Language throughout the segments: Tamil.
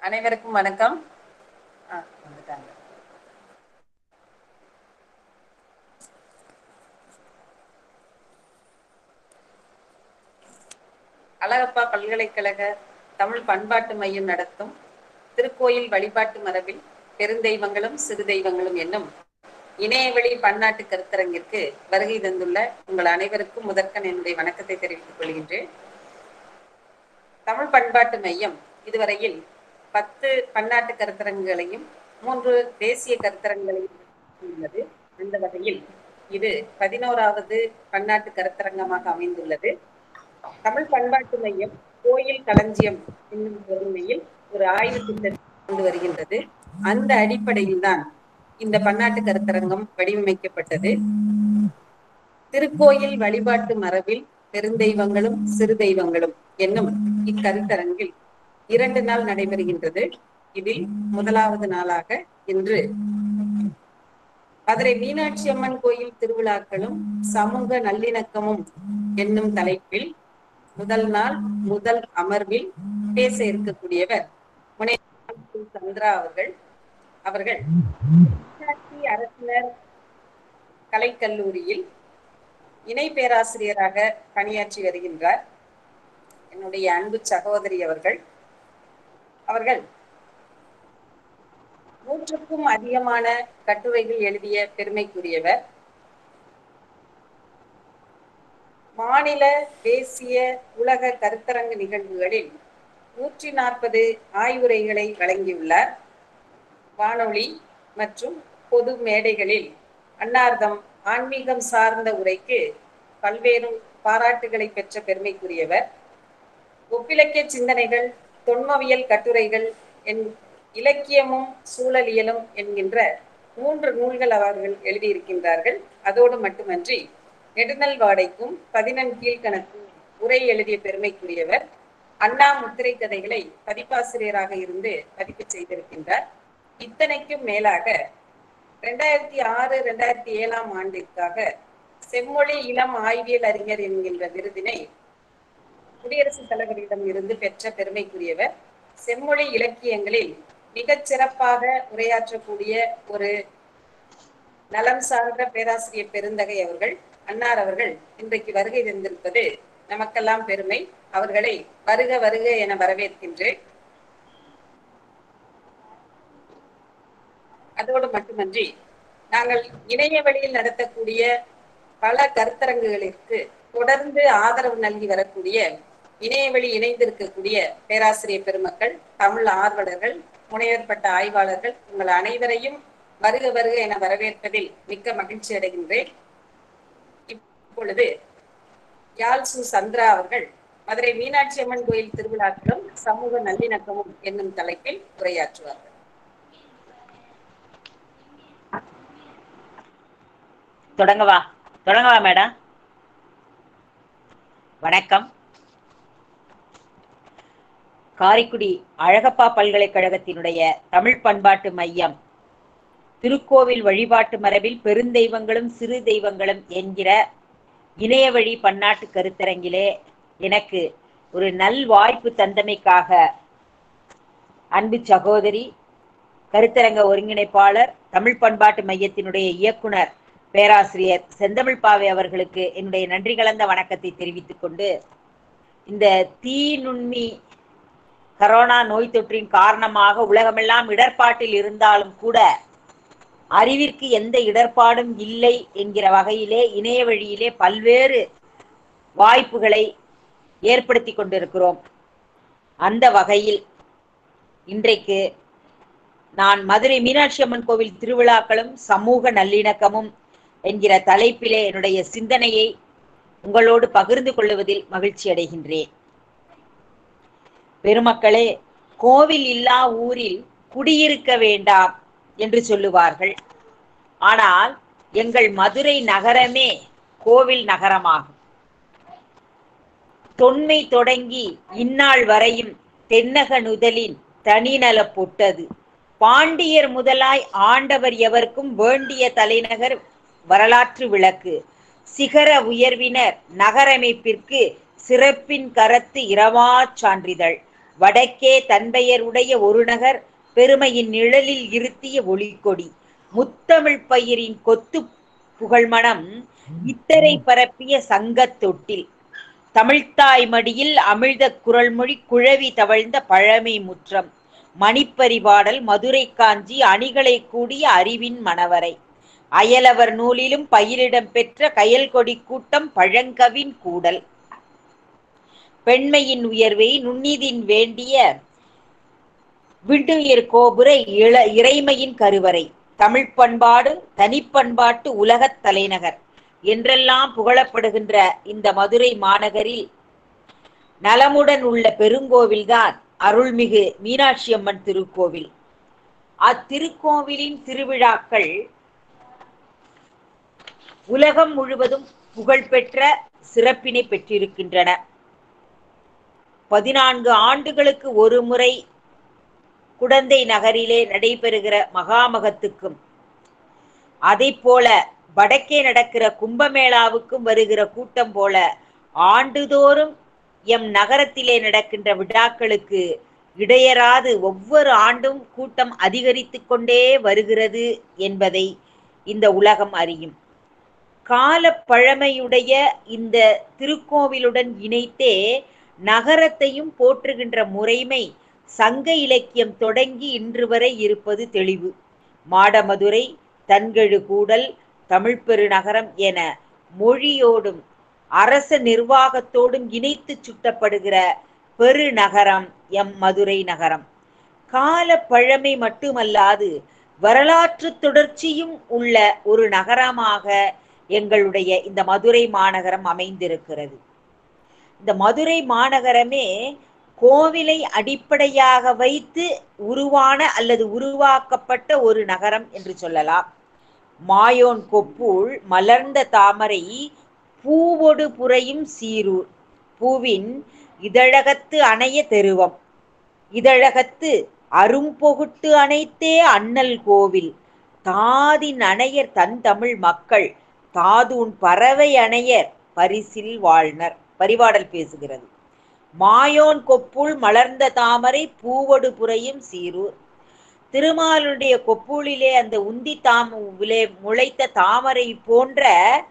அனைவருக்கும் வணக்கம் ஆ, வந்துட்டாங்க. அழகப்பா பல்கலைக்கழக தமிழ் பண்பாட்டு மையம் நடத்தும் திருக்கோயில் வழிபாட்டு மரபில் பெருந்தெய்வங்களும் சிறு தெய்வங்களும் என்னும் இணையவழி பன்னாட்டு கருத்தரங்கிற்கு வருகை தந்துள்ள உங்கள் அனைவருக்கும் முதற்கண் என்னுடைய வணக்கத்தை தெரிவித்துக் கொள்கின்றேன் தமிழ் பண்பாட்டு மையம் இதுவரையில் பத்து பன்னாட்டு கருத்தரங்குகளையும் மூன்று தேசிய கருத்தரங்குகளையும் உள்ளது அந்த வகையில் இது பதினோராவது பன்னாட்டு கருத்தரங்கமாக அமைந்துள்ளது தமிழ் பண்பாட்டு மையம் கோயில் களஞ்சியம் என்னும் பொறுமையில் ஒரு ஆய்வு திட்டத்தை கொண்டு வருகின்றது அந்த அடிப்படையில் தான் இந்த பன்னாட்டு கருத்தரங்கம் வடிவமைக்கப்பட்டது திருக்கோயில் வழிபாட்டு மரபில் பெருந்தெய்வங்களும் சிறு தெய்வங்களும் என்னும் இக்கருத்தரங்கில் இரண்டு நாள் நடைபெறுகின்றது இதில் முதலாவது நாளாக இன்று மதுரை மீனாட்சி அம்மன் கோயில் திருவிழாக்களும் சமூக நல்லிணக்கமும் என்னும் தலைப்பில் முதல் நாள் முதல் அமர்வில் பேச இருக்கக்கூடியவர் முனைவர் சந்திரா அவர்கள் அவர்கள் மீனாட்சி அரசினர் கலைக்கல்லூரியில் இணை பேராசிரியராக பணியாற்றி வருகின்றார் என்னுடைய அன்பு சகோதரி அவர்கள் அவர்கள் நூற்றுக்கும் அதிகமான கட்டுரைகள் எழுதிய பெருமைக்குரியவர் மாநில தேசிய உலக கருத்தரங்கு நிகழ்வுகளில் நூற்றி நாற்பது ஆய்வுரைகளை வழங்கியுள்ளார் வானொலி மற்றும் பொது மேடைகளில் அன்னார்தம் ஆன்மீகம் சார்ந்த உரைக்கு பல்வேறு பாராட்டுகளை பெற்ற பெருமைக்குரியவர் ஒப்பிலக்கிய சிந்தனைகள் தொன்மவியல் கட்டுரைகள் என் இலக்கியமும் சூழலியலும் என்கின்ற மூன்று நூல்கள் அவர்கள் எழுதியிருக்கின்றார்கள் அதோடு மட்டுமன்றி நெடுநல் வாடைக்கும் பதினெண் கீழ்கணக்கு உரை எழுதிய பெருமைக்குரியவர் அண்ணா முத்திரை கதைகளை பதிப்பாசிரியராக இருந்து பதிப்பு செய்திருக்கின்றார் இத்தனைக்கும் மேலாக ரெண்டாயிரத்தி ஆறு ரெண்டாயிரத்தி ஏழாம் ஆண்டிற்காக செம்மொழி இளம் ஆய்வியல் அறிஞர் என்கின்ற விருதினை குடியரசுத் தலைவரிடம் இருந்து பெற்ற பெருமைக்குரியவர் செம்மொழி இலக்கியங்களில் மிகச் சிறப்பாக உரையாற்றக்கூடிய ஒரு நலம் சார்ந்த பேராசிரியர் பெருந்தகை அவர்கள் அன்னார் அவர்கள் இன்றைக்கு வருகை தந்திருப்பது நமக்கெல்லாம் பெருமை அவர்களை வருக வருக என வரவேற்கின்றேன் அதோடு மட்டுமன்றி நாங்கள் இணைய வழியில் நடத்தக்கூடிய பல கருத்தரங்குகளிற்கு தொடர்ந்து ஆதரவு நல்கி வரக்கூடிய இணையவழி இணைந்திருக்கக்கூடிய பேராசிரியர் பெருமக்கள் தமிழ் ஆர்வலர்கள் முனைவர்பட்ட ஆய்வாளர்கள் உங்கள் அனைவரையும் வருக வருக என வரவேற்பதில் மிக்க மகிழ்ச்சி அடைகின்றேன் இப்பொழுது யாழ் சு சந்திரா அவர்கள் மதுரை மீனாட்சி அம்மன் கோயில் திருவிழாக்களும் சமூக நல்லிணக்கமும் என்னும் தலைப்பில் உரையாற்றுவார்கள் தொடங்கவா தொடங்கவா மேடம் வணக்கம் காரைக்குடி அழகப்பா பல்கலைக்கழகத்தினுடைய தமிழ் பண்பாட்டு மையம் திருக்கோவில் வழிபாட்டு மரபில் பெருந்தெய்வங்களும் சிறு தெய்வங்களும் என்கிற இணைய வழி பன்னாட்டு கருத்தரங்கிலே எனக்கு ஒரு நல் வாய்ப்பு தந்தமைக்காக அன்பு சகோதரி கருத்தரங்க ஒருங்கிணைப்பாளர் தமிழ் பண்பாட்டு மையத்தினுடைய இயக்குனர் பேராசிரியர் செந்தமிழ் பாவை அவர்களுக்கு என்னுடைய நன்றி கலந்த வணக்கத்தை தெரிவித்துக் கொண்டு இந்த தீ நுண்மி கரோனா நோய் தொற்றின் காரணமாக உலகமெல்லாம் இடர்பாட்டில் இருந்தாலும் கூட அறிவிற்கு எந்த இடர்பாடும் இல்லை என்கிற வகையிலே இணைய வழியிலே பல்வேறு வாய்ப்புகளை ஏற்படுத்தி கொண்டிருக்கிறோம் அந்த வகையில் இன்றைக்கு நான் மதுரை மீனாட்சி அம்மன் கோவில் திருவிழாக்களும் சமூக நல்லிணக்கமும் என்கிற தலைப்பிலே என்னுடைய சிந்தனையை உங்களோடு பகிர்ந்து கொள்ளுவதில் மகிழ்ச்சி அடைகின்றேன் பெருமக்களே கோவில் இல்லா ஊரில் குடியிருக்க வேண்டாம் என்று சொல்லுவார்கள் ஆனால் எங்கள் மதுரை நகரமே கோவில் நகரமாகும் தொன்மை தொடங்கி இந்நாள் வரையும் தென்னக நுதலின் தனிநல பொட்டது பாண்டியர் முதலாய் ஆண்டவர் எவர்க்கும் வேண்டிய தலைநகர் வரலாற்று விளக்கு சிகர உயர்வினர் நகரமைப்பிற்கு சிறப்பின் கரத்து இரவா சான்றிதழ் வடக்கே தன்பெயருடைய ஒரு நகர் பெருமையின் நிழலில் இருத்திய ஒளிக்கொடி முத்தமிழ் பயிரின் கொத்து புகழ்மணம் இத்தரை பரப்பிய சங்கத் தொட்டில் தமிழ்த்தாய் மடியில் அமிழ்த குரல்மொழி குழவி தவழ்ந்த பழமை முற்றம் மணிப்பரிபாடல் மதுரை காஞ்சி அணிகளை கூடிய அறிவின் மணவரை அயலவர் நூலிலும் பயிரிடம் பெற்ற கயல்கொடி கூட்டம் பழங்கவின் கூடல் பெண்மையின் உயர்வை நுண்ணிதின் வேண்டிய விண்டுயிர் கோபுர இள இறைமையின் கருவறை தமிழ் பண்பாடு தனிப்பண்பாட்டு உலகத் தலைநகர் என்றெல்லாம் புகழப்படுகின்ற இந்த மதுரை மாநகரில் நலமுடன் உள்ள பெருங்கோவில்தான் அருள்மிகு மீனாட்சி அம்மன் திருக்கோவில் அத்திருக்கோவிலின் திருவிழாக்கள் உலகம் முழுவதும் புகழ்பெற்ற சிறப்பினை பெற்றிருக்கின்றன பதினான்கு ஆண்டுகளுக்கு ஒரு முறை குடந்தை நகரிலே நடைபெறுகிற மகாமகத்துக்கும் அதை போல வடக்கே நடக்கிற கும்பமேளாவுக்கும் வருகிற கூட்டம் போல ஆண்டுதோறும் எம் நகரத்திலே நடக்கின்ற விழாக்களுக்கு இடையராது ஒவ்வொரு ஆண்டும் கூட்டம் அதிகரித்து கொண்டே வருகிறது என்பதை இந்த உலகம் அறியும் கால பழமையுடைய இந்த திருக்கோவிலுடன் இணைத்தே நகரத்தையும் போற்றுகின்ற முறைமை சங்க இலக்கியம் தொடங்கி இன்று வரை இருப்பது தெளிவு மாடமதுரை தன்கெழு கூடல் தமிழ் பெருநகரம் என மொழியோடும் அரச நிர்வாகத்தோடும் இணைத்து சுட்டப்படுகிற பெருநகரம் எம் மதுரை நகரம் கால பழமை மட்டுமல்லாது வரலாற்று தொடர்ச்சியும் உள்ள ஒரு நகரமாக எங்களுடைய இந்த மதுரை மாநகரம் அமைந்திருக்கிறது இந்த மதுரை மாநகரமே கோவிலை அடிப்படையாக வைத்து உருவான அல்லது உருவாக்கப்பட்ட ஒரு நகரம் என்று சொல்லலாம் மாயோன் கொப்புள் மலர்ந்த தாமரை பூவொடு புரையும் சீரூர் பூவின் இதழகத்து அணைய தெருவம் இதழகத்து அரும்பொகுட்டு அணைத்தே அண்ணல் கோவில் தாதின் அணையர் தன் தமிழ் மக்கள் தாதூன் பறவை அணையர் பரிசில் வாழ்னர் பரிபாடல் பேசுகிறது மாயோன் கொப்புள் மலர்ந்த தாமரை பூவடு புரையும் சீரூர் திருமாலுடைய கொப்புளிலே அந்த உந்தி தாமிலே முளைத்த தாமரை போன்ற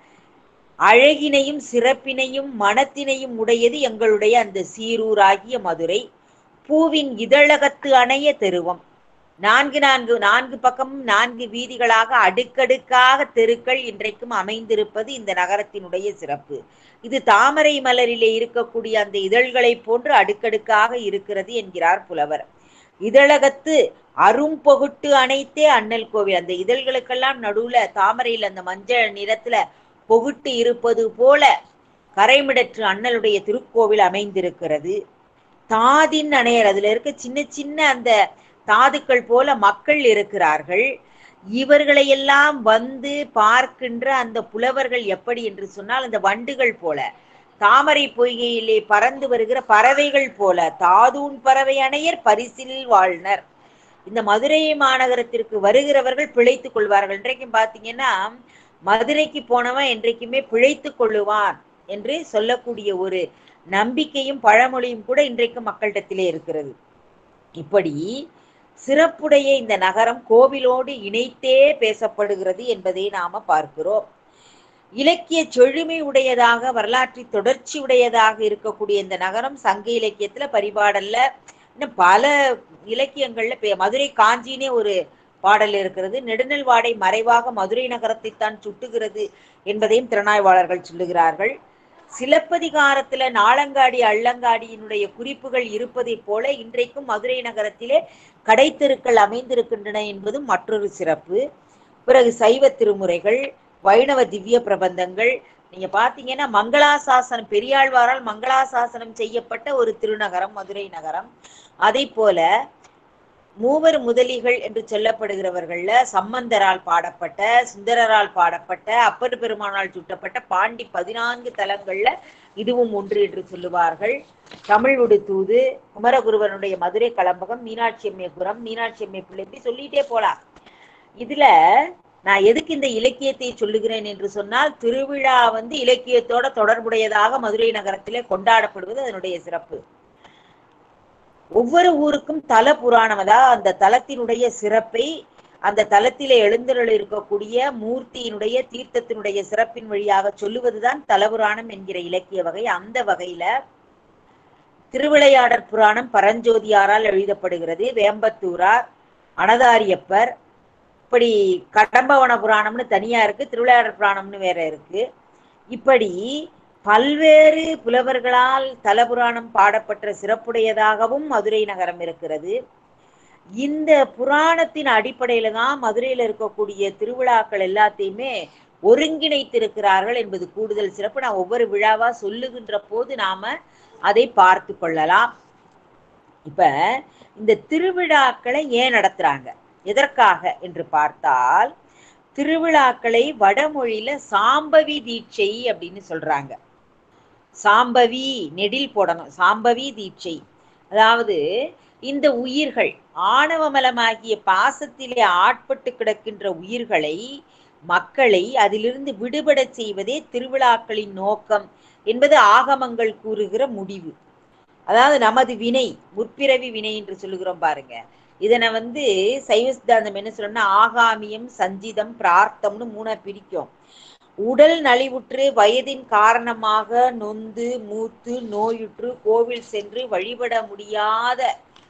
அழகினையும் சிறப்பினையும் மனத்தினையும் உடையது எங்களுடைய அந்த சீரூராகிய மதுரை பூவின் இதழகத்து அணைய தெருவம் நான்கு நான்கு நான்கு பக்கமும் நான்கு வீதிகளாக அடுக்கடுக்காக தெருக்கள் இன்றைக்கும் அமைந்திருப்பது இந்த நகரத்தினுடைய சிறப்பு இது தாமரை மலரிலே இருக்கக்கூடிய அந்த இதழ்களை போன்று அடுக்கடுக்காக இருக்கிறது என்கிறார் புலவர் இதழகத்து அரும்பொகுட்டு அனைத்தே அண்ணல் கோவில் அந்த இதழ்களுக்கெல்லாம் நடுவுல தாமரையில் அந்த மஞ்சள் நிறத்துல பொகுட்டு இருப்பது போல கரைமிடற்று அண்ணலுடைய திருக்கோவில் அமைந்திருக்கிறது தாதின் அணையர் அதுல இருக்க சின்ன சின்ன அந்த தாதுக்கள் போல மக்கள் இருக்கிறார்கள் இவர்களையெல்லாம் வந்து பார்க்கின்ற அந்த புலவர்கள் எப்படி என்று சொன்னால் அந்த வண்டுகள் போல தாமரை பொய்கையிலே பறந்து வருகிற பறவைகள் போல தாதூன் பறவை அணையர் பரிசில் வாழ்னர் இந்த மதுரை மாநகரத்திற்கு வருகிறவர்கள் பிழைத்துக் கொள்வார்கள் இன்றைக்கும் பாத்தீங்கன்னா மதுரைக்கு போனவன் என்றைக்குமே பிழைத்துக் கொள்ளுவான் என்று சொல்லக்கூடிய ஒரு நம்பிக்கையும் பழமொழியும் கூட இன்றைக்கு மக்களிடத்திலே இருக்கிறது இப்படி சிறப்புடைய இந்த நகரம் கோவிலோடு இணைத்தே பேசப்படுகிறது என்பதை நாம பார்க்கிறோம் இலக்கிய செழுமை உடையதாக வரலாற்று தொடர்ச்சி உடையதாக இருக்கக்கூடிய இந்த நகரம் சங்க இலக்கியத்துல பரிபாடல்ல இன்னும் பல இலக்கியங்கள்ல பே- மதுரை காஞ்சினே ஒரு பாடல் இருக்கிறது நெடுநல் வாடை மறைவாக மதுரை நகரத்தை தான் சுட்டுகிறது என்பதையும் திறனாய்வாளர்கள் சொல்லுகிறார்கள் சிலப்பதிகாரத்துல நாளங்காடி அள்ளங்காடியினுடைய குறிப்புகள் இருப்பதைப் போல இன்றைக்கும் மதுரை நகரத்திலே கடைத்தெருக்கள் அமைந்திருக்கின்றன என்பதும் மற்றொரு சிறப்பு பிறகு சைவ திருமுறைகள் வைணவ திவ்ய பிரபந்தங்கள் நீங்க பாத்தீங்கன்னா மங்களாசாசனம் பெரியாழ்வாரால் மங்களாசாசனம் செய்யப்பட்ட ஒரு திருநகரம் மதுரை நகரம் அதை போல மூவர் முதலிகள் என்று சொல்லப்படுகிறவர்கள்ல சம்பந்தரால் பாடப்பட்ட சுந்தரரால் பாடப்பட்ட அப்பர் பெருமானால் சுட்டப்பட்ட பாண்டி பதினான்கு தலங்கள்ல இதுவும் ஒன்று என்று சொல்லுவார்கள் தமிழ் உடு தூது குமரகுருவனுடைய மதுரை கலம்பகம் மீனாட்சி அம்மைபுரம் மீனாட்சி அம்மை பிள்ளை இப்படி சொல்லிட்டே போலாம் இதுல நான் எதுக்கு இந்த இலக்கியத்தை சொல்லுகிறேன் என்று சொன்னால் திருவிழா வந்து இலக்கியத்தோட தொடர்புடையதாக மதுரை நகரத்திலே கொண்டாடப்படுவது அதனுடைய சிறப்பு ஒவ்வொரு ஊருக்கும் தல புராணம் அதாவது அந்த தலத்தினுடைய சிறப்பை அந்த தலத்திலே எழுந்தருள் இருக்கக்கூடிய மூர்த்தியினுடைய தீர்த்தத்தினுடைய சிறப்பின் வழியாக சொல்லுவதுதான் தலபுராணம் என்கிற இலக்கிய வகை அந்த வகையில திருவிளையாடற் புராணம் பரஞ்சோதியாரால் எழுதப்படுகிறது வேம்பத்தூரார் அனதாரியப்பர் இப்படி கடம்பவன புராணம்னு தனியா இருக்கு திருவிளையாடற் புராணம்னு வேற இருக்கு இப்படி பல்வேறு புலவர்களால் தலபுராணம் பாடப்பட்ட சிறப்புடையதாகவும் மதுரை நகரம் இருக்கிறது இந்த புராணத்தின் அடிப்படையில தான் மதுரையில இருக்கக்கூடிய திருவிழாக்கள் எல்லாத்தையுமே ஒருங்கிணைத்திருக்கிறார்கள் என்பது கூடுதல் சிறப்பு நான் ஒவ்வொரு விழாவா சொல்லுகின்ற போது நாம அதை பார்த்து கொள்ளலாம் இப்ப இந்த திருவிழாக்களை ஏன் நடத்துறாங்க எதற்காக என்று பார்த்தால் திருவிழாக்களை வடமொழியில சாம்பவி தீட்சை அப்படின்னு சொல்றாங்க சாம்பவி நெடில் போடணும் சாம்பவி தீட்சை அதாவது இந்த உயிர்கள் ஆணவமலமாகிய பாசத்திலே ஆட்பட்டு கிடக்கின்ற உயிர்களை மக்களை அதிலிருந்து விடுபடச் செய்வதே திருவிழாக்களின் நோக்கம் என்பது ஆகமங்கள் கூறுகிற முடிவு அதாவது நமது வினை முற்பிறவி வினை என்று சொல்லுகிறோம் பாருங்க இதனை வந்து சைவ சித்தாந்தம் என்ன சொல்லணும்னா ஆகாமியம் சஞ்சிதம் பிரார்த்தம்னு மூணா பிரிக்கும் உடல் நலிவுற்று வயதின் காரணமாக நொந்து மூத்து நோயுற்று கோவில் சென்று வழிபட முடியாத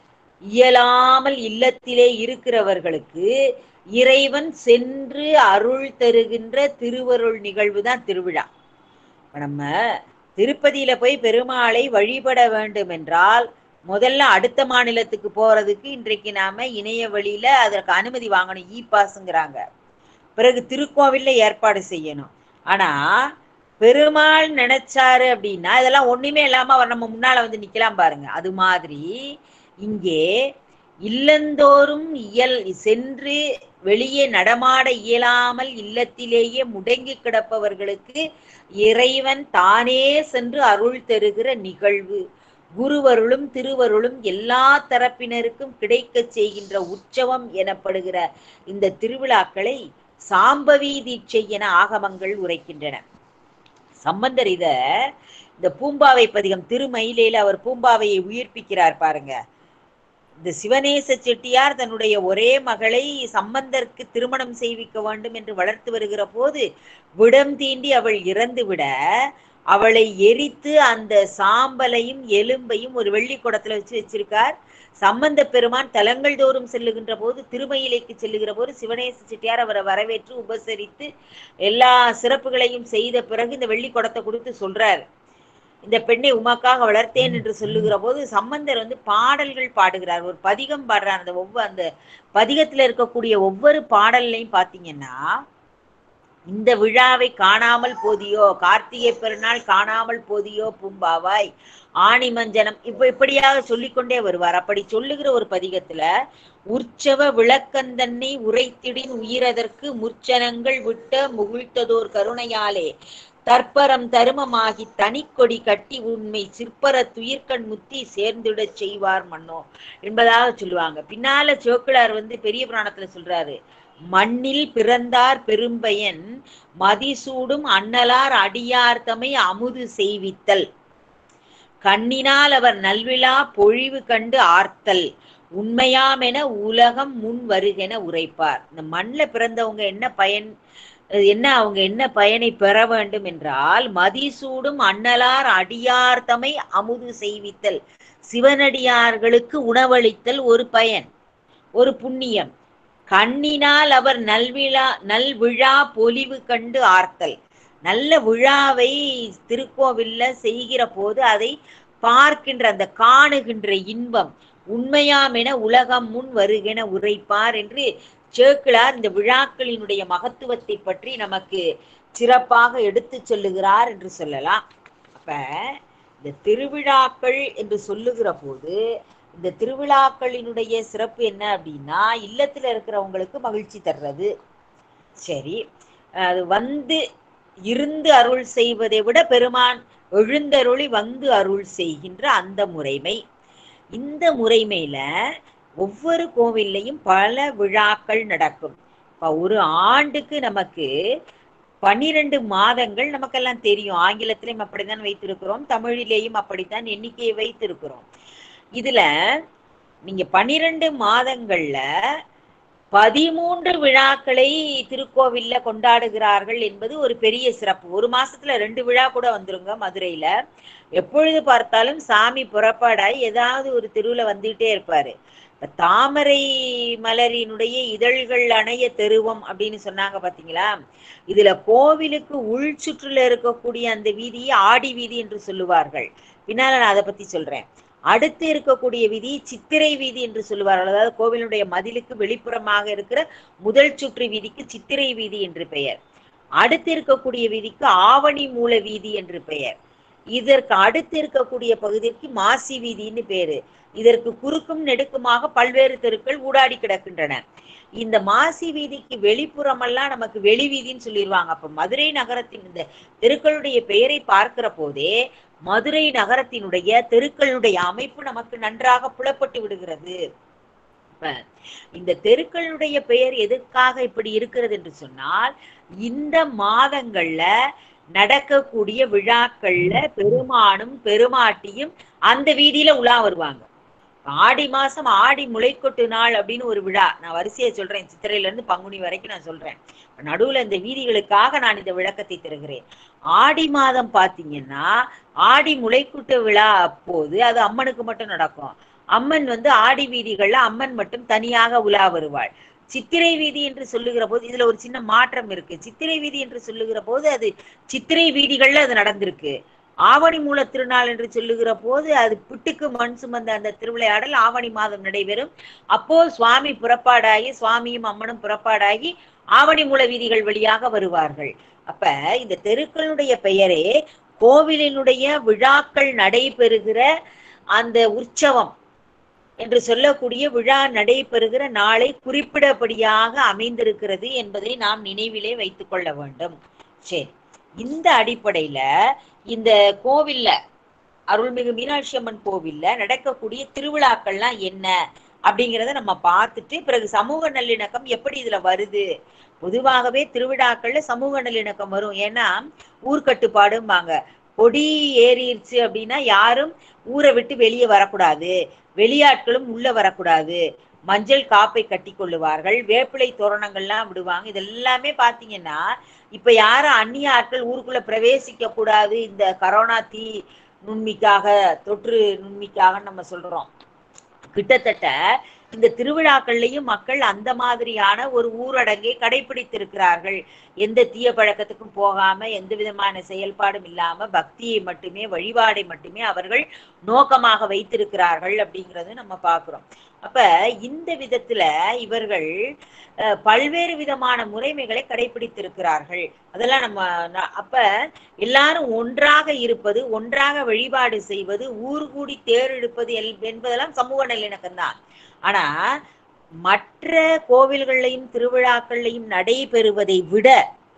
இயலாமல் இல்லத்திலே இருக்கிறவர்களுக்கு இறைவன் சென்று அருள் தருகின்ற திருவருள் நிகழ்வு தான் திருவிழா இப்ப நம்ம திருப்பதியில போய் பெருமாளை வழிபட வேண்டும் என்றால் முதல்ல அடுத்த மாநிலத்துக்கு போறதுக்கு இன்றைக்கு நாம இணைய வழியில அதற்கு அனுமதி வாங்கணும் இ பாஸ்ங்கிறாங்க பிறகு திருக்கோவில்ல ஏற்பாடு செய்யணும் ஆனா பெருமாள் நினைச்சாரு அப்படின்னா இதெல்லாம் ஒண்ணுமே இல்லாம அவர் நம்ம முன்னால வந்து நிக்கலாம் பாருங்க அது மாதிரி இங்கே இல்லந்தோறும் இயல் சென்று வெளியே நடமாட இயலாமல் இல்லத்திலேயே முடங்கி கிடப்பவர்களுக்கு இறைவன் தானே சென்று அருள் தருகிற நிகழ்வு குருவருளும் திருவருளும் எல்லா தரப்பினருக்கும் கிடைக்கச் செய்கின்ற உற்சவம் எனப்படுகிற இந்த திருவிழாக்களை சாம்பவி தீட்சை என ஆகமங்கள் உரைக்கின்றன சம்பந்தர் இத இந்த பூம்பாவை பதிகம் திருமயிலேல அவர் பூம்பாவையை உயிர்ப்பிக்கிறார் பாருங்க இந்த சிவநேச செட்டியார் தன்னுடைய ஒரே மகளை சம்பந்தருக்கு திருமணம் செய்விக்க வேண்டும் என்று வளர்த்து வருகிற போது விடம் தீண்டி அவள் இறந்து விட அவளை எரித்து அந்த சாம்பலையும் எலும்பையும் ஒரு வெள்ளி குடத்துல வச்சு வச்சிருக்கார் சம்பந்த பெருமான் தலங்கள் தோறும் செல்லுகின்ற போது திருமயிலைக்கு செல்லுகிற போது சிவனேச செட்டியார் அவரை வரவேற்று உபசரித்து எல்லா சிறப்புகளையும் செய்த பிறகு இந்த வெள்ளி குடத்தை கொடுத்து சொல்றாரு இந்த பெண்ணை உமாக்காக வளர்த்தேன் என்று சொல்லுகிற போது சம்பந்தர் வந்து பாடல்கள் பாடுகிறார் ஒரு பதிகம் பாடுறார் அந்த ஒவ்வொரு அந்த பதிகத்துல இருக்கக்கூடிய ஒவ்வொரு பாடல்லையும் பாத்தீங்கன்னா இந்த விழாவை காணாமல் போதியோ கார்த்திகை பெருநாள் காணாமல் போதியோ பூம்பாவாய் ஆணி மஞ்சனம் இப்ப இப்படியாக சொல்லிக்கொண்டே வருவார் அப்படி சொல்லுகிற ஒரு பதிகத்துல உற்சவ விளக்கந்தன்னை உரைத்திடின் உயிரதற்கு முர்ச்சனங்கள் விட்ட முகிழ்த்ததோர் கருணையாலே தற்பரம் தருமமாகி தனிக்கொடி கட்டி உண்மை சிற்பர துயிர்கண் முத்தி சேர்ந்திடச் செய்வார் மன்னோ என்பதாக சொல்லுவாங்க பின்னால சோக்கிழார் வந்து பெரிய புராணத்துல சொல்றாரு மண்ணில் பிறந்தார் பெரும்பயன் மதிசூடும் அன்னலார் அடியார் தமை அமுது செய்வித்தல் கண்ணினால் அவர் நல்விழா பொழிவு கண்டு ஆர்த்தல் உண்மையாமென உலகம் முன் வருகென உரைப்பார் இந்த மண்ணில் பிறந்தவங்க என்ன பயன் என்ன அவங்க என்ன பயனை பெற வேண்டும் என்றால் மதிசூடும் அன்னலார் அடியார் தமை அமுது செய்வித்தல் சிவனடியார்களுக்கு உணவளித்தல் ஒரு பயன் ஒரு புண்ணியம் கண்ணினால் அவர் நல்விழா நல்விழா பொலிவு கண்டு ஆர்த்தல் நல்ல விழாவை திருக்கோவில்ல செய்கிற போது அதை பார்க்கின்ற அந்த காணுகின்ற இன்பம் உண்மையாம் என உலகம் முன் வருகென உரைப்பார் என்று சேக்கிழார் இந்த விழாக்களினுடைய மகத்துவத்தை பற்றி நமக்கு சிறப்பாக எடுத்து சொல்லுகிறார் என்று சொல்லலாம் அப்ப இந்த திருவிழாக்கள் என்று சொல்லுகிற போது இந்த திருவிழாக்களினுடைய சிறப்பு என்ன அப்படின்னா இல்லத்துல இருக்கிறவங்களுக்கு மகிழ்ச்சி தர்றது சரி அது வந்து இருந்து அருள் செய்வதை விட பெருமான் எழுந்தருளி வந்து அருள் செய்கின்ற அந்த முறைமை இந்த முறைமையில ஒவ்வொரு கோவில்லையும் பல விழாக்கள் நடக்கும் இப்ப ஒரு ஆண்டுக்கு நமக்கு பன்னிரண்டு மாதங்கள் நமக்கெல்லாம் தெரியும் ஆங்கிலத்திலையும் அப்படித்தான் வைத்திருக்கிறோம் தமிழிலேயும் அப்படித்தான் எண்ணிக்கையை வைத்திருக்கிறோம் இதுல நீங்க பனிரெண்டு மாதங்கள்ல பதிமூன்று விழாக்களை திருக்கோவில்ல கொண்டாடுகிறார்கள் என்பது ஒரு பெரிய சிறப்பு ஒரு மாசத்துல ரெண்டு விழா கூட வந்துருங்க மதுரையில எப்பொழுது பார்த்தாலும் சாமி புறப்பாடாய் ஏதாவது ஒரு தெருவுல வந்துகிட்டே இருப்பாரு இப்ப தாமரை மலரினுடைய இதழ்கள் அணைய தெருவம் அப்படின்னு சொன்னாங்க பாத்தீங்களா இதுல கோவிலுக்கு உள் சுற்றுல இருக்கக்கூடிய அந்த வீதியை ஆடி வீதி என்று சொல்லுவார்கள் பின்னால நான் அதை பத்தி சொல்றேன் அடுத்து இருக்கக்கூடிய வீதி சித்திரை வீதி என்று சொல்லுவார்கள் அதாவது கோவிலுடைய மதிலுக்கு வெளிப்புறமாக இருக்கிற முதல் சுற்று வீதிக்கு சித்திரை வீதி என்று பெயர் அடுத்து இருக்கக்கூடிய வீதிக்கு ஆவணி மூல வீதி என்று பெயர் இதற்கு அடுத்து இருக்கக்கூடிய பகுதிக்கு மாசி வீதின்னு பேரு இதற்கு குறுக்கும் நெடுக்குமாக பல்வேறு தெருக்கள் ஊடாடி கிடக்கின்றன இந்த மாசி வீதிக்கு வெளிப்புறமெல்லாம் நமக்கு வெளி வீதின்னு சொல்லிடுவாங்க அப்ப மதுரை நகரத்தின் இந்த தெருக்களுடைய பெயரை பார்க்கிற போதே மதுரை நகரத்தினுடைய தெருக்களுடைய அமைப்பு நமக்கு நன்றாக புலப்பட்டு விடுகிறது இப்ப இந்த தெருக்களுடைய பெயர் எதற்காக இப்படி இருக்கிறது என்று சொன்னால் இந்த மாதங்கள்ல நடக்கக்கூடிய விழாக்கள்ல பெருமானும் பெருமாட்டியும் அந்த வீதியில உலா வருவாங்க ஆடி மாசம் ஆடி முளைக்கொட்டு நாள் அப்படின்னு ஒரு விழா நான் வரிசையை சொல்றேன் சித்திரையில இருந்து பங்குனி வரைக்கும் நான் சொல்றேன் நடுவுல இந்த வீதிகளுக்காக நான் இந்த விளக்கத்தை தருகிறேன் ஆடி மாதம் பாத்தீங்கன்னா ஆடி முளைக்குட்டு விழா அப்போது அது அம்மனுக்கு மட்டும் நடக்கும் அம்மன் வந்து ஆடி வீதிகள்ல அம்மன் மட்டும் தனியாக உலா வருவாள் சித்திரை வீதி என்று சொல்லுகிற போது இதுல ஒரு சின்ன மாற்றம் இருக்கு சித்திரை வீதி என்று சொல்லுகிற போது அது சித்திரை வீதிகள்ல அது நடந்திருக்கு ஆவணி மூல திருநாள் என்று சொல்லுகிற போது அது புட்டுக்கு மண் சுமந்த அந்த திருவிளையாடல் ஆவணி மாதம் நடைபெறும் அப்போ சுவாமி புறப்பாடாகி சுவாமியும் அம்மனும் புறப்பாடாகி ஆவணி மூல வீதிகள் வழியாக வருவார்கள் அப்ப இந்த தெருக்களுடைய பெயரே கோவிலினுடைய விழாக்கள் நடைபெறுகிற அந்த உற்சவம் என்று சொல்லக்கூடிய விழா நடைபெறுகிற நாளை குறிப்பிடபடியாக அமைந்திருக்கிறது என்பதை நாம் நினைவிலே வைத்துக் கொள்ள வேண்டும் சரி இந்த அடிப்படையில இந்த கோவில்ல அருள்மிகு மீனாட்சி அம்மன் கோவில்ல நடக்கக்கூடிய திருவிழாக்கள்லாம் என்ன அப்படிங்கிறத நம்ம பார்த்துட்டு பிறகு சமூக நல்லிணக்கம் எப்படி இதுல வருது பொதுவாகவே திருவிழாக்கள்ல சமூக நல்லிணக்கம் வரும் ஏன்னா ஊர்க்கட்டுப்பாடும்பாங்க கொடி ஏறிடுச்சு அப்படின்னா யாரும் ஊரை விட்டு வெளியே வரக்கூடாது வெளியாட்களும் உள்ள வரக்கூடாது மஞ்சள் காப்பை கட்டி கொள்ளுவார்கள் வேப்பிலை தோரணங்கள்லாம் விடுவாங்க இதெல்லாமே பாத்தீங்கன்னா இப்ப யாரும் அந்நிய ஆட்கள் ஊருக்குள்ள பிரவேசிக்க கூடாது இந்த கரோனா தீ நுண்மிக்காக தொற்று நுண்மிக்காக நம்ம சொல்றோம் கிட்டத்தட்ட இந்த திருவிழாக்கள்லயும் மக்கள் அந்த மாதிரியான ஒரு ஊரடங்கை கடைபிடித்திருக்கிறார்கள் எந்த தீய பழக்கத்துக்கும் போகாம எந்த விதமான செயல்பாடும் இல்லாம பக்தியை மட்டுமே வழிபாடை மட்டுமே அவர்கள் நோக்கமாக வைத்திருக்கிறார்கள் அப்படிங்கறது நம்ம பாக்குறோம் அப்ப இந்த விதத்துல இவர்கள் அஹ், பல்வேறு விதமான முறைமைகளை கடைபிடித்திருக்கிறார்கள் அதெல்லாம் நம்ம ந- அப்ப எல்லாரும் ஒன்றாக இருப்பது ஒன்றாக வழிபாடு செய்வது ஊர் கூடி தேர் இழுப்பது எல்- என்பதெல்லாம் சமூக நல்லிணக்கம் தான் ஆனா மற்ற கோவில்கள்லையும் திருவிழாக்கள்லையும் நடைபெறுவதை விட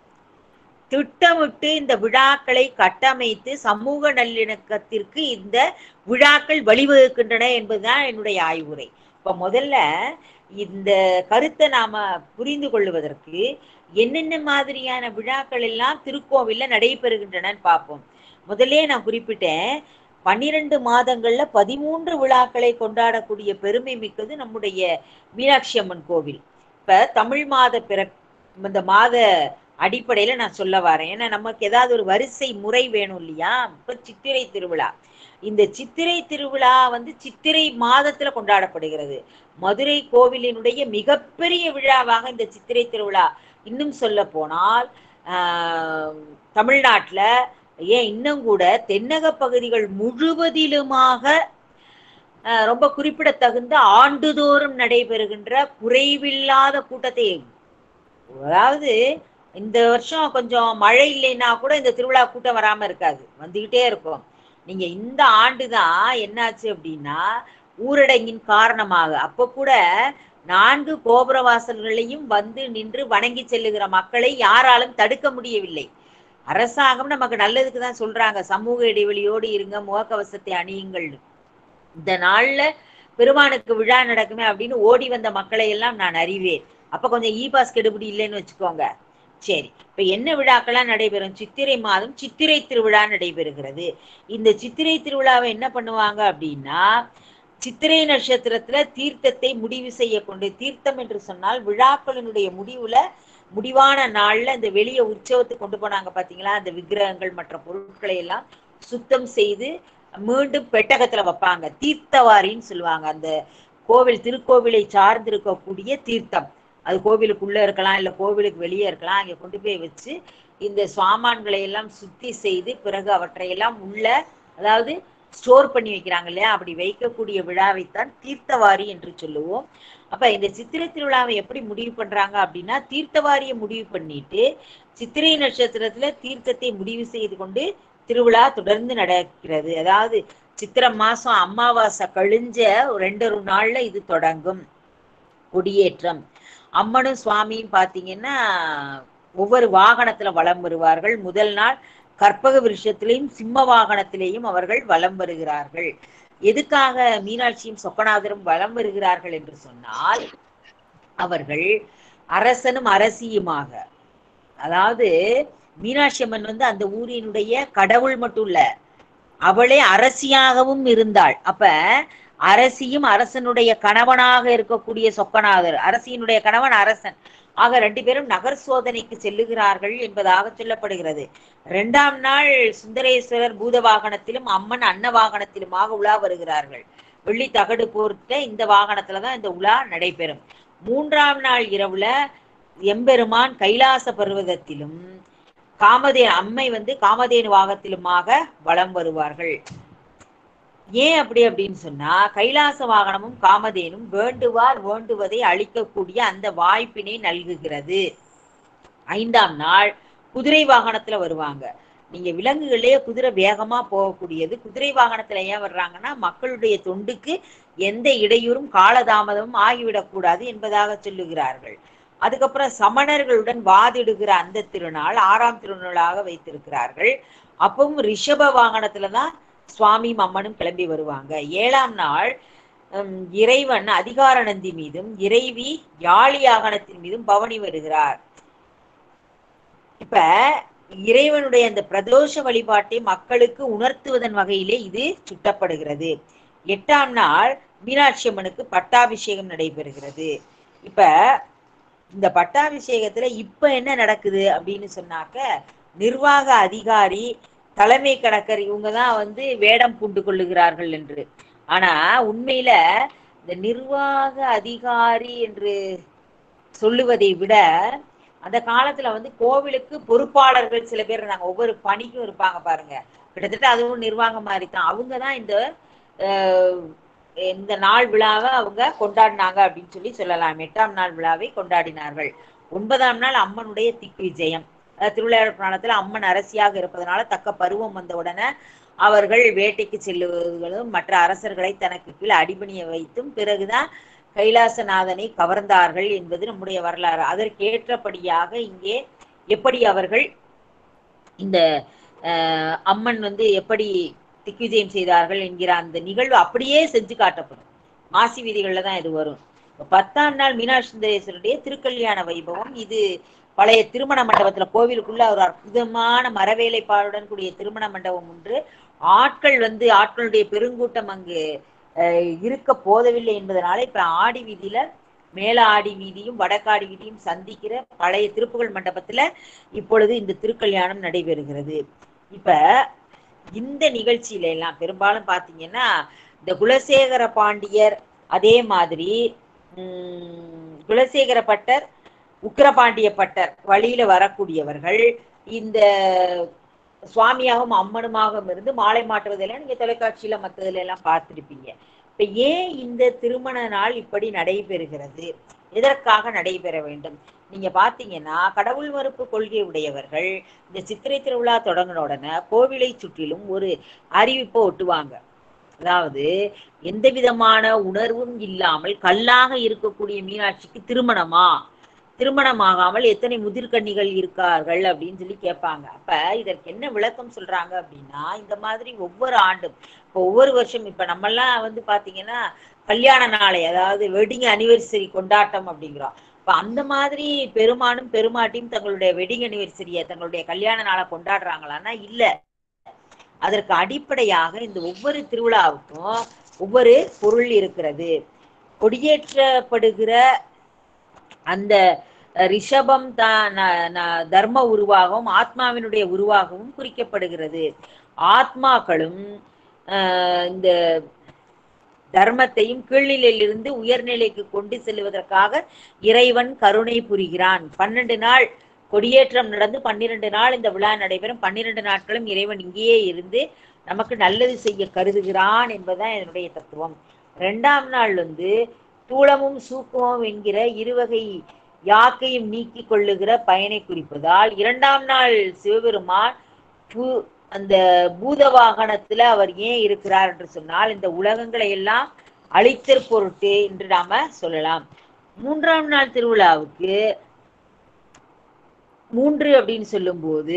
திட்டமிட்டு இந்த விழாக்களை கட்டமைத்து சமூக நல்லிணக்கத்திற்கு இந்த விழாக்கள் வழிவகுக்கின்றன என்பதுதான் என்னுடைய ஆய்வுரை இப்ப முதல்ல இந்த கருத்தை நாம புரிந்து கொள்வதற்கு என்னென்ன மாதிரியான விழாக்கள் எல்லாம் திருக்கோவில்ல நடைபெறுகின்றனன்னு பார்ப்போம் முதல்ல நான் குறிப்பிட்டேன் பன்னிரண்டு மாதங்கள்ல பதிமூன்று விழாக்களை கொண்டாடக்கூடிய பெருமை மிக்கது நம்முடைய மீனாட்சி அம்மன் கோவில் இப்ப தமிழ் மாத பிற இந்த மாத அடிப்படையில நான் சொல்ல வரேன் ஏன்னா நமக்கு ஏதாவது ஒரு வரிசை முறை வேணும் இல்லையா இப்ப சித்திரை திருவிழா இந்த சித்திரை திருவிழா வந்து சித்திரை மாதத்துல கொண்டாடப்படுகிறது மதுரை கோவிலினுடைய மிகப்பெரிய விழாவாக இந்த சித்திரை திருவிழா இன்னும் சொல்ல போனால் ஆஹ், தமிழ்நாட்டுல ஏன் இன்னும் கூட தென்னக பகுதிகள் முழுவதிலுமாக ஆஹ், ரொம்ப குறிப்பிடத்தகுந்த ஆண்டுதோறும் நடைபெறுகின்ற குறைவில்லாத கூட்டத்தை அதாவது இந்த வருஷம் கொஞ்சம் மழை இல்லைன்னா கூட இந்த திருவிழா கூட்டம் வராம இருக்காது வந்துகிட்டே இருக்கும் நீங்க இந்த ஆண்டுதான் என்னாச்சு அப்படின்னா ஊரடங்கின் காரணமாக அப்ப கூட நான்கு கோபுர வாசல்களையும் வந்து நின்று வணங்கி செல்லுகிற மக்களை யாராலும் தடுக்க முடியவில்லை அரசாங்கம் நமக்கு நல்லதுக்கு தான் சொல்றாங்க சமூக இடைவெளியோடு இருங்க முகக்கவசத்தை அணியுங்கள் இந்த நாள்ல பெருமானுக்கு விழா நடக்குமே அப்படின்னு ஓடி வந்த மக்களை எல்லாம் நான் அறிவேன் அப்ப கொஞ்சம் இ பாஸ் கெடுபிடி இல்லைன்னு வச்சுக்கோங்க சரி இப்ப என்ன விழாக்கள்லாம் நடைபெறும் சித்திரை மாதம் சித்திரை திருவிழா நடைபெறுகிறது இந்த சித்திரை திருவிழாவை என்ன பண்ணுவாங்க அப்படின்னா சித்திரை நட்சத்திரத்துல தீர்த்தத்தை முடிவு செய்ய கொண்டு தீர்த்தம் என்று சொன்னால் விழாக்களினுடைய முடிவுல முடிவான நாள்ல இந்த வெளிய உற்சவத்துக்கு கொண்டு போனாங்க பாத்தீங்களா அந்த விக்கிரகங்கள் மற்ற பொருட்களை எல்லாம் சுத்தம் செய்து மீண்டும் பெட்டகத்துல வைப்பாங்க தீர்த்தவாரின்னு சொல்லுவாங்க அந்த கோவில் திருக்கோவிலை சார்ந்து இருக்கக்கூடிய தீர்த்தம் அது கோவிலுக்குள்ள இருக்கலாம் இல்ல கோவிலுக்கு வெளியே இருக்கலாம் அங்க கொண்டு போய் வச்சு இந்த சாமான்களை எல்லாம் சுத்தி செய்து பிறகு அவற்றை எல்லாம் உள்ள அதாவது ஸ்டோர் பண்ணி வைக்கிறாங்க இல்லையா அப்படி வைக்கக்கூடிய விழாவைத்தான் தீர்த்தவாரி என்று சொல்லுவோம் அப்ப இந்த சித்திரை திருவிழாவை எப்படி முடிவு பண்றாங்க அப்படின்னா தீர்த்தவாரியை முடிவு பண்ணிட்டு சித்திரை நட்சத்திரத்துல தீர்த்தத்தை முடிவு செய்து கொண்டு திருவிழா தொடர்ந்து நடக்கிறது அதாவது சித்திரை மாசம் அமாவாசை கழிஞ்ச ஒரு ரெண்டு ஒரு நாள்ல இது தொடங்கும் கொடியேற்றம் அம்மனும் சுவாமியும் பாத்தீங்கன்னா ஒவ்வொரு வாகனத்துல வலம் வருவார்கள் முதல் நாள் கற்பக விருஷத்திலையும் சிம்ம வாகனத்திலேயும் அவர்கள் வலம் வருகிறார்கள் எதுக்காக மீனாட்சியும் சொக்கநாதரும் வலம் வருகிறார்கள் என்று சொன்னால் அவர்கள் அரசனும் அரசியுமாக அதாவது மீனாட்சி அம்மன் வந்து அந்த ஊரினுடைய கடவுள் மட்டும் இல்ல அவளே அரசியாகவும் இருந்தாள் அப்ப அரசியும் அரசனுடைய கணவனாக இருக்கக்கூடிய சொக்கநாதர் அரசியினுடைய கணவன் அரசன் ஆக ரெண்டு பேரும் நகர் சோதனைக்கு செல்லுகிறார்கள் என்பதாக சொல்லப்படுகிறது இரண்டாம் நாள் சுந்தரேஸ்வரர் பூத வாகனத்திலும் அம்மன் அன்ன வாகனத்திலுமாக உலா வருகிறார்கள் வெள்ளி தகடு போர்த்த இந்த வாகனத்துலதான் இந்த உலா நடைபெறும் மூன்றாம் நாள் இரவுல எம்பெருமான் கைலாச பர்வதத்திலும் காமதே அம்மை வந்து காமதேனு வாகத்திலுமாக வலம் வருவார்கள் ஏன் அப்படி அப்படின்னு சொன்னா கைலாச வாகனமும் காமதேனும் வேண்டுவார் வேண்டுவதை அளிக்கக்கூடிய அந்த வாய்ப்பினை நல்குகிறது ஐந்தாம் நாள் குதிரை வாகனத்துல வருவாங்க நீங்க விலங்குகளே குதிரை வேகமா போகக்கூடியது குதிரை வாகனத்துல ஏன் வர்றாங்கன்னா மக்களுடைய தொண்டுக்கு எந்த இடையூறும் காலதாமதமும் ஆகிவிடக்கூடாது என்பதாக சொல்லுகிறார்கள் அதுக்கப்புறம் சமணர்களுடன் வாதிடுகிற அந்த திருநாள் ஆறாம் திருநாளாக வைத்திருக்கிறார்கள் அப்பவும் ரிஷப வாகனத்துலதான் சுவாமியும் அம்மனும் கிளம்பி வருவாங்க ஏழாம் நாள் ஹம், இறைவன் அதிகார நந்தி மீதும் இறைவி யாழி ஆகனத்தின் மீதும் பவனி வருகிறார் இப்ப இறைவனுடைய அந்த பிரதோஷ வழிபாட்டை மக்களுக்கு உணர்த்துவதன் வகையிலே இது சுட்டப்படுகிறது எட்டாம் நாள் மீனாட்சி அம்மனுக்கு பட்டாபிஷேகம் நடைபெறுகிறது இப்ப இந்த பட்டாபிஷேகத்துல இப்ப என்ன நடக்குது அப்படின்னு சொன்னாக்க நிர்வாக அதிகாரி தலைமை கணக்கர் இவங்க தான் வந்து வேடம் பூண்டு கொள்ளுகிறார்கள் என்று ஆனா உண்மையில இந்த நிர்வாக அதிகாரி என்று சொல்லுவதை விட அந்த காலத்துல வந்து கோவிலுக்கு பொறுப்பாளர்கள் சில பேர் இருந்தாங்க ஒவ்வொரு பணிக்கும் இருப்பாங்க பாருங்க கிட்டத்தட்ட அதுவும் நிர்வாகம் மாதிரி தான் அவங்க தான் இந்த அஹ், இந்த நாள் விழாவை அவங்க கொண்டாடினாங்க அப்படின்னு சொல்லி சொல்லலாம் எட்டாம் நாள் விழாவை கொண்டாடினார்கள் ஒன்பதாம் நாள் அம்மனுடைய திக்கு விஜயம் அஹ், திருவிளையாடல் புராணத்துல அம்மன் அரசியாக இருப்பதனால தக்க பருவம் வந்த உடனே அவர்கள் வேட்டைக்கு செல்லுவதும் மற்ற அரசர்களை தனக்கு கீழ் அடிபணிய வைத்தும் பிறகுதான் கைலாசநாதனை கவர்ந்தார்கள் என்பது நம்முடைய வரலாறு அதற்கேற்றபடியாக இங்கே எப்படி அவர்கள் இந்த அஹ், அம்மன் வந்து எப்படி திக்விஜயம் செய்தார்கள் என்கிற அந்த நிகழ்வு அப்படியே செஞ்சு காட்டப்படும் மாசி வீதிகள்ல தான் இது வரும் இப்ப பத்தாம் நாள் மீனாட்சி சுந்தரேஸ்வருடைய திருக்கல்யாண வைபவம் இது பழைய திருமண மண்டபத்துல கோவிலுக்குள்ள ஒரு அற்புதமான மரவேலைப்பாடுடன் கூடிய திருமண மண்டபம் ஒன்று ஆட்கள் வந்து ஆட்களுடைய பெருங்கூட்டம் அங்கு அஹ், இருக்க போதவில்லை என்பதனால இப்ப ஆடி வீதியில மேல ஆடி வீதியும் வடக்காடி வீதியும் சந்திக்கிற பழைய திருப்புகழ் மண்டபத்துல இப்பொழுது இந்த திருக்கல்யாணம் நடைபெறுகிறது இப்ப இந்த நிகழ்ச்சியில எல்லாம் பெரும்பாலும் பாத்தீங்கன்னா இந்த குலசேகர பாண்டியர் அதே மாதிரி உம் குலசேகர பட்டர் உக்கிரபாண்டிய பட்டர் வழியில வரக்கூடியவர்கள் இந்த சுவாமியாகவும் அம்மனுமாகவும் இருந்து மாலை மாற்றுவதெல்லாம் நீங்க தொலைக்காட்சியில மத்ததுல எல்லாம் பார்த்திருப்பீங்க இப்ப ஏன் இந்த திருமண நாள் இப்படி நடைபெறுகிறது எதற்காக நடைபெற வேண்டும் நீங்க பாத்தீங்கன்னா கடவுள் மறுப்பு கொள்கை உடையவர்கள் இந்த சித்திரை திருவிழா தொடங்கின உடனே கோவிலை சுற்றிலும் ஒரு அறிவிப்பை ஒட்டுவாங்க அதாவது எந்த விதமான உணர்வும் இல்லாமல் கல்லாக இருக்கக்கூடிய மீனாட்சிக்கு திருமணமா திருமணமாகாமல் எத்தனை முதிர்கன்னிகள் இருக்கார்கள் அப்படின்னு சொல்லி கேட்பாங்க அப்ப இதற்கு என்ன விளக்கம் சொல்றாங்க அப்படின்னா இந்த மாதிரி ஒவ்வொரு ஆண்டும் இப்போ ஒவ்வொரு வருஷம் இப்ப நம்மெல்லாம் வந்து பாத்தீங்கன்னா கல்யாண நாளை அதாவது வெட்டிங் அனிவர்சரி கொண்டாட்டம் அப்படிங்கிறோம் இப்ப அந்த மாதிரி பெருமானும் பெருமாட்டியும் தங்களுடைய வெட்டிங் அனிவர்சரிய தங்களுடைய கல்யாண நாளை கொண்டாடுறாங்களான்னா இல்ல அதற்கு அடிப்படையாக இந்த ஒவ்வொரு திருவிழாவுக்கும் ஒவ்வொரு பொருள் இருக்கிறது கொடியேற்றப்படுகிற அந்த அஹ், ரிஷபம் தான் ந- ந- தர்ம உருவாகவும் ஆத்மாவினுடைய உருவாகவும் குறிக்கப்படுகிறது ஆத்மாக்களும் ஆஹ், இந்த தர்மத்தையும் கீழ்நிலையிலிருந்து உயர்நிலைக்கு கொண்டு செல்வதற்காக இறைவன் கருணை புரிகிறான் பன்னெண்டு நாள் கொடியேற்றம் நடந்து பன்னிரண்டு நாள் இந்த விழா நடைபெறும் பன்னிரண்டு நாட்களும் இறைவன் இங்கேயே இருந்து நமக்கு நல்லது செய்ய கருதுகிறான் என்பதுதான் இதனுடைய தத்துவம் இரண்டாம் நாள் வந்து தூளமும் சூக்குமம் என்கிற இருவகை யாக்கையும் நீக்கி கொள்ளுகிற பயனை குறிப்பதால் இரண்டாம் நாள் சிவபெருமான் பூ- அந்த பூத வாகனத்துல அவர் ஏன் இருக்கிறார் என்று சொன்னால் இந்த உலகங்களை எல்லாம் அழித்தற் பொருட்டு என்று நாம சொல்லலாம் மூன்றாம் நாள் திருவிழாவுக்கு மூன்று அப்படின்னு சொல்லும்போது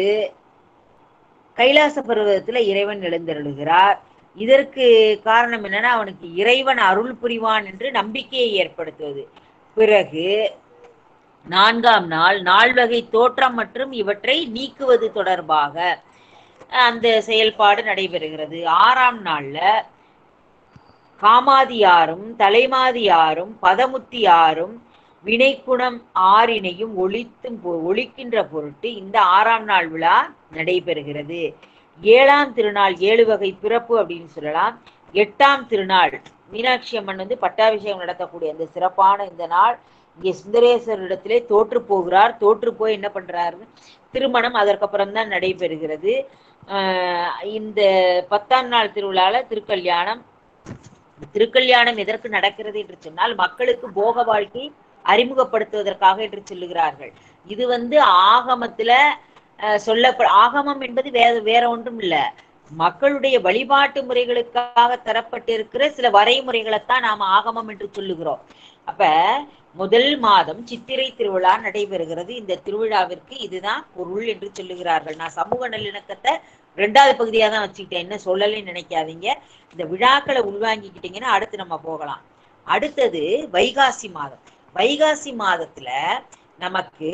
கைலாச பர்வதத்துல இறைவன் எழுந்தருளுகிறார் இதற்கு காரணம் என்னன்னா அவனுக்கு இறைவன் அருள் புரிவான் என்று நம்பிக்கையை ஏற்படுத்துவது பிறகு நான்காம் நாள் நால்வகை தோற்றம் மற்றும் இவற்றை நீக்குவது தொடர்பாக அந்த செயல்பாடு நடைபெறுகிறது ஆறாம் நாள்ல காமாதியாரும் தலைமாதியாரும் பதமுத்தியாரும் வினைக்குணம் ஆறினையும் ஒழித்தும் பொ- ஒழிக்கின்ற பொருட்டு இந்த ஆறாம் நாள் விழா நடைபெறுகிறது ஏழாம் திருநாள் ஏழு வகை பிறப்பு அப்படின்னு சொல்லலாம் எட்டாம் திருநாள் மீனாட்சி அம்மன் வந்து பட்டாபிஷேகம் நடத்தக்கூடிய அந்த சிறப்பான இந்த நாள் இங்கே சுந்தரேஸ்வரிடத்திலே தோற்று போகிறார் தோற்று போய் என்ன பண்றாரு திருமணம் அதற்கப்புறம் தான் நடைபெறுகிறது ஆஹ் இந்த பத்தாம் நாள் திருவிழால திருக்கல்யாணம் திருக்கல்யாணம் எதற்கு நடக்கிறது என்று சொன்னால் மக்களுக்கு போக வாழ்க்கை அறிமுகப்படுத்துவதற்காக என்று சொல்லுகிறார்கள் இது வந்து ஆகமத்துல அஹ், சொல்லப்ப ஆகமம் என்பது வேற வேற ஒன்றும் இல்ல மக்களுடைய வழிபாட்டு முறைகளுக்காக தரப்பட்டிருக்கிற சில வரைமுறைகளைத்தான் நாம ஆகமம் என்று சொல்லுகிறோம் அப்ப முதல் மாதம் சித்திரை திருவிழா நடைபெறுகிறது இந்த திருவிழாவிற்கு இதுதான் பொருள் என்று சொல்லுகிறார்கள் நான் சமூக நல்லிணக்கத்தை ரெண்டாவது பகுதியா தான் வச்சுக்கிட்டேன் என்ன சொல்லலைன்னு நினைக்காதீங்க இந்த விழாக்களை உள்வாங்கிக்கிட்டீங்கன்னா அடுத்து நம்ம போகலாம் அடுத்தது வைகாசி மாதம் வைகாசி மாதத்துல நமக்கு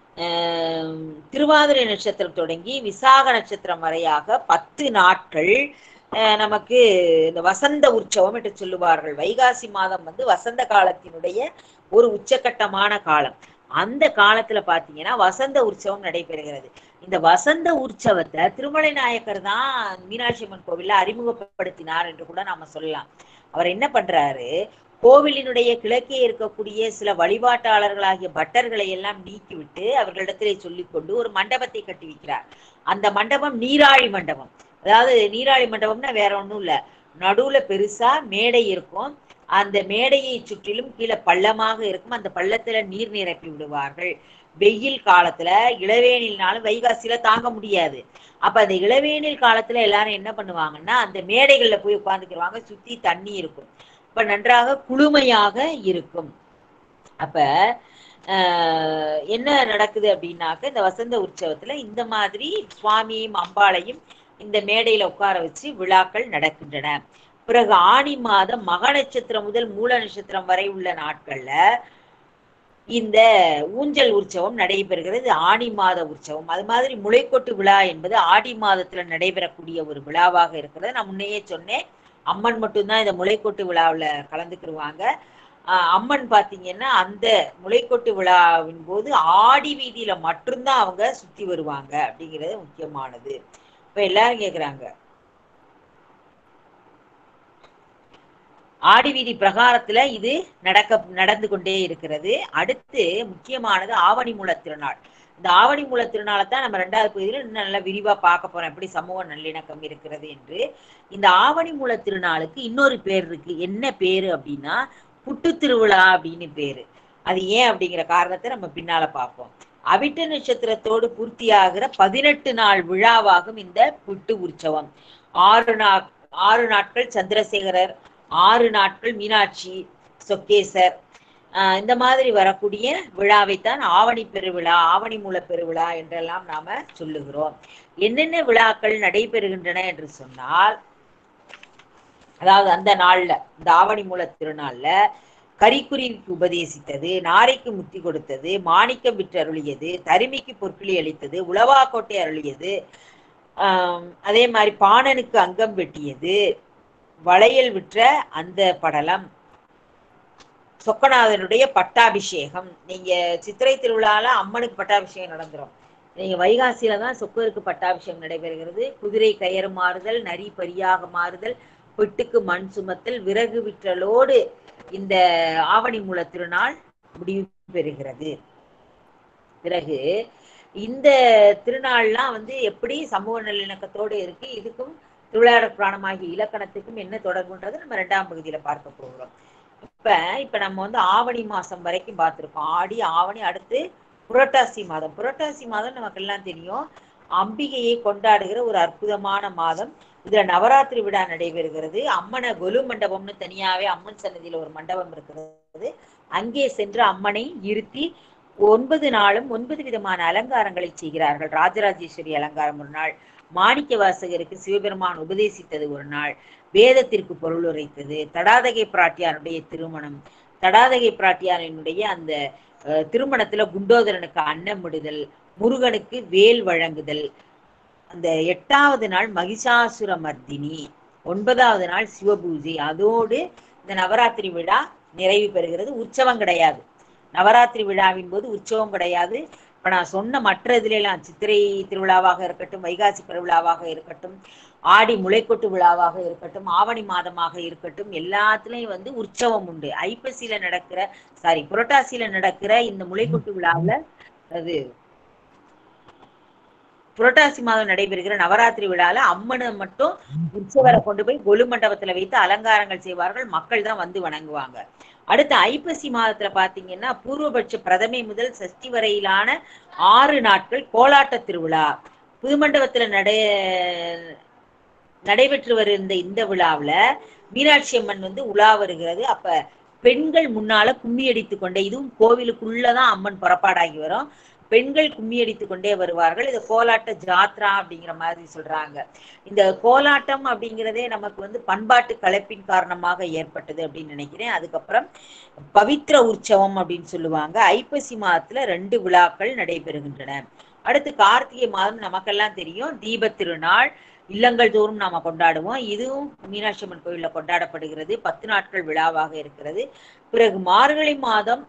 ஆம், திருவாதிரை நட்சத்திரம் தொடங்கி விசாக நட்சத்திரம் வரையாக பத்து நாட்கள் அஹ், நமக்கு இந்த வசந்த உற்சவம் என்று சொல்லுவார்கள் வைகாசி மாதம் வந்து வசந்த காலத்தினுடைய ஒரு உச்சக்கட்டமான காலம் அந்த காலத்துல பாத்தீங்கன்னா வசந்த உற்சவம் நடைபெறுகிறது இந்த வசந்த உற்சவத்தை திருமலை நாயக்கர் தான் மீனாட்சி அம்மன் கோவில்ல அறிமுகப்படுத்தினார் என்று கூட நாம சொல்லலாம் அவர் என்ன பண்றாரு கோவிலினுடைய கிழக்கே இருக்கக்கூடிய சில வழிபாட்டாளர்களாகிய பட்டர்களை எல்லாம் நீக்கிவிட்டு அவர்களிடத்திலே சொல்லிக்கொண்டு ஒரு மண்டபத்தை கட்டி வைக்கிறார் அந்த மண்டபம் நீராழி மண்டபம் அதாவது நீராழி மண்டபம்னா வேற ஒண்ணும் இல்ல நடுவுல பெருசா மேடை இருக்கும் அந்த மேடையை சுற்றிலும் கீழே பள்ளமாக இருக்கும் அந்த பள்ளத்துல நீர் நிரப்பி விடுவார்கள் வெயில் காலத்துல இளவேனில்னாலும் வைகாசியில தாங்க முடியாது அப்ப அந்த இளவேனில் காலத்துல எல்லாரும் என்ன பண்ணுவாங்கன்னா அந்த மேடைகள்ல போய் உட்கார்ந்துக்கிடுவாங்க சுத்தி தண்ணி இருக்கும் அப்ப நன்றாக குளுமையாக இருக்கும் அப்ப ஆஹ், என்ன நடக்குது அப்படின்னாக்க இந்த வசந்த உற்சவத்துல இந்த மாதிரி சுவாமியும் அம்பாளையும் இந்த மேடையில உட்கார வச்சு விழாக்கள் நடக்கின்றன பிறகு ஆணி மாதம் மக நட்சத்திரம் முதல் மூல நட்சத்திரம் வரை உள்ள நாட்கள்ல இந்த ஊஞ்சல் உற்சவம் நடைபெறுகிறது இது ஆடி மாத உற்சவம் அது மாதிரி முளைக்கொட்டு விழா என்பது ஆடி மாதத்துல நடைபெறக்கூடிய ஒரு விழாவாக இருக்கிறது நான் முன்னையே சொன்னேன் அம்மன் மட்டும்தான் இந்த முளைக்கொட்டு விழாவுல கலந்துக்கிடுவாங்க ஆஹ் அம்மன் பாத்தீங்கன்னா அந்த முளைக்கொட்டு விழாவின் போது ஆடி வீதியில மட்டும்தான் அவங்க சுத்தி வருவாங்க அப்படிங்கிறது முக்கியமானது இப்ப எல்லாரும் கேக்குறாங்க ஆடி வீதி பிரகாரத்துல இது நடக்க நடந்து கொண்டே இருக்கிறது அடுத்து முக்கியமானது ஆவணி மூல திருநாள் இந்த ஆவணி மூல திருநாளை தான் நம்ம ரெண்டாவது பகுதியில் இன்னும் நல்லா விரிவா பார்க்க போறோம் எப்படி சமூக நல்லிணக்கம் இருக்கிறது என்று இந்த ஆவணி மூல திருநாளுக்கு இன்னொரு பேர் இருக்கு என்ன பேரு அப்படின்னா புட்டு திருவிழா அப்படின்னு பேரு அது ஏன் அப்படிங்கிற காரணத்தை நம்ம பின்னால பார்ப்போம் அவிட்ட நட்சத்திரத்தோடு பூர்த்தியாகிற பதினெட்டு நாள் விழாவாகும் இந்த புட்டு உற்சவம் ஆறு நா ஆறு நாட்கள் சந்திரசேகரர் ஆறு நாட்கள் மீனாட்சி சொக்கேசர் ஆஹ் இந்த மாதிரி வரக்கூடிய விழாவைத்தான் ஆவணி பெருவிழா ஆவணி மூல பெருவிழா என்றெல்லாம் நாம சொல்லுகிறோம் என்னென்ன விழாக்கள் நடைபெறுகின்றன என்று சொன்னால் அதாவது அந்த நாள்ல இந்த ஆவணி மூல திருநாள்ல கரிக்குருவிக்கு உபதேசித்தது நாரைக்கு முத்தி கொடுத்தது மாணிக்கம் விற்று அருளியது தருமிக்கு பொற்கிளி அளித்தது உளவாக்கோட்டை அருளியது ஆஹ் அதே மாதிரி பாணனுக்கு அங்கம் வெட்டியது வளையல் விற்ற அந்த படலம் சொக்கநாதனுடைய பட்டாபிஷேகம் நீங்க சித்திரை திருவிழால அம்மனுக்கு பட்டாபிஷேகம் நடந்துரும் நீங்க வைகாசியில தான் சொக்கருக்கு பட்டாபிஷேகம் நடைபெறுகிறது குதிரை கயறு மாறுதல் நரி பரியாக மாறுதல் பெட்டுக்கு மண் சுமத்தல் விறகு விற்றலோடு இந்த ஆவணி மூல திருநாள் முடிவு பெறுகிறது பிறகு இந்த திருநாள்லாம் வந்து எப்படி சமூக நல்லிணக்கத்தோடு இருக்கு இதுக்கும் திருவிளையாடற் புராணமாகிய இலக்கணத்துக்கும் என்ன தொடர்புன்றது நம்ம ரெண்டாம் பகுதியில பார்க்க போகிறோம் இப்ப இப்ப நம்ம வந்து ஆவணி மாசம் வரைக்கும் பார்த்திருக்கோம் ஆடி ஆவணி அடுத்து புரட்டாசி மாதம் புரட்டாசி மாதம் நமக்கு எல்லாம் தெரியும் அம்பிகையை கொண்டாடுகிற ஒரு அற்புதமான மாதம் இதுல நவராத்திரி விழா நடைபெறுகிறது அம்மனை கொலு மண்டபம்னு தனியாவே அம்மன் சன்னதியில ஒரு மண்டபம் இருக்கிறது அங்கே சென்று அம்மனை இருத்தி ஒன்பது நாளும் ஒன்பது விதமான அலங்காரங்களை செய்கிறார்கள் ராஜராஜேஸ்வரி அலங்காரம் ஒரு நாள் மாணிக்க வாசகருக்கு சிவபெருமான் உபதேசித்தது ஒரு நாள் வேதத்திற்கு பொருள் உரைத்தது தடாதகை பிராட்டியாருடைய திருமணம் தடாதகை பிராட்டியாரினுடைய அந்த அஹ், திருமணத்துல குண்டோதரனுக்கு அன்னம் விடுதல் முருகனுக்கு வேல் வழங்குதல் அந்த எட்டாவது நாள் மகிஷாசுர மர்தினி ஒன்பதாவது நாள் சிவபூஜை அதோடு இந்த நவராத்திரி விழா நிறைவு பெறுகிறது உற்சவம் கிடையாது நவராத்திரி விழாவின் போது உற்சவம் கிடையாது இப்ப நான் சொன்ன மற்ற இதுல எல்லாம் சித்திரை திருவிழாவாக இருக்கட்டும் வைகாசி பெருவிழாவாக இருக்கட்டும் ஆடி முளைக்கொட்டு விழாவாக இருக்கட்டும் ஆவணி மாதமாக இருக்கட்டும் எல்லாத்துலயும் வந்து உற்சவம் உண்டு ஐப்பசியில நடக்கிற சாரி புரட்டாசியில நடக்கிற இந்த முளைக்கொட்டு விழாவுல அது புரட்டாசி மாதம் நடைபெறுகிற நவராத்திரி விழால அம்மனை மட்டும் உற்சவரை கொண்டு போய் கொலு மண்டபத்துல வைத்து அலங்காரங்கள் செய்வார்கள் மக்கள் தான் வந்து வணங்குவாங்க அடுத்து ஐப்பசி மாதத்துல பாத்தீங்கன்னா பூர்வபட்ச பிரதமை முதல் சஷ்டி வரையிலான ஆறு நாட்கள் கோலாட்ட திருவிழா புதுமண்டபத்துல நடை நடைபெற்று வருகின்ற இந்த விழாவுல மீனாட்சி அம்மன் வந்து உலா வருகிறது அப்ப பெண்கள் முன்னால கும்மி அடித்து கொண்டே இதுவும் கோவிலுக்குள்ளதான் அம்மன் புறப்பாடாகி வரும் பெண்கள் கும்மி அடித்து கொண்டே வருவார்கள் இது கோலாட்ட ஜாத்ரா அப்படிங்கிற மாதிரி சொல்றாங்க இந்த கோலாட்டம் அப்படிங்கிறதே நமக்கு வந்து பண்பாட்டு கலைப்பின் காரணமாக ஏற்பட்டது அப்படின்னு நினைக்கிறேன் அதுக்கப்புறம் பவித்ர உற்சவம் அப்படின்னு சொல்லுவாங்க ஐப்பசி மாதத்துல ரெண்டு விழாக்கள் நடைபெறுகின்றன அடுத்து கார்த்திகை மாதம் நமக்கெல்லாம் தெரியும் தீப திருநாள் இல்லங்கள் தோறும் நாம கொண்டாடுவோம் இதுவும் மீனாட்சி அம்மன் கோயில்ல கொண்டாடப்படுகிறது பத்து நாட்கள் விழாவாக இருக்கிறது பிறகு மார்கழி மாதம்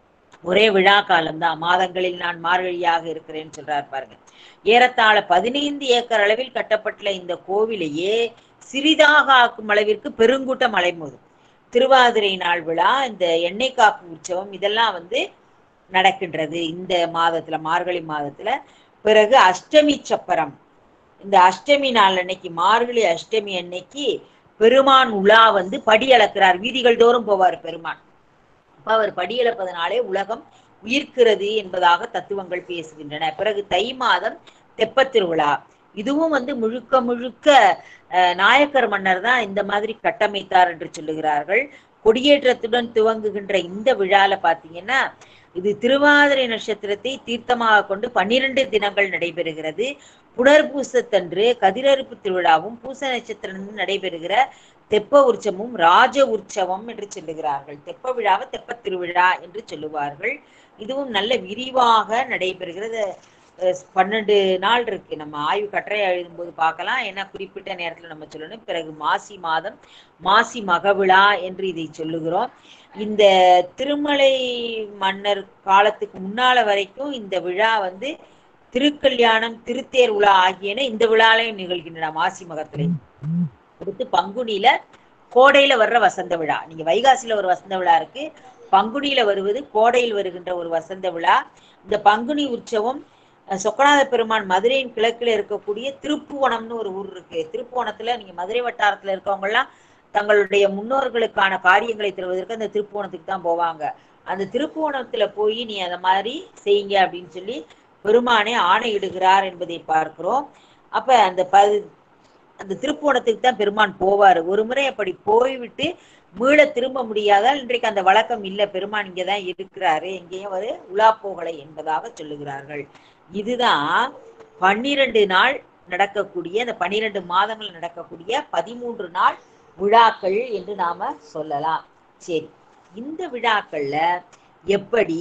ஒரே விழா காலம்தான் மாதங்களில் நான் மார்கழியாக இருக்கிறேன்னு சொல்றாரு பாருங்க ஏறத்தாழ பதினைந்து ஏக்கர் அளவில் கட்டப்பட்டுள்ள இந்த கோவிலையே சிறிதாக ஆக்கும் அளவிற்கு பெருங்கூட்டம் அலைமோதும் திருவாதிரை நாள் விழா இந்த எண்ணெய் காப்பு உற்சவம் இதெல்லாம் வந்து நடக்கின்றது இந்த மாதத்துல மார்கழி மாதத்துல பிறகு அஷ்டமி சப்பரம் இந்த அஷ்டமி நாள் அன்னைக்கு மார்கழி அஷ்டமி அன்னைக்கு பெருமான் உலா வந்து படி அளக்கிறார் வீதிகள் தோறும் போவார் பெருமான் அப்ப அவர் படி அளப்பதனாலே உலகம் உயிர்க்கிறது என்பதாக தத்துவங்கள் பேசுகின்றன பிறகு தை மாதம் தெப்பத் திருவிழா இதுவும் வந்து முழுக்க முழுக்க அஹ், நாயக்கர் மன்னர் தான் இந்த மாதிரி கட்டமைத்தார் என்று சொல்லுகிறார்கள் கொடியேற்றத்துடன் துவங்குகின்ற இந்த விழால பாத்தீங்கன்னா இது திருவாதிரை நட்சத்திரத்தை தீர்த்தமாக கொண்டு பன்னிரண்டு தினங்கள் நடைபெறுகிறது புனர்பூசத்தன்று கதிரறுப்பு திருவிழாவும் பூச நட்சத்திரம் நடைபெறுகிற தெப்ப உற்சவமும் ராஜ உற்சவம் என்று சொல்லுகிறார்கள் தெப்ப விழாவை தெப்ப திருவிழா என்று சொல்லுவார்கள் இதுவும் நல்ல விரிவாக நடைபெறுகிறது அஹ் பன்னெண்டு நாள் இருக்கு நம்ம ஆய்வு கட்டுரை எழுதும்போது பார்க்கலாம் ஏன்னா குறிப்பிட்ட நேரத்துல நம்ம சொல்லணும் பிறகு மாசி மாதம் மாசி மகவிழா என்று இதை சொல்லுகிறோம் இந்த திருமலை மன்னர் காலத்துக்கு முன்னால வரைக்கும் இந்த விழா வந்து திருக்கல்யாணம் திருத்தேர் விழா ஆகியன இந்த விழாலையும் நிகழ்கின்றன மாசி மகத்திலே அடுத்து பங்குனியில கோடையில வர்ற வசந்த விழா நீங்க வைகாசியில ஒரு வசந்த விழா இருக்கு பங்குனியில வருவது கோடையில் வருகின்ற ஒரு வசந்த விழா இந்த பங்குனி உற்சவம் அஹ், சொக்கநாத பெருமான் மதுரையின் கிழக்குல இருக்கக்கூடிய திருப்புவனம்னு ஒரு ஊர் இருக்கு திருப்புவனத்துல நீங்க மதுரை வட்டாரத்துல இருக்கவங்க எல்லாம் தங்களுடைய முன்னோர்களுக்கான காரியங்களை தருவதற்கு அந்த திருப்புவனத்துக்கு தான் போவாங்க அந்த திருப்புவனத்துல போய் நீ அந்த மாதிரி செய்யுங்க அப்படின்னு சொல்லி பெருமானே ஆணையிடுகிறார் என்பதை பார்க்கிறோம் அப்ப அந்த ப அந்த திருப்புவனத்துக்கு தான் பெருமான் போவாரு ஒரு முறை அப்படி போய்விட்டு மீள திரும்ப முடியாதால் இன்றைக்கு அந்த வழக்கம் இல்ல பெருமான் இங்கதான் இருக்கிறாரு எங்கேயும் ஒரு உலா போகலை என்பதாக சொல்லுகிறார்கள் இதுதான் பன்னிரண்டு நாள் நடக்கக்கூடிய அந்த பன்னிரண்டு மாதங்கள் நடக்கக்கூடிய பதிமூன்று நாள் விழாக்கள் என்று நாம சொல்லலாம் சரி இந்த விழாக்கள்ல எப்படி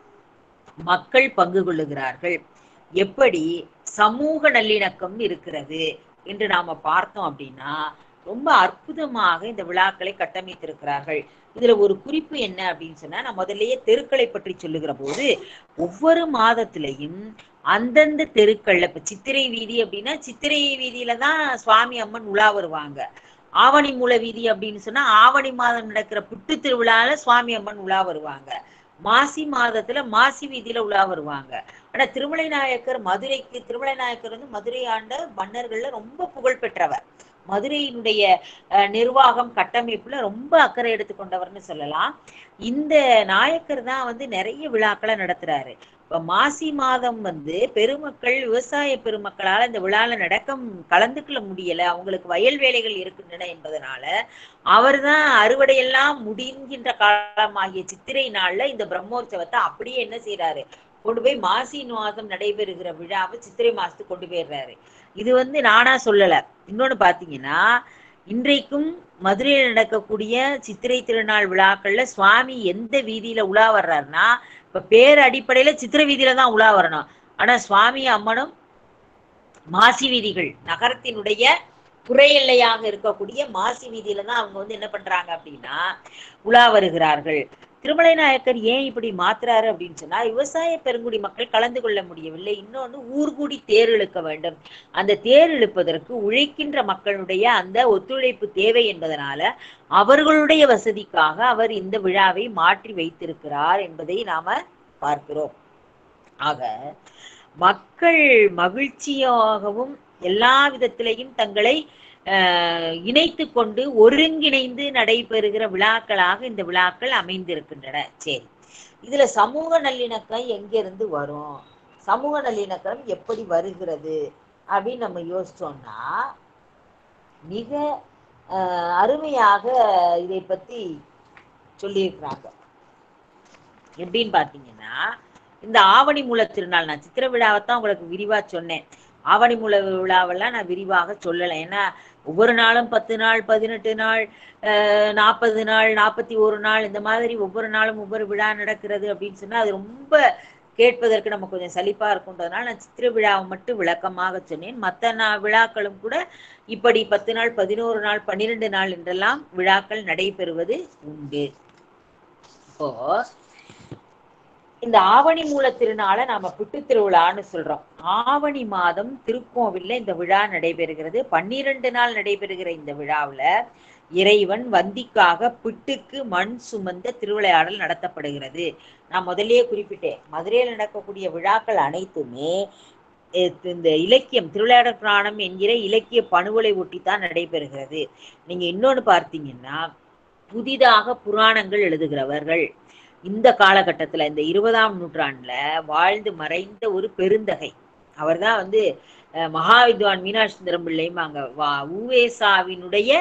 மக்கள் பங்கு கொள்ளுகிறார்கள் எப்படி சமூக நல்லிணக்கம் இருக்கிறது என்று நாம பார்த்தோம் அப்படின்னா ரொம்ப அற்புதமாக இந்த விழாக்களை கட்டமைத்திருக்கிறார்கள் இதுல ஒரு குறிப்பு என்ன அப்படின்னு சொன்னா நான் முதல்லயே தெருக்களை பற்றி சொல்லுகிற போது ஒவ்வொரு மாதத்திலையும் அந்தந்த தெருக்கள்ல இப்ப சித்திரை வீதி அப்படின்னா சித்திரை வீதியில தான் சுவாமி அம்மன் உலா வருவாங்க ஆவணி மூல வீதி அப்படின்னு சொன்னா ஆவணி மாதம் நடக்கிற புட்டு திருவிழால சுவாமி அம்மன் உலா வருவாங்க மாசி மாதத்துல மாசி வீதியில உலா வருவாங்க ஆனா திருமலை நாயக்கர் மதுரைக்கு திருமலை நாயக்கர் வந்து மதுரை ஆண்ட மன்னர்கள்ல ரொம்ப புகழ் பெற்றவர் மதுரையினுடைய அஹ், நிர்வாகம் கட்டமைப்புல ரொம்ப அக்கறை எடுத்துக்கொண்டவர்னு சொல்லலாம் இந்த நாயக்கர் தான் வந்து நிறைய விழாக்களை நடத்துறாரு இப்ப மாசி மாதம் வந்து பெருமக்கள் விவசாய பெருமக்களால இந்த விழால நடக்க கலந்துக்கல முடியல அவங்களுக்கு வயல் வேலைகள் இருக்கின்றன என்பதனால அவர்தான் அறுவடையெல்லாம் முடிகின்ற காலமாகிய சித்திரை நாள்ல இந்த பிரம்மோற்சவத்தை அப்படியே என்ன செய்யறாரு கொண்டு போய் மாசி மாதம் நடைபெறுகிற விழாவை சித்திரை மாசத்துக்கு கொண்டு போயிடுறாரு இது வந்து நானா சொல்லல இன்னொன்னு பாத்தீங்கன்னா இன்றைக்கும் மதுரையில் நடக்கக்கூடிய சித்திரை திருநாள் விழாக்கள்ல சுவாமி எந்த வீதியில உலா வர்றாருன்னா இப்ப பேர் அடிப்படையில சித்திரை வீதியில தான் உலா வரணும் ஆனா சுவாமி அம்மனும் மாசி வீதிகள் நகரத்தினுடைய புற எல்லையாக இருக்கக்கூடிய மாசி வீதியில தான் அவங்க வந்து என்ன பண்றாங்க அப்படின்னா உலா வருகிறார்கள் திருமலை நாயக்கர் ஏன் இப்படி மாத்துறாரு அப்படின்னு சொன்னா விவசாய பெருங்குடி மக்கள் கலந்து கொள்ள முடியவில்லை இன்னொன்னு ஊர்கூடி தேர் இழுக்க வேண்டும் அந்த தேர் இழுப்பதற்கு உழைக்கின்ற மக்களுடைய அந்த ஒத்துழைப்பு தேவை என்பதனால அவர்களுடைய வசதிக்காக அவர் இந்த விழாவை மாற்றி வைத்திருக்கிறார் என்பதை நாம பார்க்கிறோம் ஆக மக்கள் மகிழ்ச்சியாகவும் எல்லா விதத்திலையும் தங்களை ஆஹ், இணைத்து கொண்டு ஒருங்கிணைந்து நடைபெறுகிற விழாக்களாக இந்த விழாக்கள் அமைந்திருக்கின்றன சரி இதுல சமூக நல்லிணக்கம் எங்கிருந்து வரும் சமூக நல்லிணக்கம் எப்படி வருகிறது அப்படின்னு நம்ம யோசிச்சோம்னா மிக ஆஹ், அருமையாக இதை பத்தி சொல்லியிருக்கிறாங்க எப்படின்னு பாத்தீங்கன்னா இந்த ஆவணி மூல திருநாள் நான் சித்திர விழாவைத்தான் உங்களுக்கு விரிவா சொன்னேன் ஆவணி மூல விழாவெல்லாம் நான் விரிவாக சொல்லலை ஏன்னா ஒவ்வொரு நாளும் பத்து நாள் பதினெட்டு நாள் நாற்பது நாள் நாற்பத்தி ஒரு நாள் இந்த மாதிரி ஒவ்வொரு நாளும் ஒவ்வொரு விழா நடக்கிறது அப்படின்னு சொன்னா அது ரொம்ப கேட்பதற்கு நம்ம கொஞ்சம் சலிப்பா இருக்குன்றதுனால நான் சித்திர விழாவை மட்டும் விளக்கமாக சொன்னேன் மற்ற நா விழாக்களும் கூட இப்படி பத்து நாள் பதினோரு நாள் பன்னிரெண்டு நாள் என்றெல்லாம் விழாக்கள் நடைபெறுவது உண்டு இப்போ இந்த ஆவணி மூல திருநாளை நாம புட்டு திருவிழான்னு சொல்றோம் ஆவணி மாதம் திருக்கோவில்ல இந்த விழா நடைபெறுகிறது பன்னிரண்டு நாள் நடைபெறுகிற இந்த விழாவுல இறைவன் வந்திக்காக பிட்டுக்கு மண் சுமந்த திருவிளையாடல் நடத்தப்படுகிறது நான் முதல்லயே குறிப்பிட்டேன் மதுரையில் நடக்கக்கூடிய விழாக்கள் அனைத்துமே எ- இந்த இலக்கியம் திருவிளையாடல் புராணம் என்கிற இலக்கிய பணுவலை ஒட்டித்தான் நடைபெறுகிறது நீங்க இன்னொன்னு பார்த்தீங்கன்னா புதிதாக புராணங்கள் எழுதுகிறவர்கள் இந்த காலகட்டத்துல இந்த இருபதாம் நூற்றாண்டுல வாழ்ந்து மறைந்த ஒரு பெருந்தகை அவர்தான் வந்து அஹ், மகாவித்வான் மீனாட்சி சுந்தரம் பிள்ளையும் அங்க வா உவேசாவினுடைய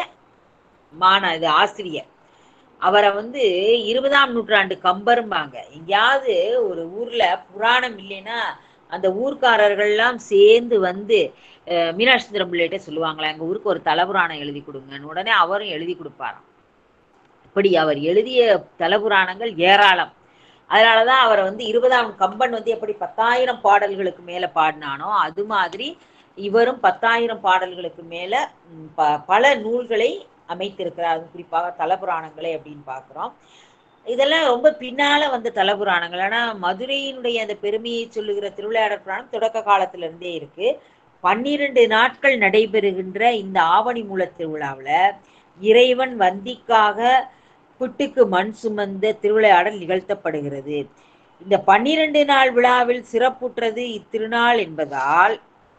மான இது ஆசிரியர் அவரை வந்து இருபதாம் நூற்றாண்டு கம்பரும்பாங்க எங்கேயாவது ஒரு ஊர்ல புராணம் இல்லைன்னா அந்த ஊர்க்காரர்கள்லாம் சேர்ந்து வந்து அஹ், மீனாட்சி சுந்தரம் பிள்ளைகிட்ட சொல்லுவாங்களா எங்க ஊருக்கு ஒரு தலபுராணம் எழுதி கொடுங்கன்னு உடனே அவரும் எழுதி கொடுப்பாராம் இப்படி அவர் எழுதிய தலபுராணங்கள் ஏராளம் அதனாலதான் அவரை வந்து இருபதாம் கம்பன் வந்து எப்படி பத்தாயிரம் பாடல்களுக்கு மேல பாடினானோ அது மாதிரி இவரும் பத்தாயிரம் பாடல்களுக்கு மேல ம், ப- பல நூல்களை அமைத்திருக்கிறார் அதுவும் குறிப்பாக தலபுராணங்களை அப்படின்னு பார்க்கிறோம் இதெல்லாம் ரொம்ப பின்னால வந்த தலபுராணங்கள் ஆனா மதுரையினுடைய அந்த பெருமையை சொல்லுகிற திருவிளையாடற் புராணம் தொடக்க காலத்துல இருந்தே இருக்கு பன்னிரண்டு நாட்கள் நடைபெறுகின்ற இந்த ஆவணி மூல திருவிழாவுல இறைவன் வந்திக்காக புட்டுக்கு மண் சுமந்த திருவிளையாடல் நிகழ்த்தப்படுகிறது இந்த பன்னிரண்டு நாள் விழாவில் சிறப்புற்றது இத்திருநாள் என்பதால்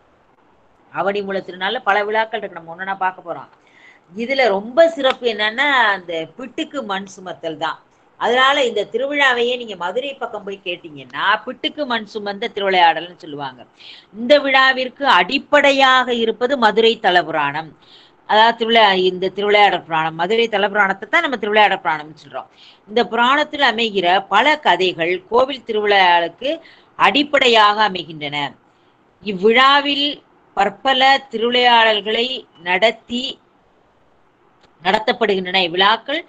ஆவணி மூல திருநாள்ல பல விழாக்கள் இருக்கு நம்ம ஒன்னா பார்க்க போறோம் இதுல ரொம்ப சிறப்பு என்னன்னா அந்த பிட்டுக்கு மண் சுமத்தல் தான் அதனால இந்த திருவிழாவையே நீங்க மதுரை பக்கம் போய் கேட்டீங்கன்னா பிட்டுக்கு மண் சுமந்த திருவிளையாடல்னு சொல்லுவாங்க இந்த விழாவிற்கு அடிப்படையாக இருப்பது மதுரை தலபுராணம் அதாவது திருவிழா இந்த திருவிளையாடல் புராணம் மதுரை தலபுராணத்தை தான் நம்ம திருவிளையாடல் புராணம்னு சொல்றோம் இந்த புராணத்தில் அமைகிற பல கதைகள் கோவில் திருவிழாவுக்கு அடிப்படையாக அமைகின்றன இவ்விழாவில் பற்பல திருவிளையாடல்களை நடத்தி நடத்தப்படுகின்றன இவ்விழாக்கள்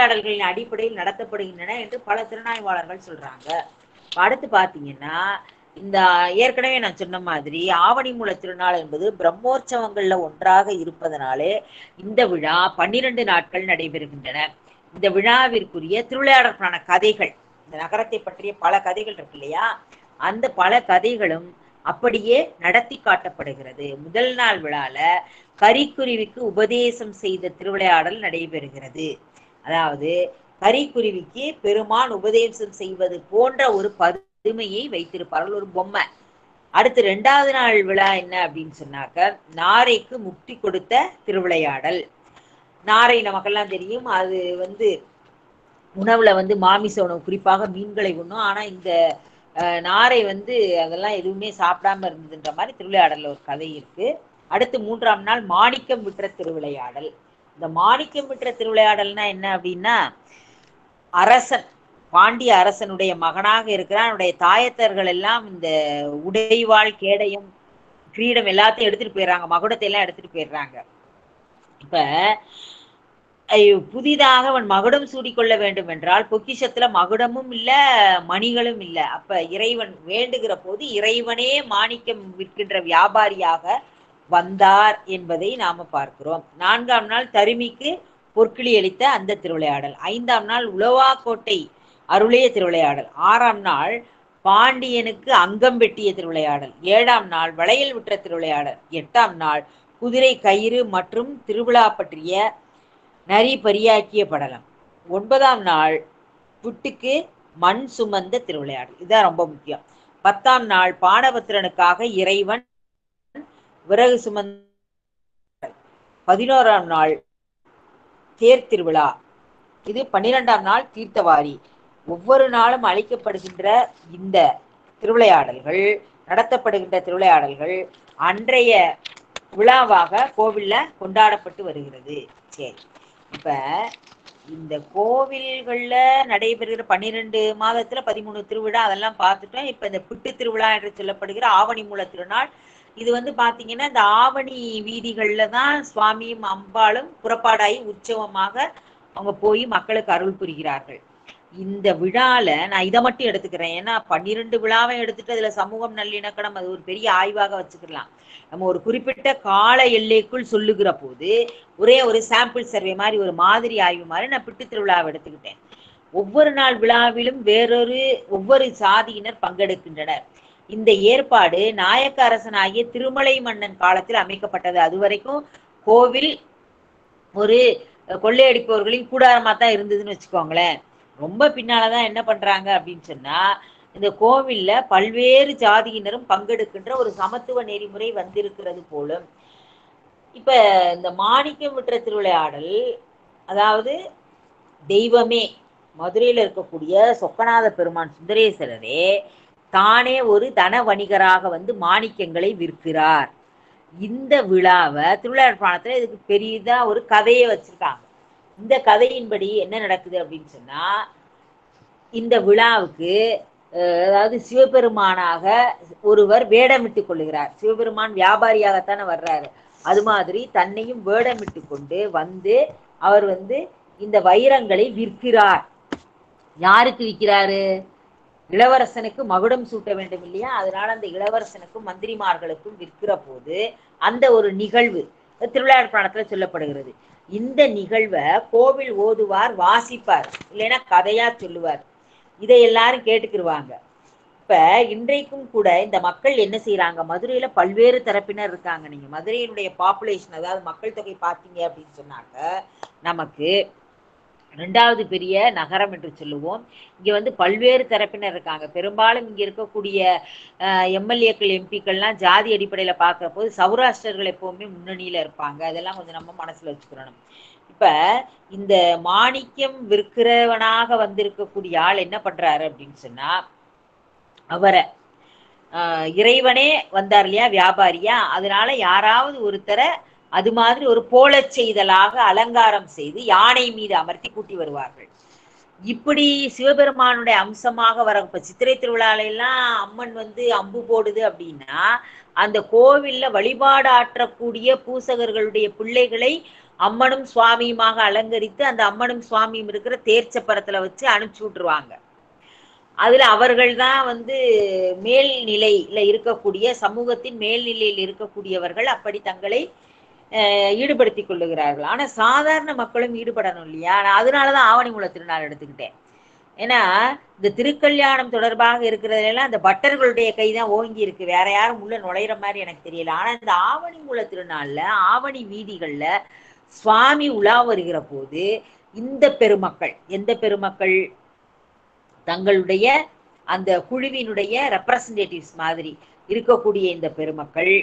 திருவிளையாடல்களின் அடிப்படையில் நடத்தப்படுகின்றன என்று பல திறனாய்வாளர்கள் சொல்றாங்க இப்ப அடுத்து பாத்தீங்கன்னா இந்த ஏற்கனவே நான் சொன்ன மாதிரி ஆவணி மூல திருநாள் என்பது பிரம்மோற்சவங்கள்ல ஒன்றாக இருப்பதனாலே இந்த விழா பன்னிரண்டு நாட்கள் நடைபெறுகின்றன இந்த விழாவிற்குரிய திருவிளையாடற்கான கதைகள் இந்த நகரத்தை பற்றிய பல கதைகள் இருக்கு இல்லையா அந்த பல கதைகளும் அப்படியே நடத்தி காட்டப்படுகிறது முதல் நாள் விழால கரிக்குருவிக்கு உபதேசம் செய்த திருவிளையாடல் நடைபெறுகிறது அதாவது கரிக்குருவிக்கு பெருமான் உபதேசம் செய்வது போன்ற ஒரு பதுமையை வைத்திருப்பார்கள் ஒரு பொம்மை அடுத்து ரெண்டாவது நாள் விழா என்ன அப்படின்னு சொன்னாக்க நாரைக்கு முக்தி கொடுத்த திருவிளையாடல் நாரை நமக்கெல்லாம் தெரியும் அது வந்து உணவுல வந்து மாமிச உணவு குறிப்பாக மீன்களை உண்ணும் ஆனா இந்த அஹ், நாரை வந்து அதெல்லாம் எதுவுமே சாப்பிடாம இருந்ததுன்ற மாதிரி திருவிளையாடல்ல ஒரு கதை இருக்கு அடுத்து மூன்றாம் நாள் மாணிக்கம் விற்ற திருவிளையாடல் இந்த மாணிக்கம் விற்ற திருவிளையாடல்னா என்ன அப்படின்னா அரசன் பாண்டிய அரசனுடைய மகனாக இருக்கிறான் அவனுடைய தாயத்தர்கள் எல்லாம் இந்த உடைவாள் கேடயம் கிரீடம் எல்லாத்தையும் எடுத்துட்டு போயிடுறாங்க மகுடத்தை எல்லாம் எடுத்துட்டு போயிடுறாங்க இப்ப ஐயோ, புதிதாக அவன் மகுடம் சூடிக்கொள்ள வேண்டும் என்றால் பொக்கிஷத்துல மகுடமும் இல்ல மணிகளும் இல்ல அப்ப இறைவன் வேண்டுகிற போது இறைவனே மாணிக்கம் விற்கின்ற வியாபாரியாக வந்தார் என்பதை நாம பார்க்கிறோம் நான்காம் நாள் தருமிக்கு பொற்கிளி அளித்த அந்த திருவிளையாடல் ஐந்தாம் நாள் உளவாக்கோட்டை அருளிய திருவிளையாடல் ஆறாம் நாள் பாண்டியனுக்கு அங்கம் வெட்டிய திருவிளையாடல் ஏழாம் நாள் வளையல் விற்ற திருவிளையாடல் எட்டாம் நாள் குதிரை கயிறு மற்றும் திருவிழா பற்றிய நரி பரியாக்கிய படலம் ஒன்பதாம் நாள் புட்டுக்கு மண் சுமந்த திருவிளையாடல் இதுதான் ரொம்ப முக்கியம் பத்தாம் நாள் பானபத்திரனுக்காக இறைவன் விறகு சுமந்த பதினோராம் நாள் தேர் திருவிழா இது பன்னிரெண்டாம் நாள் தீர்த்தவாரி ஒவ்வொரு நாளும் அளிக்கப்படுகின்ற இந்த திருவிளையாடல்கள் நடத்தப்படுகின்ற திருவிளையாடல்கள் அன்றைய விழாவாக கோவில்ல கொண்டாடப்பட்டு வருகிறது சரி இப்ப இந்த கோவில்கள்ல நடைபெறுகிற பன்னிரெண்டு மாதத்துல பதிமூணு திருவிழா அதெல்லாம் பார்த்துட்டோம் இப்ப இந்த புட்டு திருவிழா என்று சொல்லப்படுகிற ஆவணி மூல திருநாள் இது வந்து பாத்தீங்கன்னா இந்த ஆவணி வீதிகள்ல தான் சுவாமியும் அம்பாளும் புறப்பாடாகி உற்சவமாக அவங்க போய் மக்களுக்கு அருள் புரிகிறார்கள் இந்த விழால நான் இதை மட்டும் எடுத்துக்கிறேன் ஏன்னா பன்னிரெண்டு விழாவை எடுத்துட்டு அதுல சமூகம் நல்லிணக்கணம் அது ஒரு பெரிய ஆய்வாக வச்சுக்கலாம் நம்ம ஒரு குறிப்பிட்ட கால எல்லைக்குள் சொல்லுகிற போது ஒரே ஒரு சாம்பிள் சர்வே மாதிரி ஒரு மாதிரி ஆய்வு மாதிரி நான் பிட்டு திருவிழாவை எடுத்துக்கிட்டேன் ஒவ்வொரு நாள் விழாவிலும் வேறொரு ஒவ்வொரு சாதியினர் பங்கெடுக்கின்றனர் இந்த ஏற்பாடு நாயக்க அரசனாகிய திருமலை மன்னன் காலத்தில் அமைக்கப்பட்டது அது வரைக்கும் கோவில் ஒரு கொள்ளையடிப்பவர்களின் கூடாரமா தான் இருந்ததுன்னு வச்சுக்கோங்களேன் ரொம்ப பின்னாலதான் என்ன பண்றாங்க அப்படின்னு சொன்னா இந்த கோவில்ல பல்வேறு ஜாதியினரும் பங்கெடுக்கின்ற ஒரு சமத்துவ நெறிமுறை வந்திருக்கிறது போலும் இப்ப இந்த மாணிக்கம் விட்டுற திருவிளையாடல் அதாவது தெய்வமே மதுரையில இருக்கக்கூடிய சொக்கநாத பெருமான் சுந்தரேஸ்வரரே தானே ஒரு தன வணிகராக வந்து மாணிக்கங்களை விற்கிறார் இந்த விழாவை திருவிழாப்பாணத்துல இதுக்கு பெரியதா ஒரு கதையை வச்சிருக்காங்க இந்த கதையின்படி என்ன நடக்குது அப்படின்னு சொன்னா இந்த விழாவுக்கு அஹ், அதாவது சிவபெருமானாக ஒருவர் வேடமிட்டு கொள்ளுகிறார் சிவபெருமான் வியாபாரியாகத்தானே வர்றாரு அது மாதிரி தன்னையும் வேடமிட்டு கொண்டு வந்து அவர் வந்து இந்த வைரங்களை விற்கிறார் யாருக்கு விற்கிறாரு இளவரசனுக்கு மகுடம் சூட்ட வேண்டும் இல்லையா அதனால அந்த இளவரசனுக்கும் மந்திரிமார்களுக்கும் விற்கிற போது அந்த ஒரு நிகழ்வு திருவிளையாடல் புராணத்துல சொல்லப்படுகிறது இந்த நிகழ்வை கோவில் ஓதுவார் வாசிப்பார் இல்லைன்னா கதையா சொல்லுவார் இதை எல்லாரும் கேட்டுக்கிருவாங்க இப்ப இன்றைக்கும் கூட இந்த மக்கள் என்ன செய்யறாங்க மதுரையில பல்வேறு தரப்பினர் இருக்காங்க நீங்க மதுரையினுடைய பாப்புலேஷன் அதாவது மக்கள் தொகை பார்த்தீங்க அப்படின்னு சொன்னாக்க நமக்கு ரெண்டாவது பெரிய நகரம் என்று சொல்லுவோம் இங்க வந்து பல்வேறு தரப்பினர் இருக்காங்க பெரும்பாலும் இங்க இருக்கக்கூடிய எம்எல்ஏக்கள் எம்பிக்கள்லாம் ஜாதி அடிப்படையில பார்க்கிற போது சௌராஷ்டிரர்கள் எப்பவுமே முன்னணியில இருப்பாங்க அதெல்லாம் கொஞ்சம் நம்ம மனசுல வச்சுக்கிறணும் இப்ப இந்த மாணிக்கம் விற்கிறவனாக வந்திருக்கக்கூடிய ஆள் என்ன பண்றாரு அப்படின்னு சொன்னா அவரை ஆஹ் இறைவனே வந்தார் இல்லையா வியாபாரியா அதனால யாராவது ஒருத்தரை அது மாதிரி ஒரு போலச் செய்தலாக அலங்காரம் செய்து யானை மீது அமர்த்தி கூட்டி வருவார்கள் இப்படி சிவபெருமானுடைய அம்சமாக வர இப்ப சித்திரை திருவிழால எல்லாம் அம்மன் வந்து அம்பு போடுது அப்படின்னா அந்த கோவில்ல வழிபாடு ஆற்றக்கூடிய பூசகர்களுடைய பிள்ளைகளை அம்மனும் சுவாமியுமாக அலங்கரித்து அந்த அம்மனும் சுவாமியும் இருக்கிற தேர்ச்சப்பரத்துல வச்சு அனுப்பிச்சு விட்டுருவாங்க அதுல அவர்கள் தான் வந்து மேல்நிலையில இருக்கக்கூடிய சமூகத்தின் மேல்நிலையில் இருக்கக்கூடியவர்கள் அப்படி தங்களை அஹ், ஈடுபடுத்திக் கொள்ளுகிறார்கள் ஆனா சாதாரண மக்களும் ஈடுபடணும் இல்லையா நான் அதனாலதான் ஆவணி மூல திருநாள் எடுத்துக்கிட்டேன் ஏன்னா இந்த திருக்கல்யாணம் தொடர்பாக இருக்கிறதுல எல்லாம் அந்த பட்டர்களுடைய கைதான் ஓங்கி இருக்கு வேற யாரும் உள்ள நுழையிற மாதிரி எனக்கு தெரியல ஆனா இந்த ஆவணி மூல திருநாள்ல ஆவணி வீதிகள்ல சுவாமி உலா வருகிற போது இந்த பெருமக்கள் எந்த பெருமக்கள் தங்களுடைய அந்த குழுவினுடைய ரெப்ரசன்டேட்டிவ்ஸ் மாதிரி இருக்கக்கூடிய இந்த பெருமக்கள்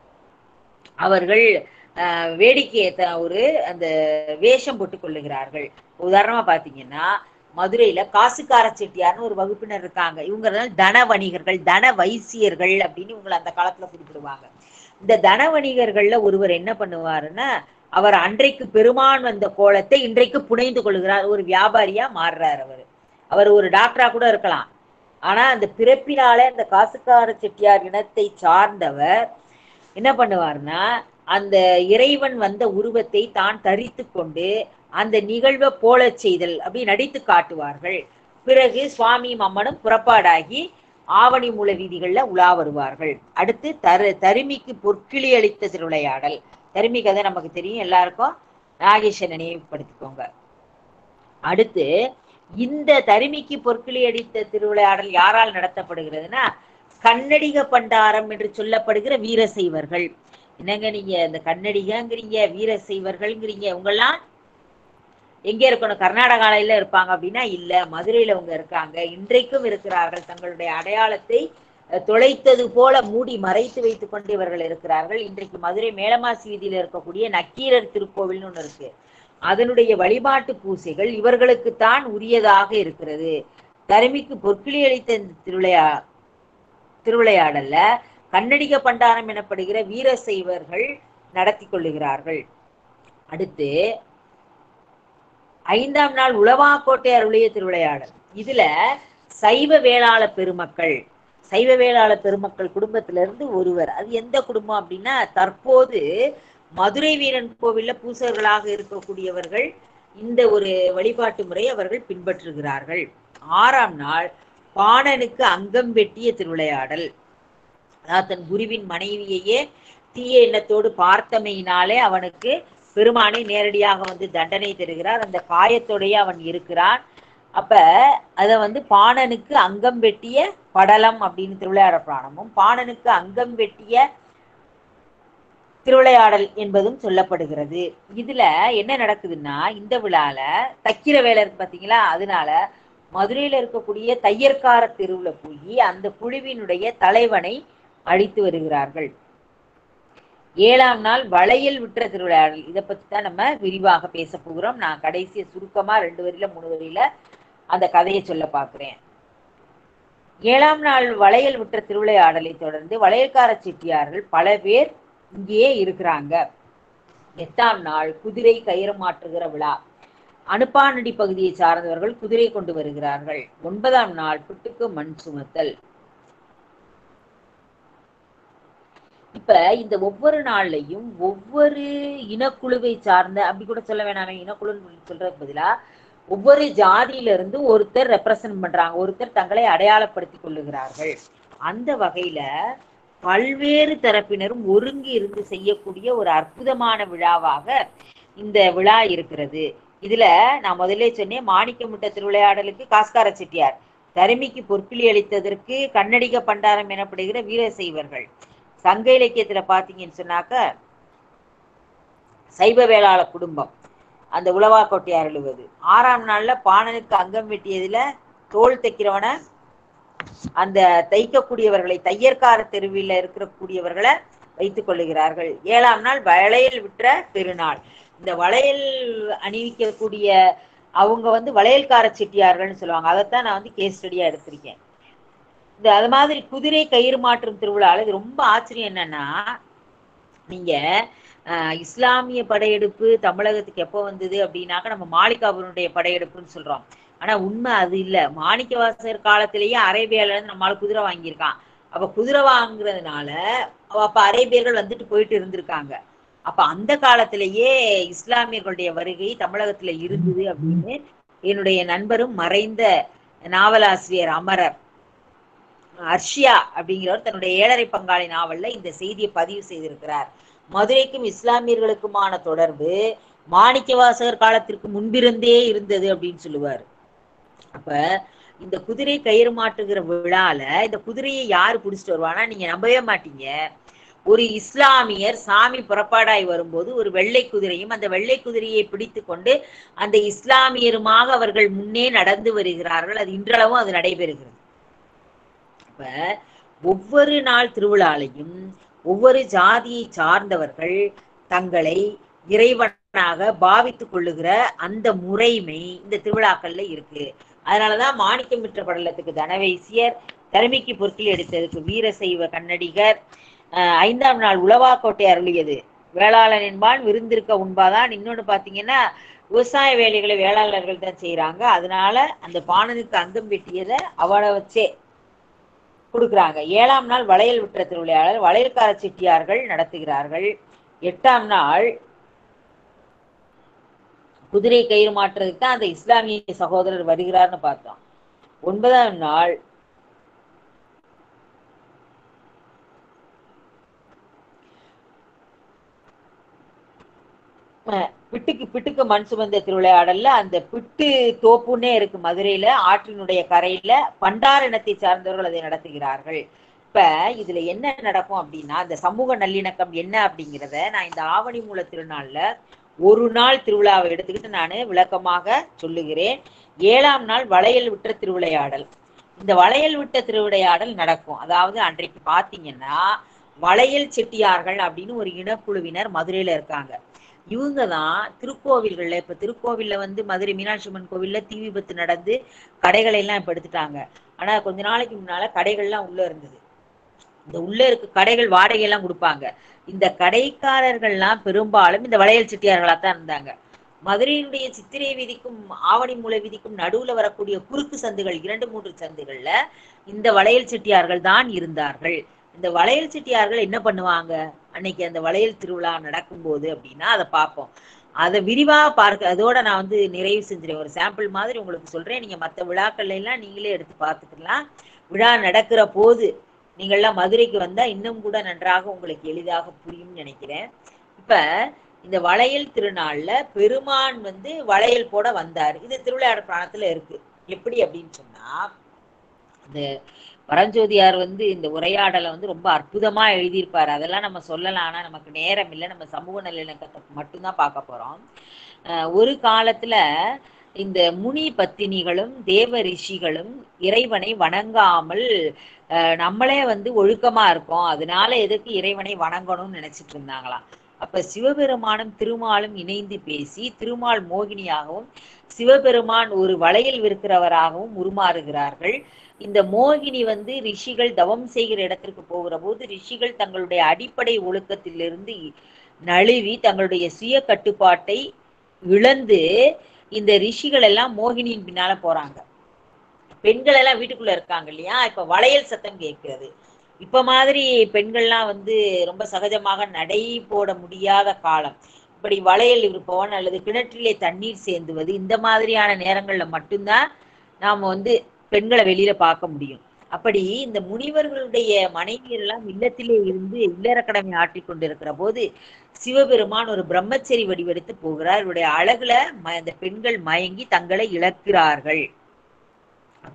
அவர்கள் ஆஹ், வேடிக்கை த- ஒரு அந்த வேஷம் போட்டுக் கொள்ளுகிறார்கள் உதாரணமா பாத்தீங்கன்னா மதுரையில காசுக்கார செட்டியார்னு ஒரு வகுப்பினர் இருக்காங்க இவங்க தான் தன வணிகர்கள் தன வைசியர்கள் அப்படின்னு இவங்களை அந்த காலத்துல குறிப்பிடுவாங்க இந்த தன வணிகர்கள்ல ஒருவர் என்ன பண்ணுவாருன்னா அவர் அன்றைக்கு பெருமான் வந்த கோலத்தை இன்றைக்கு புனைந்து கொள்கிறார் ஒரு வியாபாரியா மாறுறார் அவர் அவர் ஒரு டாக்டரா கூட இருக்கலாம் ஆனா அந்த பிறப்பினாலே அந்த காசுக்கார செட்டியார் இனத்தை சார்ந்தவர் என்ன பண்ணுவார்னா அந்த இறைவன் வந்த உருவத்தை தான் தரித்து கொண்டு அந்த நிகழ்வை போலச் செய்தல் அப்படி நடித்து காட்டுவார்கள் பிறகு சுவாமியும் அம்மனும் புறப்பாடாகி ஆவணி மூல வீதிகள்ல உலா வருவார்கள் அடுத்து தரு தருமிக்கு பொற்கிளி அளித்த திருவிளையாடல் தருமி கதை நமக்கு தெரியும் எல்லாருக்கும் நாகேஷை நினைவுபடுத்திக்கோங்க அடுத்து இந்த தருமிக்கு பொற்கிளி அடித்த திருவிளையாடல் யாரால் நடத்தப்படுகிறதுனா கண்ணடிக பண்டாரம் என்று சொல்லப்படுகிற வீரசைவர்கள் என்னங்க நீங்க இந்த கண்ணடிகங்கிறீங்க வீரசைவர்கள்ங்கிறீங்க உங்கெல்லாம் எங்க இருக்கணும் கர்நாடகாவில இருப்பாங்க அப்படின்னா இல்ல மதுரையில அவங்க இருக்காங்க இன்றைக்கும் இருக்கிறார்கள் தங்களுடைய அடையாளத்தை அஹ், தொலைத்தது போல மூடி மறைத்து வைத்துக் கொண்டு இவர்கள் இருக்கிறார்கள் இன்றைக்கு மதுரை மேலமாசி வீதியில இருக்கக்கூடிய நக்கீரர் திருக்கோவில்னு ஒண்ணு இருக்கு அதனுடைய வழிபாட்டு பூசைகள் இவர்களுக்குத்தான் உரியதாக இருக்கிறது தருமிக்கு பொற்கிளி அளித்த இந்த திருவிளையா திருவிளையாடல்ல கண்ணடிக பண்டாரம் எனப்படுகிற வீரசைவர்கள் நடத்தி கொள்ளுகிறார்கள் அடுத்து ஐந்தாம் நாள் உளவாக்கோட்டை அருளிய திருவிளையாடல் இதுல சைவ வேளாள பெருமக்கள் சைவ வேளாள பெருமக்கள் குடும்பத்திலிருந்து ஒருவர் அது எந்த குடும்பம் அப்படின்னா தற்போது மதுரை வீரன் கோவில்ல பூசகர்களாக இருக்கக்கூடியவர்கள் இந்த ஒரு வழிபாட்டு முறை அவர்கள் பின்பற்றுகிறார்கள் ஆறாம் நாள் பாணனுக்கு அங்கம் வெட்டிய திருவிளையாடல் அதாவது தன் குருவின் மனைவியையே தீய எண்ணத்தோடு பார்த்தமையினாலே அவனுக்கு பெருமானை நேரடியாக வந்து தண்டனை தருகிறார் அந்த காயத்தோடைய அவன் இருக்கிறான் அப்ப அத வந்து பாணனுக்கு அங்கம் வெட்டிய படலம் அப்படின்னு திருவிளையாட புராணமும் பாணனுக்கு அங்கம் வெட்டிய திருவிளையாடல் என்பதும் சொல்லப்படுகிறது இதுல என்ன நடக்குதுன்னா இந்த விழால தைக்கிற வேலை இருக்கு பாத்தீங்களா அதனால மதுரையில இருக்கக்கூடிய தையற்கார தெருவுல போய் அந்த குழுவினுடைய தலைவனை அழித்து வருகிறார்கள் ஏழாம் நாள் வளையல் விற்ற திருவிளையாடல் இதை பத்தி தான் நம்ம விரிவாக பேச போகிறோம் நான் கடைசிய சுருக்கமா ரெண்டு வரியில மூணு வரியில அந்த கதையை சொல்ல பார்க்கிறேன் ஏழாம் நாள் வளையல் விற்ற திருவிளையாடலை தொடர்ந்து வளையல்கார செட்டியார்கள் பல பேர் இங்கேயே இருக்கிறாங்க எட்டாம் நாள் குதிரை கயிறு மாற்றுகிற விழா அனுப்பானடி பகுதியை சார்ந்தவர்கள் குதிரை கொண்டு வருகிறார்கள் ஒன்பதாம் நாள் புட்டுக்கு மண் சுமத்தல் இப்ப இந்த ஒவ்வொரு நாள்லையும் ஒவ்வொரு இனக்குழுவை சார்ந்த அப்படி கூட சொல்ல வேணாமே இனக்குழுன்னு சொல்றதுக்கு பதிலா ஒவ்வொரு ஜாதியில இருந்து ஒருத்தர் ரெப்ரசன்ட் பண்றாங்க ஒருத்தர் தங்களை அடையாளப்படுத்திக் கொள்ளுகிறார்கள் அந்த வகையில பல்வேறு தரப்பினரும் ஒருங்கி இருந்து செய்யக்கூடிய ஒரு அற்புதமான விழாவாக இந்த விழா இருக்கிறது இதுல நான் முதல்ல சொன்னேன் மாணிக்கமுட்ட திருவிளையாடலுக்கு காஸ்கார செட்டியார் தருமிக்கு பொற்கிளி அளித்ததற்கு கண்ணடிக பண்டாரம் எனப்படுகிற வீரசைவர்கள் சங்க இலக்கியத்துல பாத்தீங்கன்னு சொன்னாக்க சைவ வேளாள குடும்பம் அந்த உளவாக்கோட்டையார் எழுவது ஆறாம் நாள்ல பாணனுக்கு அங்கம் வெட்டியதுல தோல் தைக்கிறவன அந்த தைக்கக்கூடியவர்களை தையற்கார தெருவில் இருக்கக்கூடியவர்களை வைத்துக் கொள்ளுகிறார்கள் ஏழாம் நாள் வளையல் விற்ற பெருநாள் இந்த வளையல் அணிவிக்கக்கூடிய அவங்க வந்து வளையல்கார செட்டியார்கள்னு சொல்லுவாங்க அதைத்தான் நான் வந்து கேஸ் ஸ்டடியா எடுத்திருக்கேன் இந்த அது மாதிரி குதிரை கயிறு மாற்றும் திருவிழால இது ரொம்ப ஆச்சரியம் என்னன்னா நீங்க ஆஹ், இஸ்லாமிய படையெடுப்பு தமிழகத்துக்கு எப்போ வந்தது அப்படின்னாக்க நம்ம மாளிகாபுரனுடைய படையெடுப்புன்னு சொல்றோம் ஆனா உண்மை அது இல்ல மாணிக்கவாசகர் காலத்திலேயே அரேபியால இருந்து நம்மளால குதிரை வாங்கியிருக்கான் அப்ப குதிரை வாங்குறதுனால அவ- அப்ப அரேபியர்கள் வந்துட்டு போயிட்டு இருந்திருக்காங்க அப்ப அந்த காலத்திலேயே இஸ்லாமியர்களுடைய வருகை தமிழகத்துல இருந்தது அப்படின்னு என்னுடைய நண்பரும் மறைந்த நாவலாசிரியர் அமரர் அர்ஷியா அப்படிங்கிறவர் தன்னுடைய ஏழரை பங்காளி நாவல்ல இந்த செய்தியை பதிவு செய்திருக்கிறார் மதுரைக்கும் இஸ்லாமியர்களுக்குமான தொடர்பு மாணிக்கவாசகர் காலத்திற்கு முன்பிருந்தே இருந்தது அப்படின்னு சொல்லுவார் அப்ப இந்த குதிரை கயிறு மாட்டுகிற விழால இந்த குதிரையை யாரு பிடிச்சிட்டு வருவானா நீங்க நம்பவே மாட்டீங்க ஒரு இஸ்லாமியர் சாமி புறப்பாடாய் வரும்போது ஒரு வெள்ளை குதிரையும் அந்த வெள்ளை குதிரையை பிடித்து கொண்டு அந்த இஸ்லாமியருமாக அவர்கள் முன்னே நடந்து வருகிறார்கள் அது இன்றளவும் அது நடைபெறுகிறது அப்ப ஒவ்வொரு நாள் திருவிழாலையும் ஒவ்வொரு ஜாதியை சார்ந்தவர்கள் தங்களை இறைவனாக பாவித்துக் கொள்ளுகிற அந்த முறைமை இந்த திருவிழாக்கள்ல இருக்கு அதனாலதான் மாணிக்கம் விற்ற படலத்துக்கு தனவைசியர் தருமிக்கு பொற்கில் எடுத்ததுக்கு வீரசைவ கண்ணடிகர் அஹ் ஐந்தாம் நாள் உளவாக்கோட்டை அருளியது வேளாளன் என்பான் விருந்திருக்க உண்பாதான் இன்னொன்னு பாத்தீங்கன்னா விவசாய வேலைகளை வேளாளர்கள் தான் செய்யறாங்க அதனால அந்த பாணனுக்கு அங்கம் வெட்டியதை அவளை வச்சே கொடுக்குறாங்க ஏழாம் நாள் வளையல் விற்ற திருவிளையாளர் வளையல்கார செட்டியார்கள் நடத்துகிறார்கள் எட்டாம் நாள் குதிரை கயிறு மாற்றுறதுக்கு தான் அந்த இஸ்லாமிய சகோதரர் வருகிறார்னு பார்த்தோம் ஒன்பதாம் நாள் அஹ் பிட்டுக்கு பிட்டுக்கு மண் சுமந்த திருவிளையாடல்ல அந்த பிட்டு தோப்புன்னே இருக்கு மதுரையில ஆற்றினுடைய கரையில பண்டார் இனத்தை சார்ந்தவர்கள் அதை நடத்துகிறார்கள் இப்ப இதுல என்ன நடக்கும் அப்படின்னா அந்த சமூக நல்லிணக்கம் என்ன அப்படிங்கிறத நான் இந்த ஆவணி மூல திருநாள்ல ஒரு நாள் திருவிழாவை எடுத்துக்கிட்டு நான் விளக்கமாக சொல்லுகிறேன் ஏழாம் நாள் வளையல் விட்ட திருவிளையாடல் இந்த வளையல் விட்ட திருவிளையாடல் நடக்கும் அதாவது அன்றைக்கு பாத்தீங்கன்னா வளையல் செட்டியார்கள் அப்படின்னு ஒரு இனக்குழுவினர் மதுரையில இருக்காங்க இவங்க தான் திருக்கோவில்கள்ல இப்ப திருக்கோவில்ல வந்து மதுரை மீனாட்சி அம்மன் கோவில்ல தீ விபத்து நடந்து கடைகளை எல்லாம் இப்ப எடுத்துட்டாங்க ஆனா கொஞ்ச நாளைக்கு முன்னால கடைகள்லாம் உள்ள இருந்தது இந்த உள்ள இருக்க கடைகள் வாடகை எல்லாம் கொடுப்பாங்க இந்த கடைக்காரர்கள்லாம் பெரும்பாலும் இந்த வளையல் செட்டியார்களா தான் இருந்தாங்க மதுரையினுடைய சித்திரை வீதிக்கும் ஆவணி மூல வீதிக்கும் நடுவுல வரக்கூடிய குறுக்கு சந்துகள் இரண்டு மூன்று சந்துகள்ல இந்த வளையல் செட்டியார்கள் தான் இருந்தார்கள் இந்த வளையல் செட்டியார்கள் என்ன பண்ணுவாங்க அன்னைக்கு அந்த வளையல் திருவிழா நடக்கும்போது அப்படின்னா அதை பார்ப்போம் அதை விரிவா பார்க்க அதோட நான் வந்து நிறைவு செஞ்சிருவேன் ஒரு சாம்பிள் மாதிரி உங்களுக்கு சொல்றேன் நீங்க மற்ற விழாக்கள்ல எல்லாம் நீங்களே எடுத்து பார்த்துக்கலாம் விழா நடக்கிற போது நீங்கள்லாம் மதுரைக்கு வந்தா இன்னும் கூட நன்றாக உங்களுக்கு எளிதாக புரியும்னு நினைக்கிறேன் இப்ப இந்த வளையல் திருநாள்ல பெருமான் வந்து வளையல் போட வந்தார் இது திருவிளையாட பிராணத்துல இருக்கு எப்படி அப்படின்னு சொன்னா இந்த பரஞ்சோதியார் வந்து இந்த உரையாடலை வந்து ரொம்ப அற்புதமா எழுதியிருப்பாரு அதெல்லாம் நம்ம சொல்லலாம் ஆனா நமக்கு நேரம் இல்லை நம்ம சமூக நல்லிணக்கத்தை மட்டும்தான் பார்க்க போறோம் அஹ் ஒரு காலத்துல இந்த முனி பத்தினிகளும் தேவ ரிஷிகளும் இறைவனை வணங்காமல் அஹ் நம்மளே வந்து ஒழுக்கமா இருக்கோம் அதனால எதுக்கு இறைவனை வணங்கணும்னு நினைச்சிட்டு இருந்தாங்களாம் அப்ப சிவபெருமானும் திருமாலும் இணைந்து பேசி திருமால் மோகினியாகவும் சிவபெருமான் ஒரு வளையல் விற்கிறவராகவும் உருமாறுகிறார்கள் இந்த மோகினி வந்து ரிஷிகள் தவம் செய்கிற இடத்திற்கு போகிற போது ரிஷிகள் தங்களுடைய அடிப்படை ஒழுக்கத்திலிருந்து நழுவி தங்களுடைய சுய கட்டுப்பாட்டை இழந்து இந்த ரிஷிகள் எல்லாம் மோகினியின் பின்னால போறாங்க பெண்கள் எல்லாம் வீட்டுக்குள்ள இருக்காங்க இல்லையா இப்ப வளையல் சத்தம் கேட்கிறது இப்ப மாதிரி பெண்கள்லாம் வந்து ரொம்ப சகஜமாக நடை போட முடியாத காலம் இப்படி வளையல் இருப்பவன் அல்லது கிணற்றிலே தண்ணீர் சேந்துவது இந்த மாதிரியான நேரங்கள்ல மட்டும்தான் நாம வந்து பெண்களை வெளியில பார்க்க முடியும் அப்படி இந்த முனிவர்களுடைய மனைவியர் எல்லாம் இல்லத்திலே இருந்து இல்லற கடமை ஆற்றிக் கொண்டிருக்கிற போது சிவபெருமான் ஒரு பிரம்மச்சரி வடிவெடுத்து போகிறார் இவருடைய அழகுல ம- இந்த பெண்கள் மயங்கி தங்களை இழக்கிறார்கள் அப்ப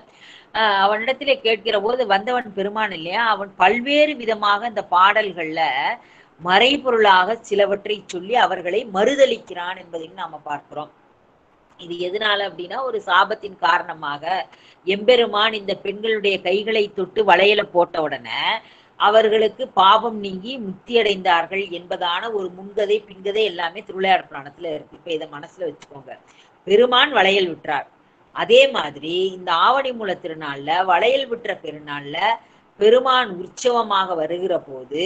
ஆஹ் அவனிடத்திலே கேட்கிற போது வந்தவன் பெருமான் இல்லையா அவன் பல்வேறு விதமாக இந்த பாடல்கள்ல மறைபொருளாக சிலவற்றை சொல்லி அவர்களை மறுதளிக்கிறான் என்பதையும் நாம பார்க்கிறோம் இது எதனால அப்படின்னா ஒரு சாபத்தின் காரணமாக எம்பெருமான் இந்த பெண்களுடைய கைகளை தொட்டு வளையல போட்ட உடனே அவர்களுக்கு பாவம் நீங்கி முக்தி அடைந்தார்கள் என்பதான ஒரு முன்கதை பின்கதை எல்லாமே திருவிளையாடல் புராணத்துல இருக்கு இப்ப இதை மனசுல வச்சுக்கோங்க பெருமான் வளையல் விற்றார் அதே மாதிரி இந்த ஆவணி மூல திருநாள்ல வளையல் விற்ற பெருநாள்ல பெருமான் உற்சவமாக வருகிற போது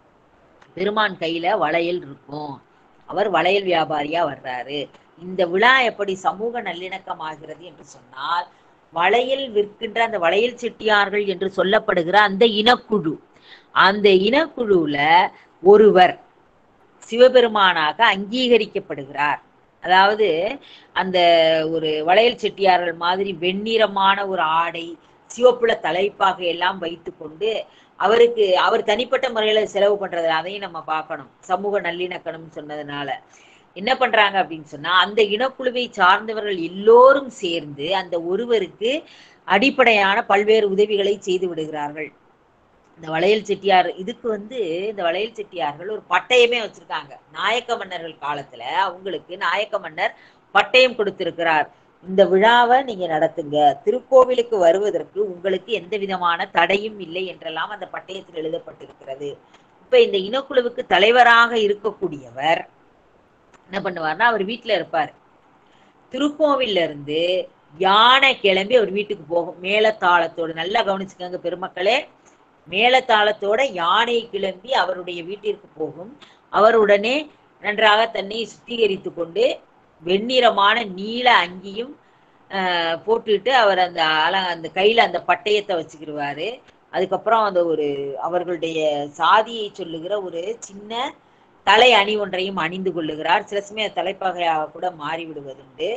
பெருமான் கையில வளையல் இருக்கும் அவர் வளையல் வியாபாரியா வர்றாரு இந்த விழா எப்படி சமூக நல்லிணக்கம் ஆகிறது என்று சொன்னால் வளையல் விற்கின்ற அந்த வளையல் செட்டியார்கள் என்று சொல்லப்படுகிற அந்த இனக்குழு அந்த இனக்குழுல ஒருவர் சிவபெருமானாக அங்கீகரிக்கப்படுகிறார் அதாவது அந்த ஒரு வளையல் செட்டியார்கள் மாதிரி வெண்ணிறமான ஒரு ஆடை சிவப்புல தலைப்பாக எல்லாம் வைத்துக்கொண்டு அவருக்கு அவர் தனிப்பட்ட முறையில செலவு பண்றது அதையும் நம்ம பார்க்கணும் சமூக நல்லிணக்கணம் சொன்னதுனால என்ன பண்றாங்க அப்படின்னு சொன்னா அந்த இனக்குழுவை சார்ந்தவர்கள் எல்லோரும் சேர்ந்து அந்த ஒருவருக்கு அடிப்படையான பல்வேறு உதவிகளை செய்து விடுகிறார்கள் இந்த வளையல் செட்டியார் இதுக்கு வந்து இந்த வளையல் செட்டியார்கள் ஒரு பட்டயமே வச்சிருக்காங்க நாயக்க மன்னர்கள் காலத்துல அவங்களுக்கு நாயக்க மன்னர் பட்டயம் கொடுத்திருக்கிறார் இந்த விழாவை நீங்க நடத்துங்க திருக்கோவிலுக்கு வருவதற்கு உங்களுக்கு எந்த விதமான தடையும் இல்லை என்றெல்லாம் அந்த பட்டயத்தில் எழுதப்பட்டிருக்கிறது இப்ப இந்த இனக்குழுவுக்கு தலைவராக இருக்கக்கூடியவர் என்ன பண்ணுவார்னா அவர் வீட்டுல இருப்பார் திருக்கோவில்ல இருந்து யானை கிளம்பி அவர் வீட்டுக்கு போகும் மேலத்தாளத்தோடு நல்லா கவனிச்சுக்கோங்க பெருமக்களே மேலத்தாளத்தோட யானை கிளம்பி அவருடைய வீட்டிற்கு போகும் அவர் உடனே நன்றாக தன்னை சுத்திகரித்து கொண்டு வெண்ணிறமான நீல அங்கியும் ஆஹ், போட்டுட்டு அவர் அந்த அல அந்த கையில அந்த பட்டயத்தை வச்சுக்கிடுவாரு அதுக்கப்புறம் அந்த ஒரு அவர்களுடைய சாதியை சொல்லுகிற ஒரு சின்ன தலை அணி ஒன்றையும் அணிந்து கொள்ளுகிறார் சில சமயம் தலைப்பகையாக கூட மாறி விடுவதுண்டு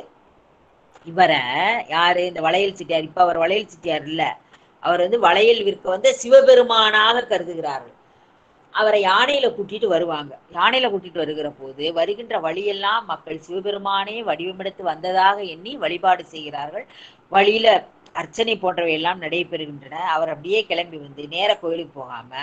இவரை யாரு இந்த வளையல் சிட்டியார் இப்ப அவர் வளையல் சிட்டியார் இல்ல அவர் வந்து வளையல் விற்க வந்த சிவபெருமானாக கருதுகிறார்கள் அவரை யானையில கூட்டிட்டு வருவாங்க யானையில கூட்டிட்டு வருகிற போது வருகின்ற வழியெல்லாம் மக்கள் சிவபெருமானே வடிவமெடுத்து வந்ததாக எண்ணி வழிபாடு செய்கிறார்கள் வழியில அர்ச்சனை போன்றவை எல்லாம் நடைபெறுகின்றன அவர் அப்படியே கிளம்பி வந்து நேர கோயிலுக்கு போகாம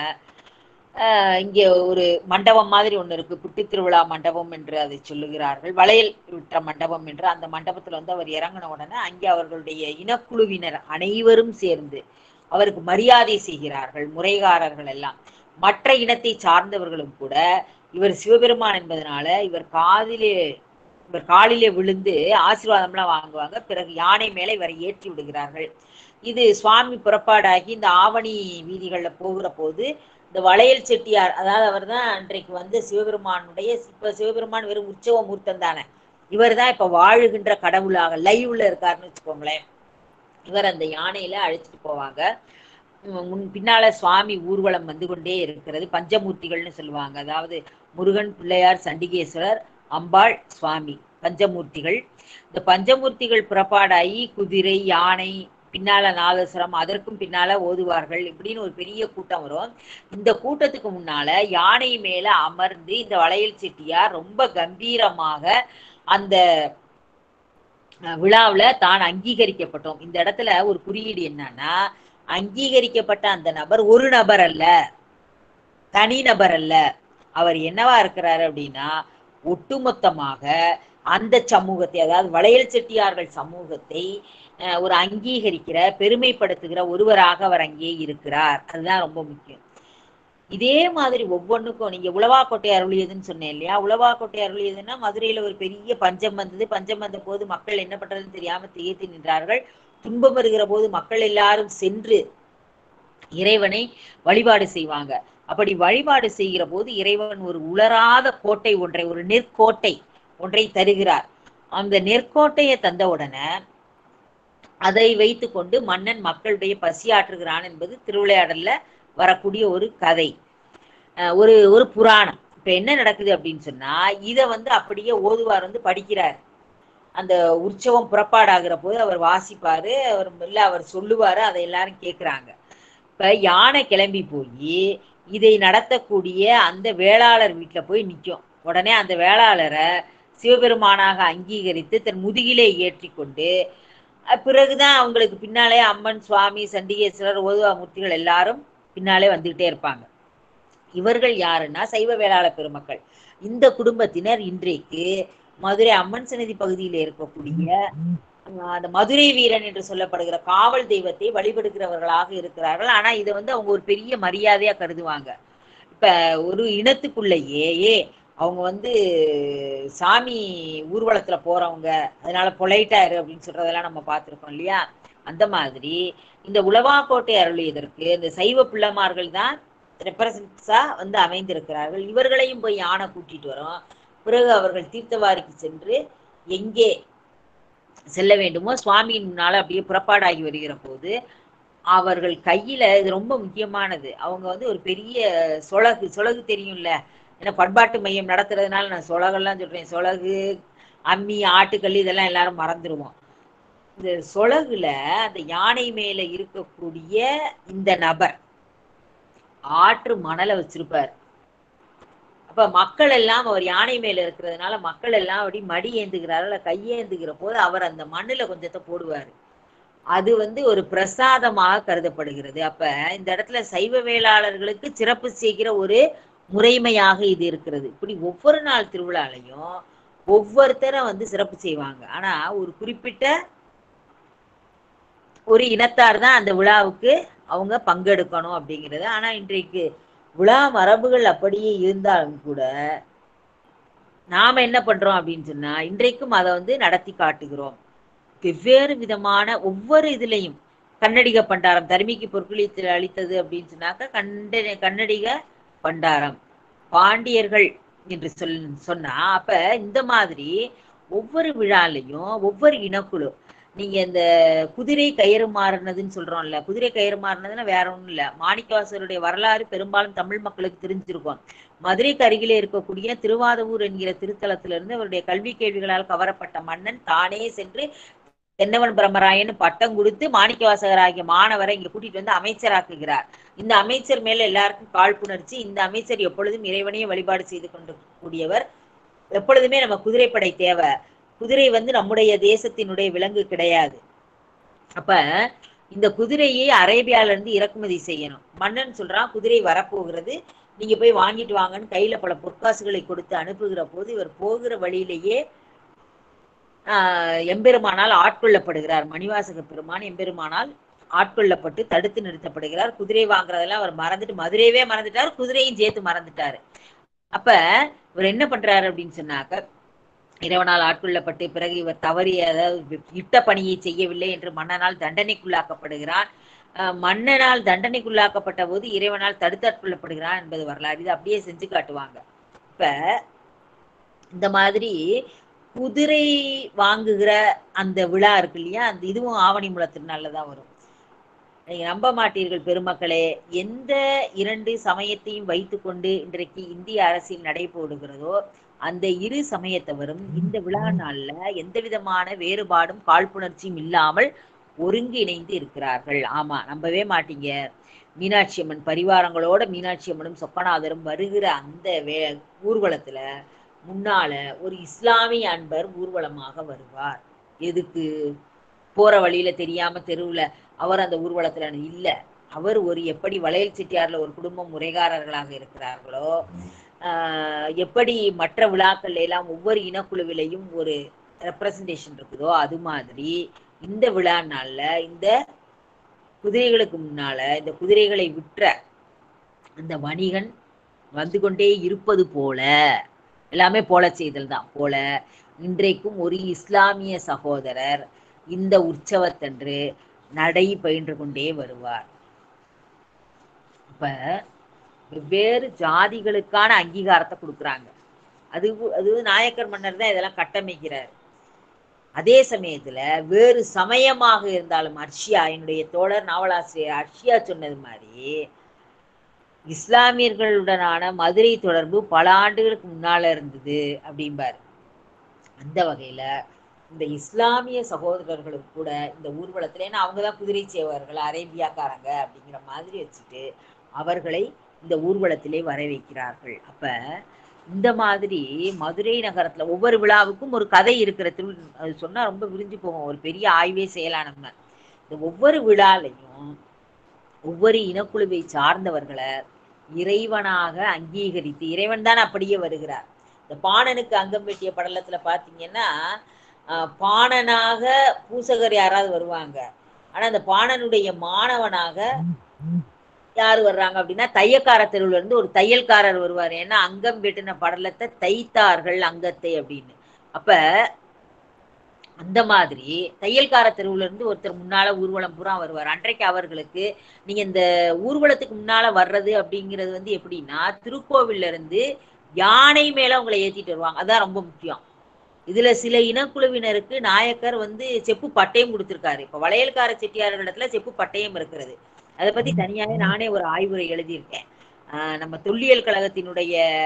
ஆஹ் இங்கே ஒரு மண்டபம் மாதிரி ஒண்ணு இருக்கு குட்டி திருவிழா மண்டபம் என்று அதை சொல்லுகிறார்கள் வளையல் விட்ட மண்டபம் என்று அந்த மண்டபத்துல வந்து அவர் இறங்கின உடனே அங்கே அவர்களுடைய இனக்குழுவினர் அனைவரும் சேர்ந்து அவருக்கு மரியாதை செய்கிறார்கள் முறைகாரர்கள் எல்லாம் மற்ற இனத்தை சார்ந்தவர்களும் கூட இவர் சிவபெருமான் என்பதனால இவர் காதிலே இவர் காலிலே விழுந்து ஆசீர்வாதம்லாம் வாங்குவாங்க பிறகு யானை மேலே இவரை ஏற்றி விடுகிறார்கள் இது சுவாமி புறப்பாடாகி இந்த ஆவணி வீதிகள்ல போகிற போது இந்த வளையல் செட்டியார் அதாவது அவர் தான் அன்றைக்கு வந்து சிவபெருமானுடைய இப்ப சிவபெருமான் வெறும் உற்சவ மூர்த்தம் தானே இவர் தான் இப்ப வாழுகின்ற கடவுளாக லைவ்ல இருக்காருன்னு வச்சுக்கோங்களேன் இவர் அந்த யானையில அழைச்சிட்டு போவாங்க உம் முன் பின்னால சுவாமி ஊர்வலம் வந்து கொண்டே இருக்கிறது பஞ்சமூர்த்திகள்னு சொல்லுவாங்க அதாவது முருகன் பிள்ளையார் சண்டிகேஸ்வரர் அம்பாள் சுவாமி பஞ்சமூர்த்திகள் இந்த பஞ்சமூர்த்திகள் புறப்பாடாகி குதிரை யானை பின்னால நாதஸ்வரம் அதற்கும் பின்னால ஓதுவார்கள் இப்படின்னு ஒரு பெரிய கூட்டம் வரும் இந்த கூட்டத்துக்கு முன்னால யானை மேல அமர்ந்து இந்த வளையல் செட்டியார் ரொம்ப கம்பீரமாக அந்த அஹ், விழாவுல தான் அங்கீகரிக்கப்பட்டோம் இந்த இடத்துல ஒரு குறியீடு என்னன்னா அங்கீகரிக்கப்பட்ட அந்த நபர் ஒரு நபர் அல்ல தனி நபர் அல்ல அவர் என்னவா இருக்கிறாரு அப்படின்னா ஒட்டுமொத்தமாக அந்த சமூகத்தை அதாவது வளையல் செட்டியார்கள் சமூகத்தை அஹ், ஒரு அங்கீகரிக்கிற பெருமைப்படுத்துகிற ஒருவராக அவர் அங்கே இருக்கிறார் அதுதான் ரொம்ப முக்கியம் இதே மாதிரி ஒவ்வொன்றுக்கும் நீங்க உளவாக்கோட்டை அருளியதுன்னு சொன்னேன் இல்லையா உளவாக்கோட்டை அருளியதுன்னா மதுரையில ஒரு பெரிய பஞ்சம் வந்தது பஞ்சம் வந்த போது மக்கள் என்ன பண்றதுன்னு தெரியாம திகைத்து நின்றார்கள் துன்பம் வருகிற போது மக்கள் எல்லாரும் சென்று இறைவனை வழிபாடு செய்வாங்க அப்படி வழிபாடு செய்கிற போது இறைவன் ஒரு உலராத கோட்டை ஒன்றை ஒரு நெற்கோட்டை ஒன்றை தருகிறார் அந்த நெற்கோட்டையை தந்த உடனே அதை வைத்துக்கொண்டு மன்னன் மக்களுடைய பசியாற்றுகிறான் என்பது திருவிளையாடல்ல வரக்கூடிய ஒரு கதை அஹ் ஒரு ஒரு புராணம் இப்ப என்ன நடக்குது அப்படின்னு சொன்னா இத வந்து அப்படியே ஓதுவார் வந்து படிக்கிறார் அந்த உற்சவம் புறப்பாடாகிற போது அவர் வாசிப்பாரு அவர் இல்ல அவர் சொல்லுவாரு அதை எல்லாரும் கேக்குறாங்க இப்ப யானை கிளம்பி போய் இதை நடத்தக்கூடிய அந்த வேளாளர் வீட்டுல போய் நிக்கும் உடனே அந்த வேளாளரை சிவபெருமானாக அங்கீகரித்து தன் முதுகிலே ஏற்றி கொண்டு அஹ் பிறகுதான் அவங்களுக்கு பின்னாலே அம்மன் சுவாமி சண்டிகேஸ்வரர் ஓதுவா மூர்த்திகள் எல்லாரும் பின்னாலே வந்துகிட்டே இருப்பாங்க இவர்கள் யாருன்னா சைவ வேளாளர் பெருமக்கள் இந்த குடும்பத்தினர் இன்றைக்கு மதுரை அம்மன் சன்னதி பகுதியில் இருக்கக்கூடிய அஹ், அந்த மதுரை வீரன் என்று சொல்லப்படுகிற காவல் தெய்வத்தை வழிபடுகிறவர்களாக இருக்கிறார்கள் ஆனா இதை வந்து அவங்க ஒரு பெரிய மரியாதையா கருதுவாங்க இப்ப ஒரு இனத்துக்குள்ளேயே அவங்க வந்து சாமி ஊர்வலத்துல போறவங்க அதனால பொலைட்டா இரு அப்படின்னு சொல்றதெல்லாம் நம்ம பார்த்திருக்கோம் இல்லையா அந்த மாதிரி இந்த உளவாக்கோட்டை அருளியதற்கு இந்த சைவ பிள்ளைமார்கள் தான் ரெப்ரசன்ட்ஸா வந்து அமைந்திருக்கிறார்கள் இவர்களையும் போய் யானை கூட்டிட்டு வரோம் பிறகு அவர்கள் தீர்த்தவாரிக்கு சென்று எங்கே செல்ல வேண்டுமோ சுவாமியின் முன்னால அப்படியே புறப்பாடாகி வருகிற போது அவர்கள் கையில இது ரொம்ப முக்கியமானது அவங்க வந்து ஒரு பெரிய சொலகு சொலகு தெரியும்ல ஏன்னா பண்பாட்டு மையம் நடத்துறதுனால நான் சொலகெல்லாம் சொல்றேன் சொலகு அம்மி ஆட்டுக்கல் இதெல்லாம் எல்லாரும் மறந்துடுவோம் இந்த சொலகுல அந்த யானை மேல இருக்கக்கூடிய இந்த நபர் ஆற்று மணலை வச்சிருப்பார் அப்ப மக்கள் எல்லாம் அவர் யானை மேல இருக்கிறதுனால மக்கள் எல்லாம் அப்படி மடி ஏந்துகிறார்கள் கையேந்துகிற போது அவர் அந்த மண்ணுல கொஞ்சத்தை போடுவாரு அது வந்து ஒரு பிரசாதமாக கருதப்படுகிறது அப்ப இந்த இடத்துல சைவ வேளாளர்களுக்கு சிறப்பு செய்கிற ஒரு முறைமையாக இது இருக்கிறது இப்படி ஒவ்வொரு நாள் திருவிழாலையும் ஒவ்வொருத்தரும் வந்து சிறப்பு செய்வாங்க ஆனா ஒரு குறிப்பிட்ட ஒரு இனத்தார் தான் அந்த விழாவுக்கு அவங்க பங்கெடுக்கணும் அப்படிங்கிறது ஆனா இன்றைக்கு விழா மரபுகள் அப்படியே இருந்தாலும் கூட நாம என்ன பண்றோம் அப்படின்னு சொன்னா இன்றைக்கும் அதை வந்து நடத்தி காட்டுகிறோம் வெவ்வேறு விதமான ஒவ்வொரு இதுலையும் கன்னடிக பண்டாரம் தருமிக்கு பொற்குளித்தில் அளித்தது அப்படின்னு சொன்னாக்க கண்ட கன்னடிக பண்டாரம் பாண்டியர்கள் என்று சொல் சொன்னா அப்ப இந்த மாதிரி ஒவ்வொரு விழாலையும் ஒவ்வொரு இனக்குழு நீங்க இந்த குதிரை கயிறு மாறினதுன்னு சொல்றோம்ல குதிரை கயிறு மாறினதுன்னா வேற ஒண்ணும் இல்ல மாணிக்கவாசருடைய வரலாறு பெரும்பாலும் தமிழ் மக்களுக்கு தெரிஞ்சிருக்கும் மதுரைக்கு அருகிலே இருக்கக்கூடிய திருவாதவூர் என்கிற திருத்தலத்திலிருந்து அவருடைய கல்வி கேள்விகளால் கவரப்பட்ட மன்னன் தானே சென்று தென்னவன் பிரம்மராயன் பட்டம் கொடுத்து மாணிக்கவாசகர் ஆகிய மாணவரை இங்க கூட்டிட்டு வந்து அமைச்சராக்குகிறார் இந்த அமைச்சர் மேல எல்லாருக்கும் காழ்ப்புணர்ச்சி இந்த அமைச்சர் எப்பொழுதும் இறைவனையே வழிபாடு செய்து கொண்டு கூடியவர் எப்பொழுதுமே நம்ம குதிரைப்படை தேவை குதிரை வந்து நம்முடைய தேசத்தினுடைய விலங்கு கிடையாது அப்ப இந்த குதிரையை அரேபியால இருந்து இறக்குமதி செய்யணும் மன்னன் சொல்றான் குதிரை வரப்போகிறது நீங்க போய் வாங்கிட்டு வாங்கன்னு கையில பல பொற்காசுகளை கொடுத்து அனுப்புகிற போது இவர் போகிற வழியிலேயே ஆஹ் எம்பெருமானால் ஆட்கொள்ளப்படுகிறார் மணிவாசக பெருமான் எம்பெருமானால் ஆட்கொள்ளப்பட்டு தடுத்து நிறுத்தப்படுகிறார் குதிரை வாங்குறதெல்லாம் அவர் மறந்துட்டு மதுரையவே மறந்துட்டார் குதிரையும் சேர்த்து மறந்துட்டாரு அப்ப இவர் என்ன பண்றாரு அப்படின்னு சொன்னாக்க இறைவனால் ஆட்கொள்ளப்பட்டு பிறகு இவர் தவறிய அதாவது இட்ட பணியை செய்யவில்லை என்று மன்னனால் தண்டனைக்குள்ளாக்கப்படுகிறார் அஹ் மன்னனால் தண்டனைக்குள்ளாக்கப்பட்ட போது இறைவனால் தடுத்தாட்கொள்ளப்படுகிறான் என்பது வரலாறு இது அப்படியே செஞ்சு காட்டுவாங்க இப்ப இந்த மாதிரி குதிரை வாங்குகிற அந்த விழா இருக்கு இல்லையா அந்த இதுவும் ஆவணி மூல திருநாள்ல தான் வரும் நீங்க நம்ப மாட்டீர்கள் பெருமக்களே எந்த இரண்டு சமயத்தையும் வைத்துக்கொண்டு இன்றைக்கு இந்திய அரசியல் நடைபோடுகிறதோ அந்த இரு சமயத்தவரும் இந்த விழா நாள்ல எந்த விதமான வேறுபாடும் காழ்ப்புணர்ச்சியும் இல்லாமல் ஒருங்கிணைந்து இருக்கிறார்கள் ஆமா நம்பவே மாட்டீங்க மீனாட்சி அம்மன் பரிவாரங்களோட மீனாட்சி அம்மனும் சொப்பநாதரும் வருகிற அந்த வே ஊர்வலத்துல முன்னால ஒரு இஸ்லாமிய அன்பர் ஊர்வலமாக வருவார் எதுக்கு போற வழியில தெரியாம தெருவுல அவர் அந்த ஊர்வலத்துல இல்ல அவர் ஒரு எப்படி வளையல் செட்டியார்ல ஒரு குடும்பம் முறைகாரர்களாக இருக்கிறார்களோ ஆஹ் எப்படி மற்ற விழாக்கள்ல எல்லாம் ஒவ்வொரு இனக்குழுவிலையும் ஒரு ரெப்ரசன்டேஷன் இருக்குதோ அது மாதிரி இந்த விழா நாள்ல இந்த குதிரைகளுக்கு முன்னால இந்த குதிரைகளை விற்ற அந்த வணிகன் வந்து கொண்டே இருப்பது போல எல்லாமே போல செய்தல் தான் போல இன்றைக்கும் ஒரு இஸ்லாமிய சகோதரர் இந்த உற்சவத்தன்று நடை பயின்று கொண்டே வருவார் இப்ப வெவ்வேறு ஜாதிகளுக்கான அங்கீகாரத்தை கொடுக்குறாங்க அது அது நாயக்கர் மன்னர் தான் இதெல்லாம் கட்டமைக்கிறார் அதே சமயத்துல வேறு சமயமாக இருந்தாலும் அர்ஷியா என்னுடைய தோழர் நாவலாசிரியர் அர்ஷியா சொன்னது மாதிரி இஸ்லாமியர்களுடனான மதுரை தொடர்பு பல ஆண்டுகளுக்கு முன்னால இருந்தது அப்படிம்பாரு அந்த வகையில இந்த இஸ்லாமிய சகோதரர்களுக்கு கூட இந்த ஊர்வலத்துல ஏன்னா அவங்கதான் குதிரை சேவர்கள் அரேபியாக்காரங்க அப்படிங்கிற மாதிரி வச்சுட்டு அவர்களை இந்த ஊர்வலத்திலே வர வைக்கிறார்கள் அப்ப இந்த மாதிரி மதுரை நகரத்துல ஒவ்வொரு விழாவுக்கும் ஒரு கதை இருக்கிற திரு அது சொன்னா ரொம்ப விரிஞ்சு போகும் ஒரு பெரிய ஆய்வே செய்யலாம் நம்ம இந்த ஒவ்வொரு விழாலையும் ஒவ்வொரு இனக்குழுவை சார்ந்தவர்களை இறைவனாக அங்கீகரித்து இறைவன் தான் அப்படியே வருகிறார் இந்த பாணனுக்கு அங்கம் வெட்டிய படலத்துல பாத்தீங்கன்னா ஆஹ் பாணனாக பூசகர் யாராவது வருவாங்க ஆனா அந்த பாணனுடைய மாணவனாக யார் வர்றாங்க அப்படின்னா தையக்கார தெருவுல இருந்து ஒரு தையல்காரர் வருவார் ஏன்னா அங்கம் வெட்டின படலத்தை தைத்தார்கள் அங்கத்தை அப்படின்னு அப்ப அந்த மாதிரி தையல்கார தெருவுல இருந்து ஒருத்தர் முன்னால ஊர்வலம் பூரா வருவார் அன்றைக்கு அவர்களுக்கு நீங்க இந்த ஊர்வலத்துக்கு முன்னால வர்றது அப்படிங்கிறது வந்து எப்படின்னா திருக்கோவில்ல இருந்து யானை மேல உங்களை ஏத்திட்டு வருவாங்க அதான் ரொம்ப முக்கியம் இதுல சில இனக்குழுவினருக்கு நாயக்கர் வந்து செப்பு பட்டயம் கொடுத்திருக்காரு இப்ப வளையல்கார செட்டியார்களிடத்துல செப்பு பட்டயம் இருக்கிறது அதை பத்தி தனியாவே நானே ஒரு ஆய்வுரை எழுதியிருக்கேன் ஆஹ் நம்ம தொல்லியல் கழகத்தினுடைய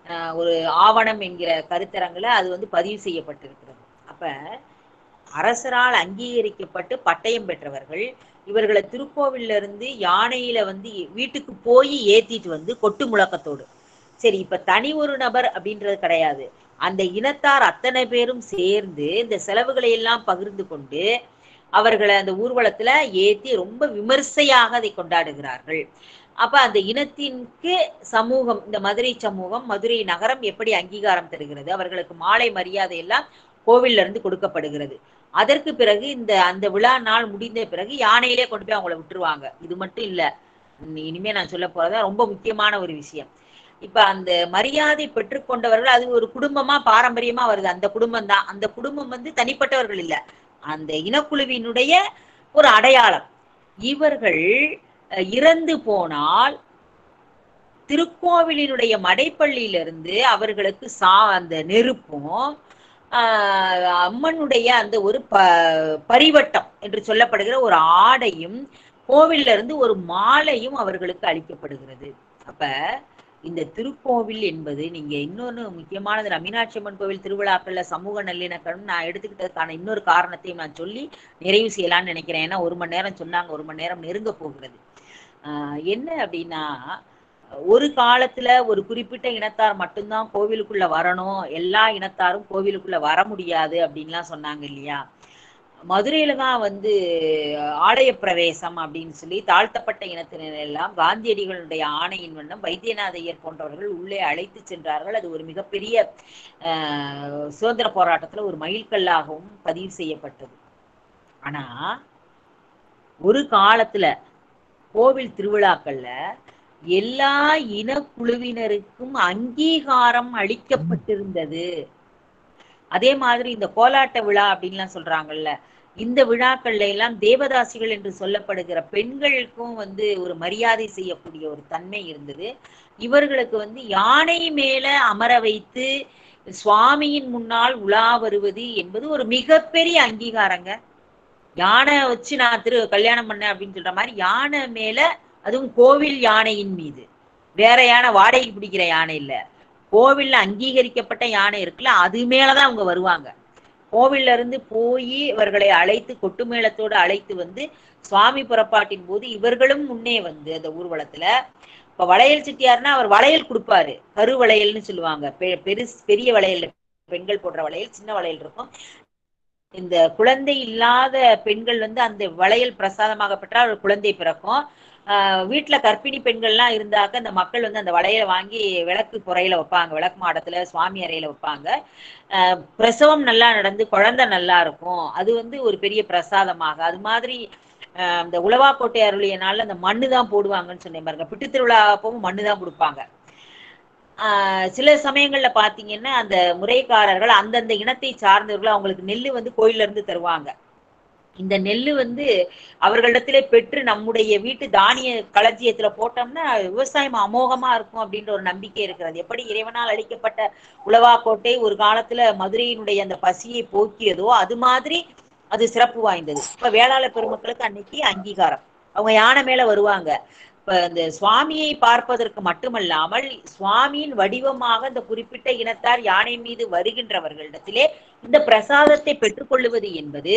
அஹ், ஒரு ஆவணம் என்கிற கருத்தரங்குல அது வந்து பதிவு செய்யப்பட்டிருக்கிறது அப்ப அரசரால் அங்கீகரிக்கப்பட்டு பட்டயம் பெற்றவர்கள் இவர்களை திருக்கோவில்ல இருந்து யானையில வந்து வீட்டுக்கு போய் ஏத்திட்டு வந்து கொட்டு முழக்கத்தோடு சரி இப்ப தனி ஒரு நபர் அப்படின்றது கிடையாது அந்த இனத்தார் அத்தனை பேரும் சேர்ந்து இந்த செலவுகளை எல்லாம் பகிர்ந்து கொண்டு அவர்களை அந்த ஊர்வலத்துல ஏத்தி ரொம்ப விமர்சையாக அதை கொண்டாடுகிறார்கள் அப்ப அந்த இனத்திற்கு சமூகம் இந்த மதுரை சமூகம் மதுரை நகரம் எப்படி அங்கீகாரம் தருகிறது அவர்களுக்கு மாலை மரியாதை எல்லாம் கோவில்ல இருந்து கொடுக்கப்படுகிறது அதற்கு பிறகு இந்த அந்த விழா நாள் முடிந்த பிறகு யானையிலே கொண்டு போய் அவங்கள விட்டுருவாங்க இது மட்டும் இல்ல இனி- இனிமே நான் சொல்ல போறதா ரொம்ப முக்கியமான ஒரு விஷயம் இப்ப அந்த மரியாதை பெற்றுக்கொண்டவர்கள் அது ஒரு குடும்பமா பாரம்பரியமா வருது அந்த குடும்பம் தான் அந்த குடும்பம் வந்து தனிப்பட்டவர்கள் இல்ல அந்த இனக்குழுவினுடைய ஒரு அடையாளம் இவர்கள் அஹ், இறந்து போனால் திருக்கோவிலினுடைய மடைப்பள்ளியிலிருந்து அவர்களுக்கு சா அந்த நெருப்பும் ஆஹ், அம்மனுடைய அந்த ஒரு ப பரிவட்டம் என்று சொல்லப்படுகிற ஒரு ஆடையும் கோவில்ல இருந்து ஒரு மாலையும் அவர்களுக்கு அளிக்கப்படுகிறது அப்ப இந்த திருக்கோவில் என்பது நீங்க இன்னொன்னு முக்கியமானது நான் மீனாட்சி அம்மன் கோவில் திருவிழாக்கள்ல சமூக நல்லிணக்கம் நான் எடுத்துக்கிட்டதுக்கான இன்னொரு காரணத்தையும் நான் சொல்லி நிறைவு செய்யலாம்னு நினைக்கிறேன் ஏன்னா ஒரு மணி நேரம் சொன்னாங்க ஒரு மணி நேரம் நெருங்க போகிறது ஆஹ் என்ன அப்படின்னா ஒரு காலத்துல ஒரு குறிப்பிட்ட இனத்தார் மட்டும்தான் கோவிலுக்குள்ள வரணும் எல்லா இனத்தாரும் கோவிலுக்குள்ள வர முடியாது அப்படின்லாம் சொன்னாங்க இல்லையா மதுரையில தான் வந்து ஆலய பிரவேசம் அப்படின்னு சொல்லி தாழ்த்தப்பட்ட இனத்தினர் எல்லாம் காந்தியடிகளுடைய ஆணையின் வண்ணம் வைத்தியநாத ஐயர் போன்றவர்கள் உள்ளே அழைத்து சென்றார்கள் அது ஒரு மிகப்பெரிய ஆஹ், சுதந்திர போராட்டத்துல ஒரு மைல்கல்லாகவும் பதிவு செய்யப்பட்டது ஆனா ஒரு காலத்துல கோவில் திருவிழாக்கள்ல எல்லா இனக்குழுவினருக்கும் அங்கீகாரம் அளிக்கப்பட்டிருந்தது அதே மாதிரி இந்த கோலாட்ட விழா அப்படின்லாம் சொல்றாங்கல்ல இந்த விழாக்கள்ல எல்லாம் தேவதாசிகள் என்று சொல்லப்படுகிற பெண்களுக்கும் வந்து ஒரு மரியாதை செய்யக்கூடிய ஒரு தன்மை இருந்தது இவர்களுக்கு வந்து யானை மேல அமர வைத்து சுவாமியின் முன்னால் உலா வருவது என்பது ஒரு மிகப்பெரிய அங்கீகாரங்க யானை வச்சு நான் திரு கல்யாணம் பண்ணேன் அப்படின்னு சொல்ற மாதிரி யானை மேல அதுவும் கோவில் யானையின் மீது வேற யானை வாடகைக்கு பிடிக்கிற யானை இல்ல கோவில்ல அங்கீகரிக்கப்பட்ட யானை இருக்குல்ல அது மேலதான் அவங்க வருவாங்க கோவில்ல இருந்து போய் இவர்களை அழைத்து கொட்டு மேளத்தோடு அழைத்து வந்து சுவாமி புறப்பாட்டின் போது இவர்களும் முன்னே வந்து அந்த ஊர்வலத்துல இப்ப வளையல் செட்டியார்னா அவர் வளையல் கொடுப்பாரு கரு வளையல்னு சொல்லுவாங்க பெ- பெருஸ் பெரிய வளையல் பெண்கள் போடுற வளையல் சின்ன வளையல் இருக்கும் இந்த குழந்தை இல்லாத பெண்கள் வந்து அந்த வளையல் பிரசாதமாக பெற்றால் ஒரு குழந்தை பிறக்கும் ஆஹ் வீட்டுல கர்ப்பிணி பெண்கள்லாம் இருந்தாக்க அந்த மக்கள் வந்து அந்த வளையலை வாங்கி விளக்கு புறையில வைப்பாங்க விளக்கு மாடத்துல சுவாமி அறையில வைப்பாங்க ஆஹ் பிரசவம் நல்லா நடந்து குழந்தை நல்லா இருக்கும் அது வந்து ஒரு பெரிய பிரசாதமாக அது மாதிரி ஆஹ் இந்த உழவாக்கோட்டை அருளிய நாள்ல அந்த மண்ணு தான் போடுவாங்கன்னு சொன்னேன் பாருங்க பிட்டு திருவிழா அப்பவும் மண்ணு தான் கொடுப்பாங்க ஆஹ் சில சமயங்கள்ல பாத்தீங்கன்னா அந்த முறைக்காரர்கள் அந்தந்த இனத்தை சார்ந்தவர்கள் அவங்களுக்கு நெல்லு வந்து கோயில்ல இருந்து தருவாங்க இந்த நெல்லு வந்து அவர்களிடத்திலே பெற்று நம்முடைய வீட்டு தானிய களஞ்சியத்துல போட்டோம்னா விவசாயம் அமோகமா இருக்கும் அப்படின்ற ஒரு நம்பிக்கை இருக்கிறது எப்படி இறைவனால் அளிக்கப்பட்ட உழவாக்கோட்டை ஒரு காலத்துல மதுரையினுடைய அந்த பசியை போக்கியதோ அது மாதிரி அது சிறப்பு வாய்ந்தது இப்ப வேளாள பெருமக்களுக்கு அன்னைக்கு அங்கீகாரம் அவங்க யானை மேல வருவாங்க இப்ப இந்த சுவாமியை பார்ப்பதற்கு மட்டுமல்லாமல் சுவாமியின் வடிவமாக இந்த குறிப்பிட்ட இனத்தார் யானை மீது வருகின்றவர்களிடத்திலே இந்த பிரசாதத்தை பெற்றுக்கொள்ளுவது என்பது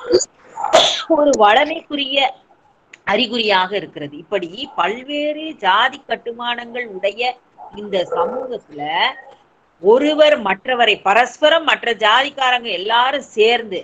ஒரு வளமைக்குரிய அறிகுறியாக இருக்கிறது இப்படி பல்வேறு ஜாதி கட்டுமானங்கள் உடைய இந்த சமூகத்துல ஒருவர் மற்றவரை பரஸ்பரம் மற்ற ஜாதிக்காரங்க எல்லாரும் சேர்ந்து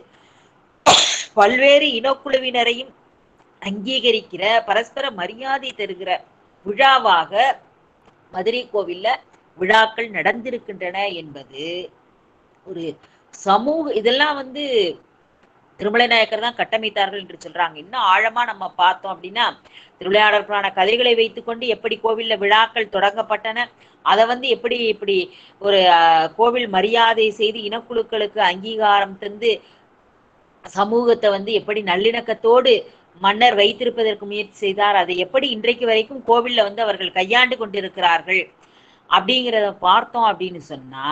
பல்வேறு இனக்குழுவினரையும் அங்கீகரிக்கிற பரஸ்பர மரியாதை தருகிற விழாவாக மதுரை கோவில்ல விழாக்கள் நடந்திருக்கின்றன என்பது ஒரு சமூக இதெல்லாம் வந்து திருமலை நாயக்கர் தான் கட்டமைத்தார்கள் என்று சொல்றாங்க இன்னும் ஆழமா நம்ம பார்த்தோம் அப்படின்னா திருவிளையாடற்கான கதைகளை வைத்துக்கொண்டு எப்படி கோவில்ல விழாக்கள் தொடங்கப்பட்டன அதை வந்து எப்படி இப்படி ஒரு அஹ், கோவில் மரியாதை செய்து இனக்குழுக்களுக்கு அங்கீகாரம் தந்து சமூகத்தை வந்து எப்படி நல்லிணக்கத்தோடு மன்னர் வைத்திருப்பதற்கு முயற்சி செய்தார் அதை எப்படி இன்றைக்கு வரைக்கும் கோவில்ல வந்து அவர்கள் கையாண்டு கொண்டிருக்கிறார்கள் அப்படிங்கிறத பார்த்தோம் அப்படின்னு சொன்னா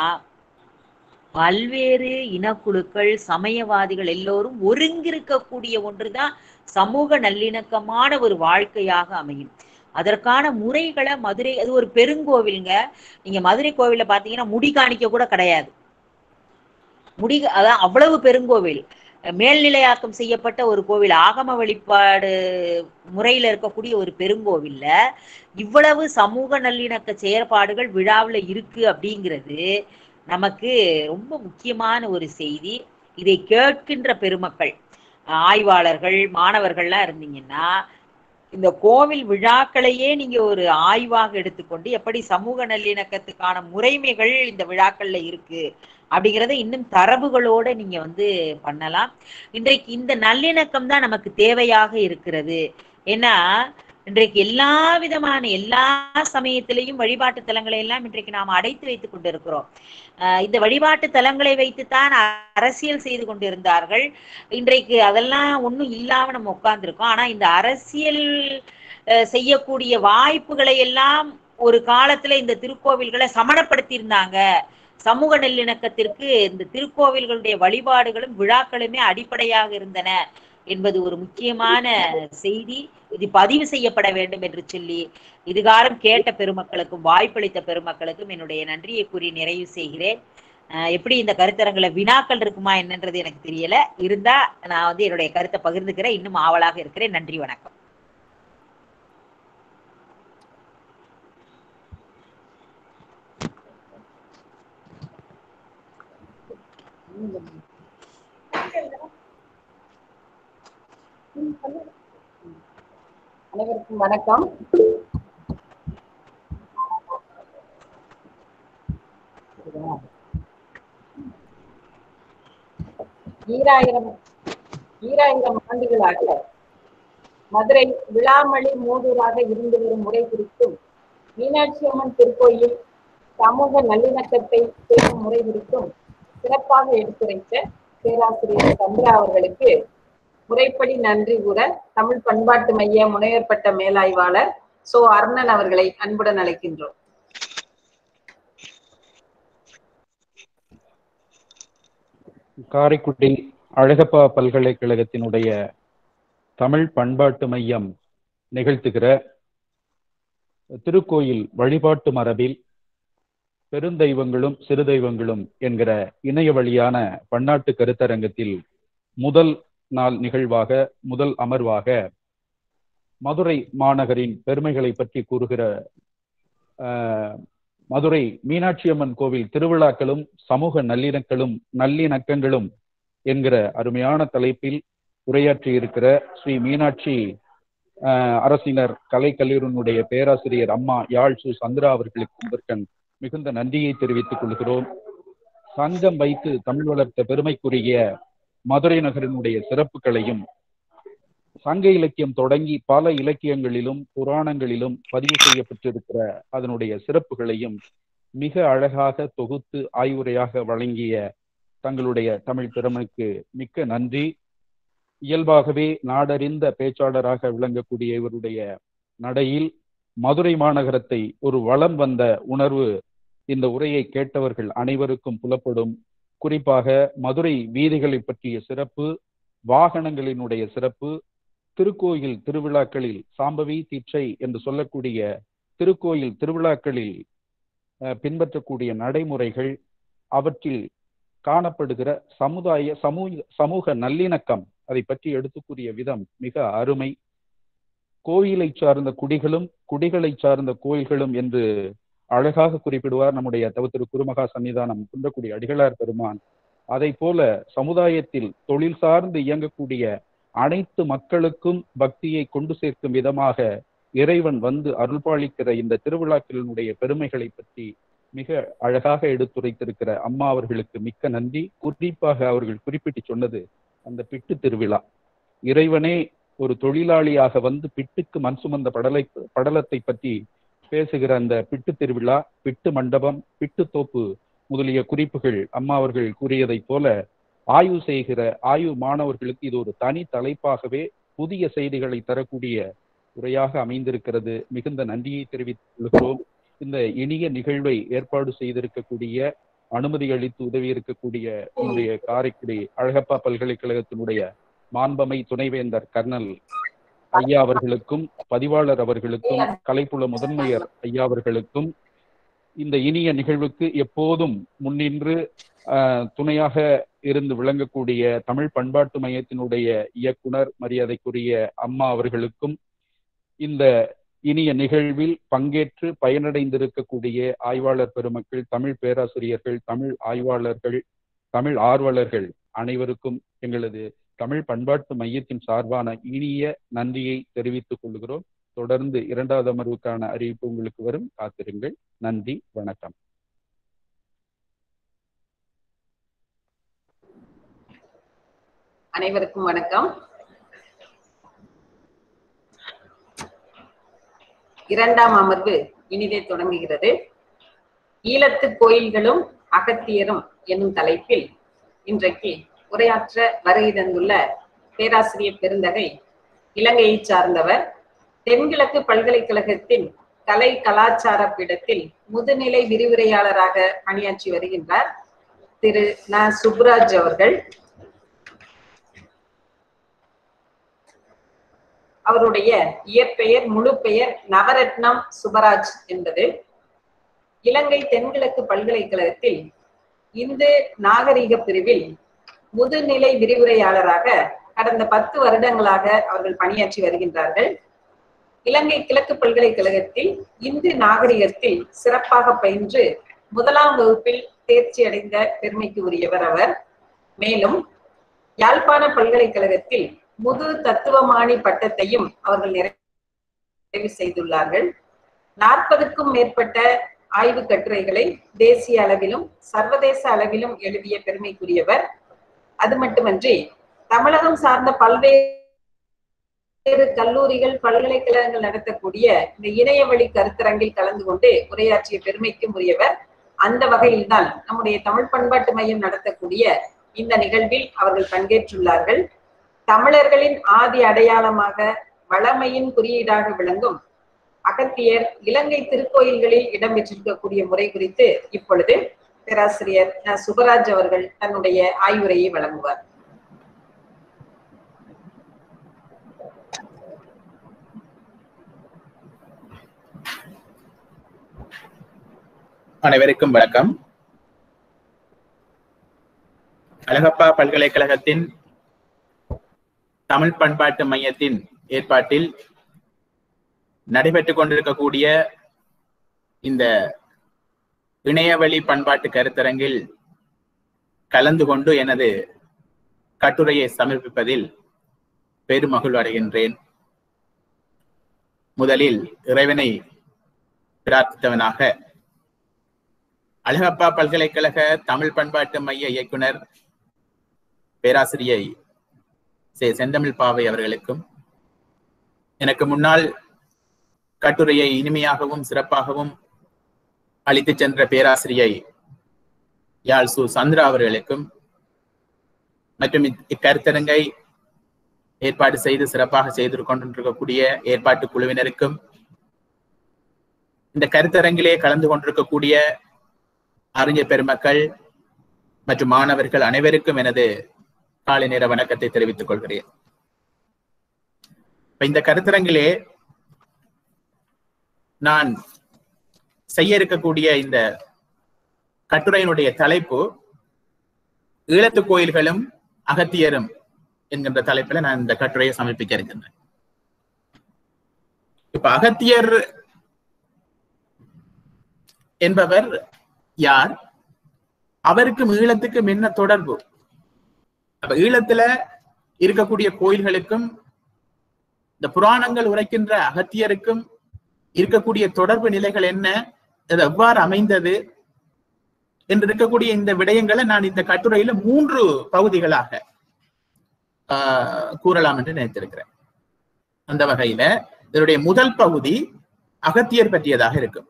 பல்வேறு இனக்குழுக்கள் சமயவாதிகள் எல்லோரும் ஒருங்கிருக்கக்கூடிய ஒன்றுதான் சமூக நல்லிணக்கமான ஒரு வாழ்க்கையாக அமையும் அதற்கான முறைகளை மதுரை அது ஒரு பெருங்கோவிலுங்க நீங்க மதுரை கோவில்ல பாத்தீங்கன்னா முடி காணிக்க கூட கிடையாது முடி அதான் அவ்வளவு பெருங்கோவில் மேல்நிலையாக்கம் செய்யப்பட்ட ஒரு கோவில் ஆகம வழிபாடு முறையில இருக்கக்கூடிய ஒரு பெருங்கோவில்ல இவ்வளவு சமூக நல்லிணக்க செயற்பாடுகள் விழாவுல இருக்கு அப்படிங்கிறது நமக்கு ரொம்ப முக்கியமான ஒரு செய்தி இதை கேட்கின்ற பெருமக்கள் ஆய்வாளர்கள் மாணவர்கள்லாம் இருந்தீங்கன்னா இந்த கோவில் விழாக்களையே நீங்க ஒரு ஆய்வாக எடுத்துக்கொண்டு எப்படி சமூக நல்லிணக்கத்துக்கான முறைமைகள் இந்த விழாக்கள்ல இருக்கு அப்படிங்கிறத இன்னும் தரவுகளோட நீங்க வந்து பண்ணலாம் இன்றைக்கு இந்த நல்லிணக்கம் தான் நமக்கு தேவையாக இருக்கிறது ஏன்னா இன்றைக்கு எல்லா விதமான எல்லா சமயத்திலையும் வழிபாட்டு தலங்களை எல்லாம் இன்றைக்கு நாம் அடைத்து வைத்துக் கொண்டிருக்கிறோம் ஆஹ் இந்த வழிபாட்டு தலங்களை வைத்துத்தான் அரசியல் செய்து கொண்டிருந்தார்கள் இன்றைக்கு அதெல்லாம் ஒண்ணும் இல்லாம நம்ம உட்கார்ந்துருக்கோம் ஆனா இந்த அரசியல் அஹ், செய்யக்கூடிய வாய்ப்புகளை எல்லாம் ஒரு காலத்துல இந்த திருக்கோவில்களை சமணப்படுத்தி இருந்தாங்க சமூக நல்லிணக்கத்திற்கு இந்த திருக்கோவில்களுடைய வழிபாடுகளும் விழாக்களுமே அடிப்படையாக இருந்தன என்பது ஒரு முக்கியமான செய்தி இது பதிவு செய்யப்பட வேண்டும் என்று சொல்லி இதுகாரம் கேட்ட பெருமக்களுக்கும் வாய்ப்பளித்த பெருமக்களுக்கும் என்னுடைய நன்றியை கூறி நிறைவு செய்கிறேன் அஹ் எப்படி இந்த கருத்தரங்குல வினாக்கள் இருக்குமா என்னன்றது எனக்கு தெரியல இருந்தா நான் வந்து என்னுடைய கருத்தை பகிர்ந்துக்கிறேன் இன்னும் ஆவலாக இருக்கிறேன் நன்றி வணக்கம் அனைவருக்கும் வணக்கம் ஈராயிரம் ஈராயிரம் ஆண்டுகளாக மதுரை விழாமளி மூதூராக இருந்து வரும் முறை குறித்தும் மீனாட்சி அம்மன் திருக்கோயில் சமூக நல்லிணக்கத்தை பேணும் முறை குறித்தும் சிறப்பாக எடுத்துரைத்த பேராசிரியர் சந்திரா அவர்களுக்கு முறைப்படி நன்றி கூற தமிழ் பண்பாட்டு மைய முனைவர் பட்ட மேலாய்வாளர் சோ அருணன் அவர்களை அன்புடன் அழைக்கின்றோம் காரைக்குடி அழகப்பா பல்கலைக்கழகத்தினுடைய தமிழ் பண்பாட்டு மையம் நிகழ்த்துகிற திருக்கோயில் வழிபாட்டு மரபில் பெருந்தெய்வங்களும் சிறு தெய்வங்களும் என்கிற இணைய வழியான பன்னாட்டு கருத்தரங்கத்தில் முதல் நாள் நிகழ்வாக முதல் அமர்வாக மதுரை மாநகரின் பெருமைகளை பற்றி கூறுகிற ஆஹ், மதுரை மீனாட்சி அம்மன் கோவில் திருவிழாக்களும் சமூக நல்லிணக்களும் நல்லிணக்கங்களும் என்கிற அருமையான தலைப்பில் உரையாற்றி இருக்கிற ஸ்ரீ மீனாட்சி ஆஹ், அரசினர் கலைக்கல்லூரியினுடைய பேராசிரியர் அம்மா யாழ் சு சந்திரா அவர்களுக்கு முதற்கண் மிகுந்த நன்றியை தெரிவித்துக் கொள்கிறோம் சங்கம் வைத்து தமிழ் வளர்த்த பெருமைக்குரிய மதுரை நகரினுடைய சிறப்புகளையும் சங்க இலக்கியம் தொடங்கி பல இலக்கியங்களிலும் புராணங்களிலும் பதிவு செய்யப்பட்டிருக்கிற அதனுடைய சிறப்புகளையும் மிக அழகாக தொகுத்து ஆய்வுரையாக வழங்கிய தங்களுடைய தமிழ் திறமைக்கு மிக்க நன்றி இயல்பாகவே நாடறிந்த பேச்சாளராக விளங்கக்கூடிய இவருடைய நடையில் மதுரை மாநகரத்தை ஒரு வளம் வந்த உணர்வு இந்த உரையை கேட்டவர்கள் அனைவருக்கும் புலப்படும் குறிப்பாக மதுரை வீதிகளை பற்றிய சிறப்பு வாகனங்களினுடைய சிறப்பு திருக்கோயில் திருவிழாக்களில் சாம்பவி தீட்சை என்று சொல்லக்கூடிய திருக்கோயில் திருவிழாக்களில் அஹ், பின்பற்றக்கூடிய நடைமுறைகள் அவற்றில் காணப்படுகிற சமுதாய சமூக சமூக நல்லிணக்கம் அதை பற்றி எடுத்து கூறிய விதம் மிக அருமை கோயிலை சார்ந்த குடிகளும் குடிகளை சார்ந்த கோயில்களும் என்று அழகாக குறிப்பிடுவார் நம்முடைய தவ திரு குருமகா சன்னிதானம் குன்றக்குடி அடிகளார் பெருமான் அதை போல சமுதாயத்தில் தொழில் சார்ந்து இயங்கக்கூடிய அனைத்து மக்களுக்கும் பக்தியை கொண்டு சேர்க்கும் விதமாக இறைவன் வந்து அருள்பாலிக்கிற இந்த திருவிழாக்களினுடைய பெருமைகளை பற்றி மிக அழகாக எடுத்துரைத்திருக்கிற அம்மா அவர்களுக்கு மிக்க நன்றி குறிப்பாக அவர்கள் குறிப்பிட்டு சொன்னது அந்த பிட்டு திருவிழா இறைவனே ஒரு தொழிலாளியாக வந்து பிட்டுக்கு மண் சுமந்த படலை படலத்தை பற்றி பேசுகிற அந்த பிட்டு திருவிழா பிட்டு மண்டபம் பிட்டு தோப்பு முதலிய குறிப்புகள் அம்மா அவர்கள் கூறியதைப் போல ஆய்வு செய்கிற ஆய்வு மாணவர்களுக்கு இது ஒரு தனி தலைப்பாகவே புதிய செய்திகளை தரக்கூடிய உரையாக அமைந்திருக்கிறது மிகுந்த நன்றியை தெரிவித்துக் கொள்கிறோம் இந்த இனிய நிகழ்வை ஏற்பாடு செய்திருக்கக்கூடிய அனுமதி அளித்து உதவி இருக்கக்கூடிய என்னுடைய காரைக்குடி அழகப்பா பல்கலைக்கழகத்தினுடைய மாண்பமை துணைவேந்தர் கர்னல் ஐயா அவர்களுக்கும் பதிவாளர் அவர்களுக்கும் கலைப்புல முதன்மையர் ஐயா அவர்களுக்கும் இந்த இனிய நிகழ்வுக்கு எப்போதும் முன்னின்று ஆஹ், துணையாக இருந்து விளங்கக்கூடிய தமிழ் பண்பாட்டு மையத்தினுடைய இயக்குனர் மரியாதைக்குரிய அம்மா அவர்களுக்கும் இந்த இனிய நிகழ்வில் பங்கேற்று பயனடைந்திருக்கக்கூடிய ஆய்வாளர் பெருமக்கள் தமிழ் பேராசிரியர்கள் தமிழ் ஆய்வாளர்கள் தமிழ் ஆர்வலர்கள் அனைவருக்கும் எங்களது தமிழ் பண்பாட்டு மையத்தின் சார்பான இனிய நன்றியை தெரிவித்துக் கொள்கிறோம் தொடர்ந்து இரண்டாவது அமர்வுக்கான அறிவிப்பு உங்களுக்கு வரும் காத்திருங்கள் நன்றி வணக்கம் அனைவருக்கும் வணக்கம் இரண்டாம் அமர்வு இனிதே தொடங்குகிறது ஈழத்து கோயில்களும் அகத்தியரும் என்னும் தலைப்பில் இன்றைக்கு உரையாற்ற வருகை தந்துள்ள பேராசிரியர் பெருந்தகை இலங்கையை சார்ந்தவர் தென்கிழக்கு பல்கலைக்கழகத்தின் கலை கலாச்சார பீடத்தில் முதுநிலை விரிவுரையாளராக பணியாற்றி வருகின்றார் திரு ந சுப்ராஜ் அவர்கள் அவருடைய இயற்பெயர் முழு பெயர் நவரத்னம் சுபராஜ் என்பது இலங்கை தென்கிழக்கு பல்கலைக்கழகத்தில் இந்து நாகரிக பிரிவில் முதுநிலை விரிவுரையாளராக கடந்த பத்து வருடங்களாக அவர்கள் பணியாற்றி வருகின்றார்கள் இலங்கை கிழக்கு பல்கலைக்கழகத்தில் இந்து நாகரிகத்தில் சிறப்பாக பயின்று முதலாம் வகுப்பில் தேர்ச்சி அடைந்த பெருமைக்கு உரியவர் அவர் மேலும் யாழ்ப்பாண பல்கலைக்கழகத்தில் முது தத்துவமானி பட்டத்தையும் அவர்கள் நிறைவு செய்துள்ளார்கள் நாற்பதுக்கும் மேற்பட்ட ஆய்வு கட்டுரைகளை தேசிய அளவிலும் சர்வதேச அளவிலும் எழுதிய பெருமைக்குரியவர் அது மட்டுமன்றி தமிழகம் சார்ந்த பல்வேறு கல்லூரிகள் பல்கலைக்கழகங்கள் நடத்தக்கூடிய இந்த இணையவழி கருத்தரங்கில் கலந்து கொண்டு உரையாற்றிய பெருமைக்கும் உரியவர் அந்த வகையில்தான் நம்முடைய தமிழ் பண்பாட்டு மையம் நடத்தக்கூடிய இந்த நிகழ்வில் அவர்கள் பங்கேற்றுள்ளார்கள் தமிழர்களின் ஆதி அடையாளமாக வளமையின் குறியீடாக விளங்கும் அகத்தியர் இலங்கை திருக்கோயில்களில் இடம்பெற்றிருக்கக்கூடிய முறை குறித்து இப்பொழுது பேராசிரியர் ந. சுபராஜ் அவர்கள் தன்னுடைய ஆய்வுரையை வழங்குவார் அனைவருக்கும் வணக்கம் அழகப்பா பல்கலைக்கழகத்தின் தமிழ் பண்பாட்டு மையத்தின் ஏற்பாட்டில் நடைபெற்றுக் கொண்டிருக்கக்கூடிய இந்த இணையவழி பண்பாட்டு கருத்தரங்கில் கலந்து கொண்டு எனது கட்டுரையை சமர்ப்பிப்பதில் பெருமகிழ்வு அடைகின்றேன் முதலில் இறைவனை பிரார்த்தித்தவனாக அழகப்பா பல்கலைக்கழக தமிழ் பண்பாட்டு மைய இயக்குனர் பேராசிரியை சே செந்தமிழ் பாவை அவர்களுக்கும் எனக்கு முன்னால் கட்டுரையை இனிமையாகவும் சிறப்பாகவும் அளித்துச் சென்ற பேராசிரியை யாழ் சு சந்திரா அவர்களுக்கும் மற்றும் இக்- இக்கருத்தரங்கை ஏற்பாடு செய்து சிறப்பாக செய்து கொண்டிருக்கக்கூடிய ஏற்பாட்டு குழுவினருக்கும் இந்த கருத்தரங்கிலே கலந்து கொண்டிருக்கக்கூடிய அறிஞர் பெருமக்கள் மற்றும் மாணவர்கள் அனைவருக்கும் எனது காலை நேர வணக்கத்தை தெரிவித்துக் கொள்கிறேன் இப்ப இந்த கருத்தரங்கிலே நான் செய்ய இருக்கக்கூடிய இந்த கட்டுரையினுடைய தலைப்பு ஈழத்து கோயில்களும் அகத்தியரும் என்கின்ற தலைப்பில் நான் இந்த கட்டுரையை சமர்ப்பிக்க இருக்கின்றேன் இப்ப அகத்தியர் என்பவர் யார் அவருக்கும் ஈழத்துக்கும் என்ன தொடர்பு அப்ப ஈழத்துல இருக்கக்கூடிய கோயில்களுக்கும் இந்த புராணங்கள் உரைக்கின்ற அகத்தியருக்கும் இருக்கக்கூடிய தொடர்பு நிலைகள் என்ன அது எவ்வாறு அமைந்தது என்று இருக்கக்கூடிய இந்த விடயங்களை நான் இந்த கட்டுரையில மூன்று பகுதிகளாக ஆஹ், கூறலாம் என்று நினைத்திருக்கிறேன் அந்த வகையில இதனுடைய முதல் பகுதி அகத்தியர் பற்றியதாக இருக்கும்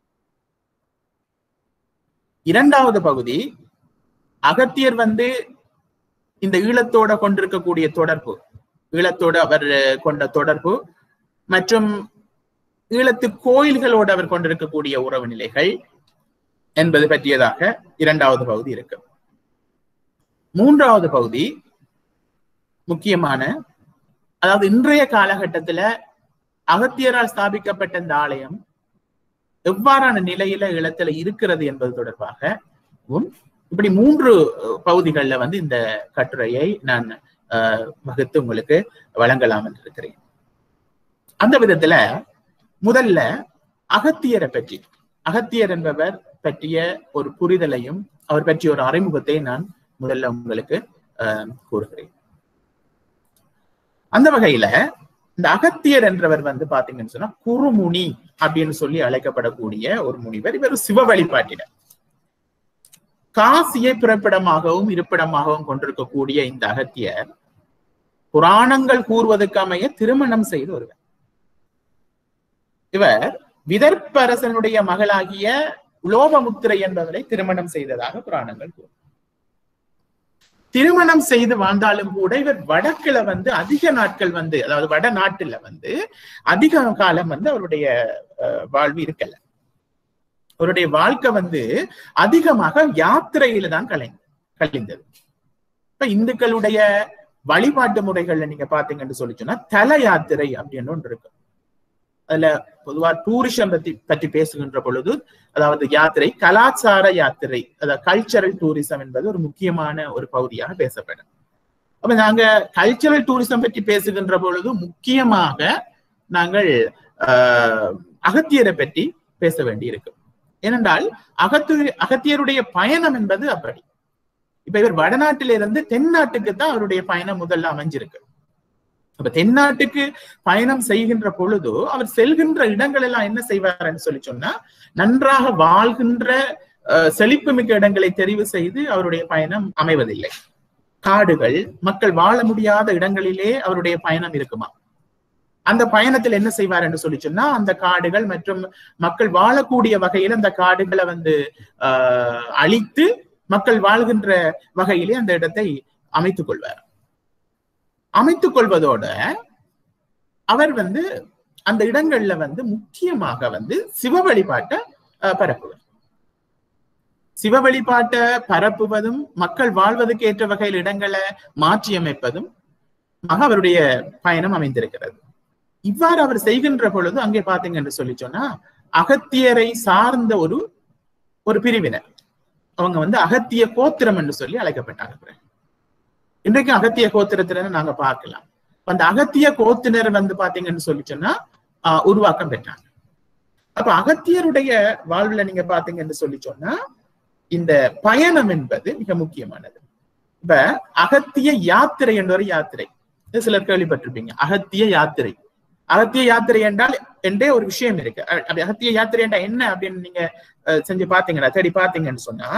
இரண்டாவது பகுதி அகத்தியர் வந்து இந்த ஈழத்தோட கொண்டிருக்கக்கூடிய தொடர்பு ஈழத்தோடு அவர் கொண்ட தொடர்பு மற்றும் ஈழத்து கோயில்களோடு அவர் கொண்டிருக்கக்கூடிய உறவு நிலைகள் என்பது பற்றியதாக இரண்டாவது பகுதி இருக்கு மூன்றாவது பகுதி முக்கியமான அதாவது இன்றைய காலகட்டத்துல அகத்தியரால் ஸ்தாபிக்கப்பட்ட இந்த ஆலயம் எவ்வாறான நிலையில இடத்துல இருக்கிறது என்பது தொடர்பாகவும் இப்படி மூன்று பகுதிகளில் வந்து இந்த கட்டுரையை நான் வகுத்து உங்களுக்கு வழங்கலாம் என்று இருக்கிறேன் அந்த விதத்துல முதல்ல அகத்தியரை பற்றி அகத்தியர் என்பவர் பற்றிய ஒரு புரிதலையும் அவர் பற்றிய ஒரு அறிமுகத்தை நான் முதல்ல உங்களுக்கு கூறுகிறேன் அந்த வகையில இந்த அகத்தியர் என்றவர் வந்து பாத்தீங்கன்னு சொன்னா குருமுனி அப்படின்னு சொல்லி அழைக்கப்படக்கூடிய ஒரு முனிவர் இவர் சிவ வழிபாட்டினர் காசியை பிறப்பிடமாகவும் இருப்பிடமாகவும் கொண்டிருக்கக்கூடிய இந்த அகத்தியர் புராணங்கள் கூறுவதற்கு அமைய திருமணம் செய்து ஒருவர் இவர் விதர்ப்பரசனுடைய மகளாகிய உலோபமுத்திரை என்பவரை திருமணம் செய்ததாக புராணங்கள் கூறும் திருமணம் செய்து வாழ்ந்தாலும் கூட இவர் வடக்குல வந்து அதிக நாட்கள் வந்து அதாவது வட நாட்டுல வந்து அதிக காலம் வந்து அவருடைய வாழ்வு இருக்கல அவருடைய வாழ்க்கை வந்து அதிகமாக யாத்திரையில தான் கலை கழிந்தது இப்ப இந்துக்களுடைய வழிபாட்டு முறைகள்ல நீங்க பாத்தீங்கன்னு சொல்லி சொன்னா தல யாத்திரை அப்படின்னு ஒன்று இருக்கு அதுல பொதுவா டூரிசம் பத்தி பற்றி பேசுகின்ற பொழுது அதாவது யாத்திரை கலாச்சார யாத்திரை அதாவது கல்ச்சரல் டூரிசம் என்பது ஒரு முக்கியமான ஒரு பகுதியாக பேசப்படும் அப்ப நாங்க கல்ச்சரல் டூரிசம் பற்றி பேசுகின்ற பொழுது முக்கியமாக நாங்கள் ஆஹ் அகத்தியரை பற்றி பேச வேண்டி இருக்கு ஏனென்றால் அகத்து அகத்தியருடைய பயணம் என்பது அப்படி இப்ப இவர் வடநாட்டிலிருந்து தென்னாட்டுக்கு தான் அவருடைய பயணம் முதல்ல அமைஞ்சிருக்கு அப்ப தென்னாட்டுக்கு பயணம் செய்கின்ற பொழுது அவர் செல்கின்ற இடங்கள் எல்லாம் என்ன செய்வார்னு சொல்லி சொன்னா நன்றாக வாழ்கின்ற செழிப்பு மிக்க இடங்களை தெரிவு செய்து அவருடைய பயணம் அமைவதில்லை காடுகள் மக்கள் வாழ முடியாத இடங்களிலே அவருடைய பயணம் இருக்குமா அந்த பயணத்தில் என்ன செய்வார் என்று சொல்லி சொன்னா அந்த காடுகள் மற்றும் மக்கள் வாழக்கூடிய வகையில் அந்த காடுகளை வந்து ஆஹ் அழித்து மக்கள் வாழ்கின்ற வகையிலே அந்த இடத்தை அமைத்துக் கொள்வார் அமைத்துக் கொள்வதோட அவர் வந்து அந்த இடங்கள்ல வந்து முக்கியமாக வந்து சிவ வழிபாட்டை பரப்புவர் சிவ வழிபாட்டை பரப்புவதும் மக்கள் வாழ்வதற்கு ஏற்ற வகையில் இடங்களை மாற்றி அமைப்பதும் அவருடைய பயணம் அமைந்திருக்கிறது இவ்வாறு அவர் செய்கின்ற பொழுது அங்கே பாத்தீங்க என்று சொல்லி சொன்னா அகத்தியரை சார்ந்த ஒரு ஒரு பிரிவினர் அவங்க வந்து அகத்திய கோத்திரம் என்று சொல்லி அழைக்கப்பட்டார்கள் இன்றைக்கு அகத்திய கோத்திரத்தினர் நாங்க பார்க்கலாம் அந்த அகத்திய கோத்தினர் வந்து பாத்தீங்கன்னு சொல்லி சொன்னா ஆஹ் உருவாக்கம் பெற்றாங்க அப்ப அகத்தியருடைய வாழ்வுல நீங்க பாத்தீங்கன்னு சொல்லி சொன்னா இந்த பயணம் என்பது மிக முக்கியமானது இப்ப அகத்திய யாத்திரை என்ற ஒரு யாத்திரை சிலர் கேள்விப்பட்டிருப்பீங்க அகத்திய யாத்திரை அகத்திய யாத்திரை என்றால் என்றே ஒரு விஷயம் இருக்கு அகத்திய யாத்திரை என்றால் என்ன அப்படின்னு நீங்க செஞ்சு பாத்தீங்கன்னா தேடி பாத்தீங்கன்னு சொன்னா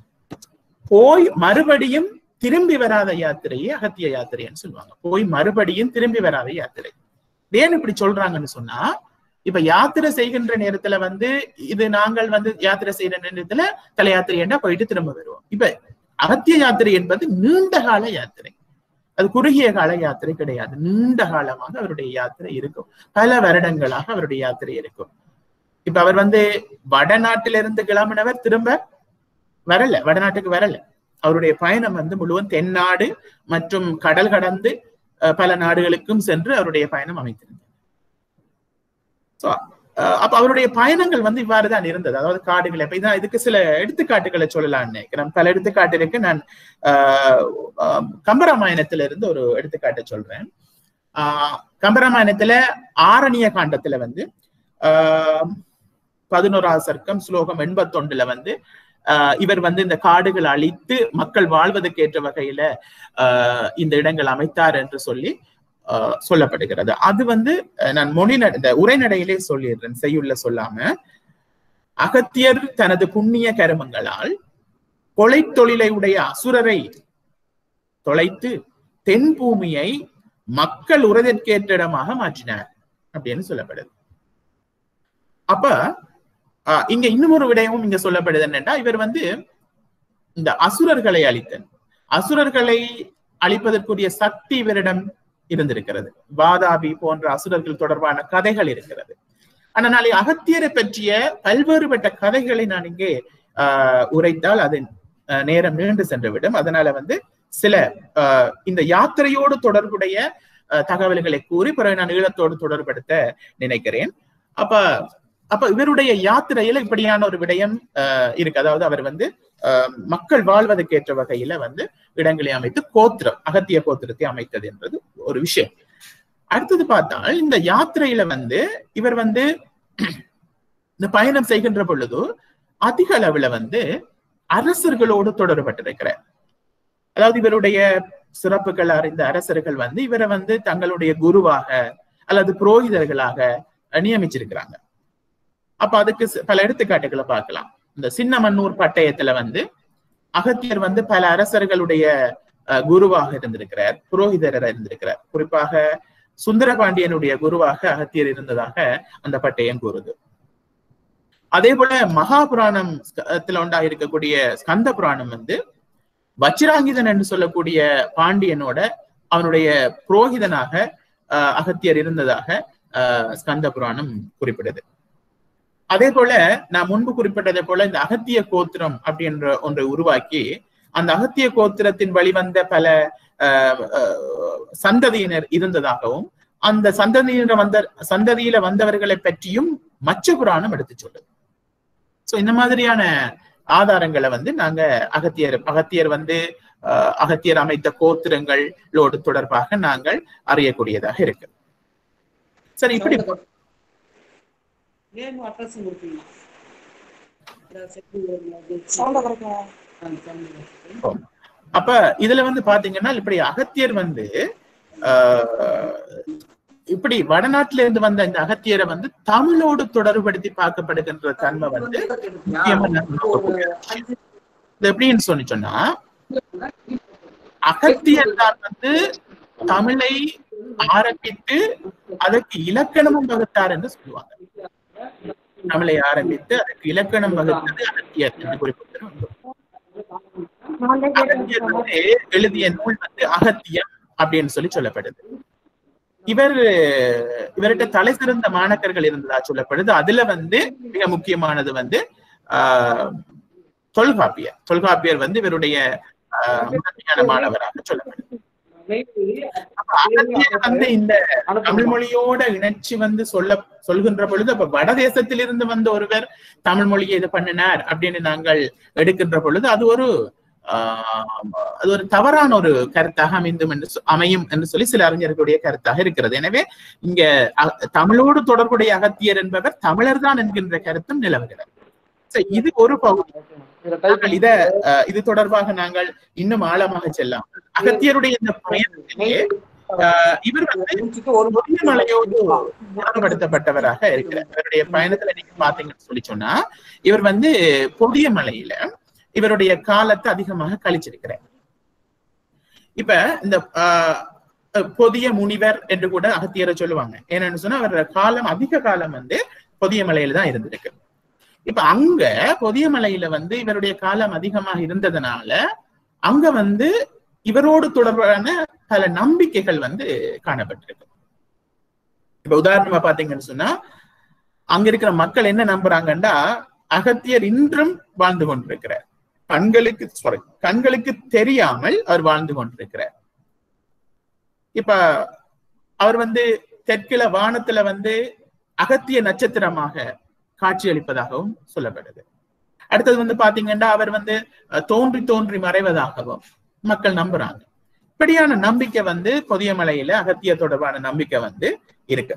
போய் மறுபடியும் திரும்பி வராத யாத்திரையே அகத்திய யாத்திரைன்னு சொல்லுவாங்க போய் மறுபடியும் திரும்பி வராத யாத்திரை ஏன் இப்படி சொல்றாங்கன்னு சொன்னா இப்ப யாத்திரை செய்கின்ற நேரத்துல வந்து இது நாங்கள் வந்து யாத்திரை செய்யற நேரத்துல தல யாத்திரை போயிட்டு திரும்ப வருவோம் இப்ப அகத்திய யாத்திரை என்பது நீண்ட கால யாத்திரை அது குறுகிய கால யாத்திரை கிடையாது நீண்ட காலமாக அவருடைய யாத்திரை இருக்கும் பல வருடங்களாக அவருடைய யாத்திரை இருக்கும் இப்ப அவர் வந்து வடநாட்டிலிருந்து கிளம்பினவர் திரும்ப வரல வடநாட்டுக்கு வரல அவருடைய பயணம் வந்து முழுவதும் தென்னாடு மற்றும் கடல் கடந்து பல நாடுகளுக்கும் சென்று அவருடைய பயணம் அமைத்திருந்தார் சோ அப்ப அவருடைய பயணங்கள் வந்து இவ்வாறு தான் இருந்தது அதாவது காடுகள் இப்ப இதான் இதுக்கு சில எடுத்துக்காட்டுகளை சொல்லலாம்னு நினைக்கிறேன் பல எடுத்துக்காட்டு இருக்கு நான் கம்பராமாயணத்துல இருந்து ஒரு எடுத்துக்காட்டை சொல்றேன் ஆஹ் கம்பராமாயணத்துல ஆரணிய காண்டத்துல வந்து ஆஹ் பதினோராவது சர்க்கம் ஸ்லோகம் எண்பத்தொண்டுல வந்து இவர் வந்து இந்த காடுகள் அழித்து மக்கள் வாழ்வதற்கு ஏற்ற வகையில இந்த இடங்கள் அமைத்தார் என்று சொல்லி சொல்லப்படுகிறது அது வந்து நான் மொழி இந்த உரைநடையிலே சொல்லிடுறேன் செய்யுள்ள சொல்லாம அகத்தியர் தனது புண்ணிய கருமங்களால் கொலை தொழிலை உடைய அசுரரை தொலைத்து தென் பூமியை மக்கள் உறதற்கேற்ற இடமாக மாற்றினார் அப்படின்னு சொல்லப்படுது அப்ப இங்க இன்னும் ஒரு விடயமும் இங்க சொல்லப்படுது என்னன்னா இவர் வந்து இந்த அசுரர்களை அழித்தன் அசுரர்களை அழிப்பதற்குரிய சக்தி இவரிடம் இருந்திருக்கிறது வாதாபி போன்ற அசுரர்கள் தொடர்பான கதைகள் இருக்கிறது ஆனால் அகத்தியரை பற்றிய பல்வேறுபட்ட கதைகளை நான் இங்கே ஆஹ் உரைத்தால் அது நேரம் நீண்டு சென்று விடும் அதனால வந்து சில இந்த யாத்திரையோடு தொடர்புடைய அஹ், தகவல்களை கூறி பிறகு நான் ஈழத்தோடு தொடர்படுத்த நினைக்கிறேன் அப்ப அப்ப இவருடைய யாத்திரையில இப்படியான ஒரு விடயம் அஹ், இருக்கு அதாவது அவர் வந்து அஹ், மக்கள் வாழ்வதற்கேற்ற வகையில வந்து இடங்களை அமைத்து கோத்திரம் அகத்திய கோத்திரத்தை அமைத்தது என்பது ஒரு விஷயம் அடுத்தது பார்த்தால் இந்த யாத்திரையில வந்து இவர் வந்து இந்த பயணம் செய்கின்ற பொழுது அதிக அளவுல வந்து அரசர்களோடு தொடர்பட்டிருக்கிறார் அதாவது இவருடைய சிறப்புகள் அறிந்த அரசர்கள் வந்து இவரை வந்து தங்களுடைய குருவாக அல்லது புரோகிதர்களாக நியமிச்சிருக்கிறாங்க அப்ப அதுக்கு சி- பல எடுத்துக்காட்டுகளை பார்க்கலாம் இந்த சின்னமன்னூர் பட்டயத்துல வந்து அகத்தியர் வந்து பல அரசர்களுடைய அஹ், குருவாக இருந்திருக்கிறார் புரோகிதராக இருந்திருக்கிறார் குறிப்பாக சுந்தரபாண்டியனுடைய குருவாக அகத்தியர் இருந்ததாக அந்த பட்டயம் கூறுது அதே போல மகாபுராணம் ஸ்க- உண்டா இருக்கக்கூடிய ஸ்கந்த புராணம் வந்து வச்சிராங்கிதன் என்று சொல்லக்கூடிய பாண்டியனோட அவனுடைய புரோகிதனாக அஹ், அகத்தியர் இருந்ததாக அஹ், ஸ்கந்த புராணம் குறிப்பிடுது அதே போல நான் முன்பு குறிப்பிட்டதை போல இந்த அகத்திய கோத்திரம் அப்படின்ற ஒன்றை உருவாக்கி அந்த அகத்திய கோத்திரத்தின் வழிவந்த பல அஹ், அஹ், சந்ததியினர் இருந்ததாகவும் அந்த சந்ததியினர் வந்த சந்ததியில வந்தவர்களை பற்றியும் மச்ச புராணம் எடுத்து சொல்லுது சோ இந்த மாதிரியான ஆதாரங்களை வந்து நாங்க அகத்தியர் அகத்தியர் வந்து அஹ், அகத்தியர் அமைத்த கோத்திரங்களோடு தொடர்பாக நாங்கள் அறியக்கூடியதாக இருக்கு சரி இப்படி நேம் அட்ரஸ் கொடுத்தீங்க அப்ப இதுல வந்து பாத்தீங்கன்னா இப்படி அகத்தியர் வந்து ஆஹ், இப்படி வடநாட்டுல இருந்து வந்த இந்த அகத்தியரை வந்து தமிழோடு தொடர்படுத்தி பார்க்கப்படுகின்ற தன்மை வந்து முக்கியமா நான் நோக்கக்கூடிய விஷயம். இது எப்படின்னு சொல்லி சொன்னா அகத்தியர் தான் வந்து தமிழை ஆரம்பித்து அதற்கு இலக்கணமும் வகுத்தார் என்று சொல்லுவாங்க தமிழை ஆரம்பித்து அதற்கு இலக்கணம் வகுத்தது அகத்தியர் என்று குறிப்பிட்டு அகத்தியர் வந்து எழுதிய நூல் வந்து அகத்தியம் அப்படின்னு சொல்லி சொல்லப்படுது இவர் இவர்கிட்ட தலை சிறந்த மாணக்கர்கள் இருந்ததா சொல்லப்படுது அதுல வந்து மிக முக்கியமானது வந்து ஆஹ் தொல்காப்பியர் தொல்காப்பியர் வந்து இவருடைய ஆஹ் முதன்மையான மாணவராக சொல்லப்படுது அப்ப அகத்தியர் வந்து இந்த தமிழ் மொழியோட இணைச்சு வந்து சொல்ல சொல்கின்ற பொழுது அப்ப வடதேசத்திலிருந்து வந்த ஒருவர் தமிழ் மொழியை இது பண்ணினார் அப்படின்னு நாங்கள் எடுக்கின்ற பொழுது அது ஒரு ஆஹ் அது ஒரு தவறான ஒரு கருத்தாக அமைந்தும் என்று சொ- அமையும் என்று சொல்லி சில அறிஞர்களுடைய கருத்தாக இருக்கிறது எனவே இங்க அ- தமிழோடு தொடர்புடைய அகத்தியர் என்பவர் தமிழர் தான் என்கின்ற கருத்தும் நிலவுகிறது So, இது ஒரு பகுதி நாங்கள் இத அஹ், இது தொடர்பாக நாங்கள் இன்னும் ஆழமாக செல்லாம் அகத்தியருடைய இந்த பயணத்திலே ஆஹ், இவர் வந்து பொதியமலையோடு தொடர்படுத்தப்பட்டவராக இருக்கிறார் இவருடைய பயணத்துல நீங்க பாத்தீங்கன்னு சொல்லி சொன்னா இவர் வந்து பொதியமலையில இவருடைய காலத்தை அதிகமாக கழிச்சிருக்கிறார் இப்ப இந்த ஆஹ், பொதிய முனிவர் என்று கூட அகத்தியரை சொல்லுவாங்க என்னன்னு சொன்னா அவரோட காலம் அதிக காலம் வந்து பொதியமலையில தான் இருந்திருக்கு இப்ப அங்க பொதியமலையில வந்து இவருடைய காலம் அதிகமாக இருந்ததுனால அங்க வந்து இவரோடு தொடர்பான பல நம்பிக்கைகள் வந்து காணப்பட்டிருக்கு இப்ப உதாரணமா பாத்தீங்கன்னு சொன்னா அங்க இருக்கிற மக்கள் என்ன நம்புறாங்கன்னா அகத்தியர் இன்றும் வாழ்ந்து கொண்டிருக்கிறார் கண்களுக்கு சாரி கண்களுக்கு தெரியாமல் அவர் வாழ்ந்து கொண்டிருக்கிறார் இப்ப அவர் வந்து தெற்கில வானத்துல வந்து அகத்திய நட்சத்திரமாக காட்சியளிப்பதாகவும் சொல்லப்படுது அடுத்தது வந்து பாத்தீங்கன்னா அவர் வந்து அஹ், தோன்றி தோன்றி மறைவதாகவும் மக்கள் நம்புறாங்க இப்படியான நம்பிக்கை வந்து பொதியமலையில அகத்திய தொடர்பான நம்பிக்கை வந்து இருக்கு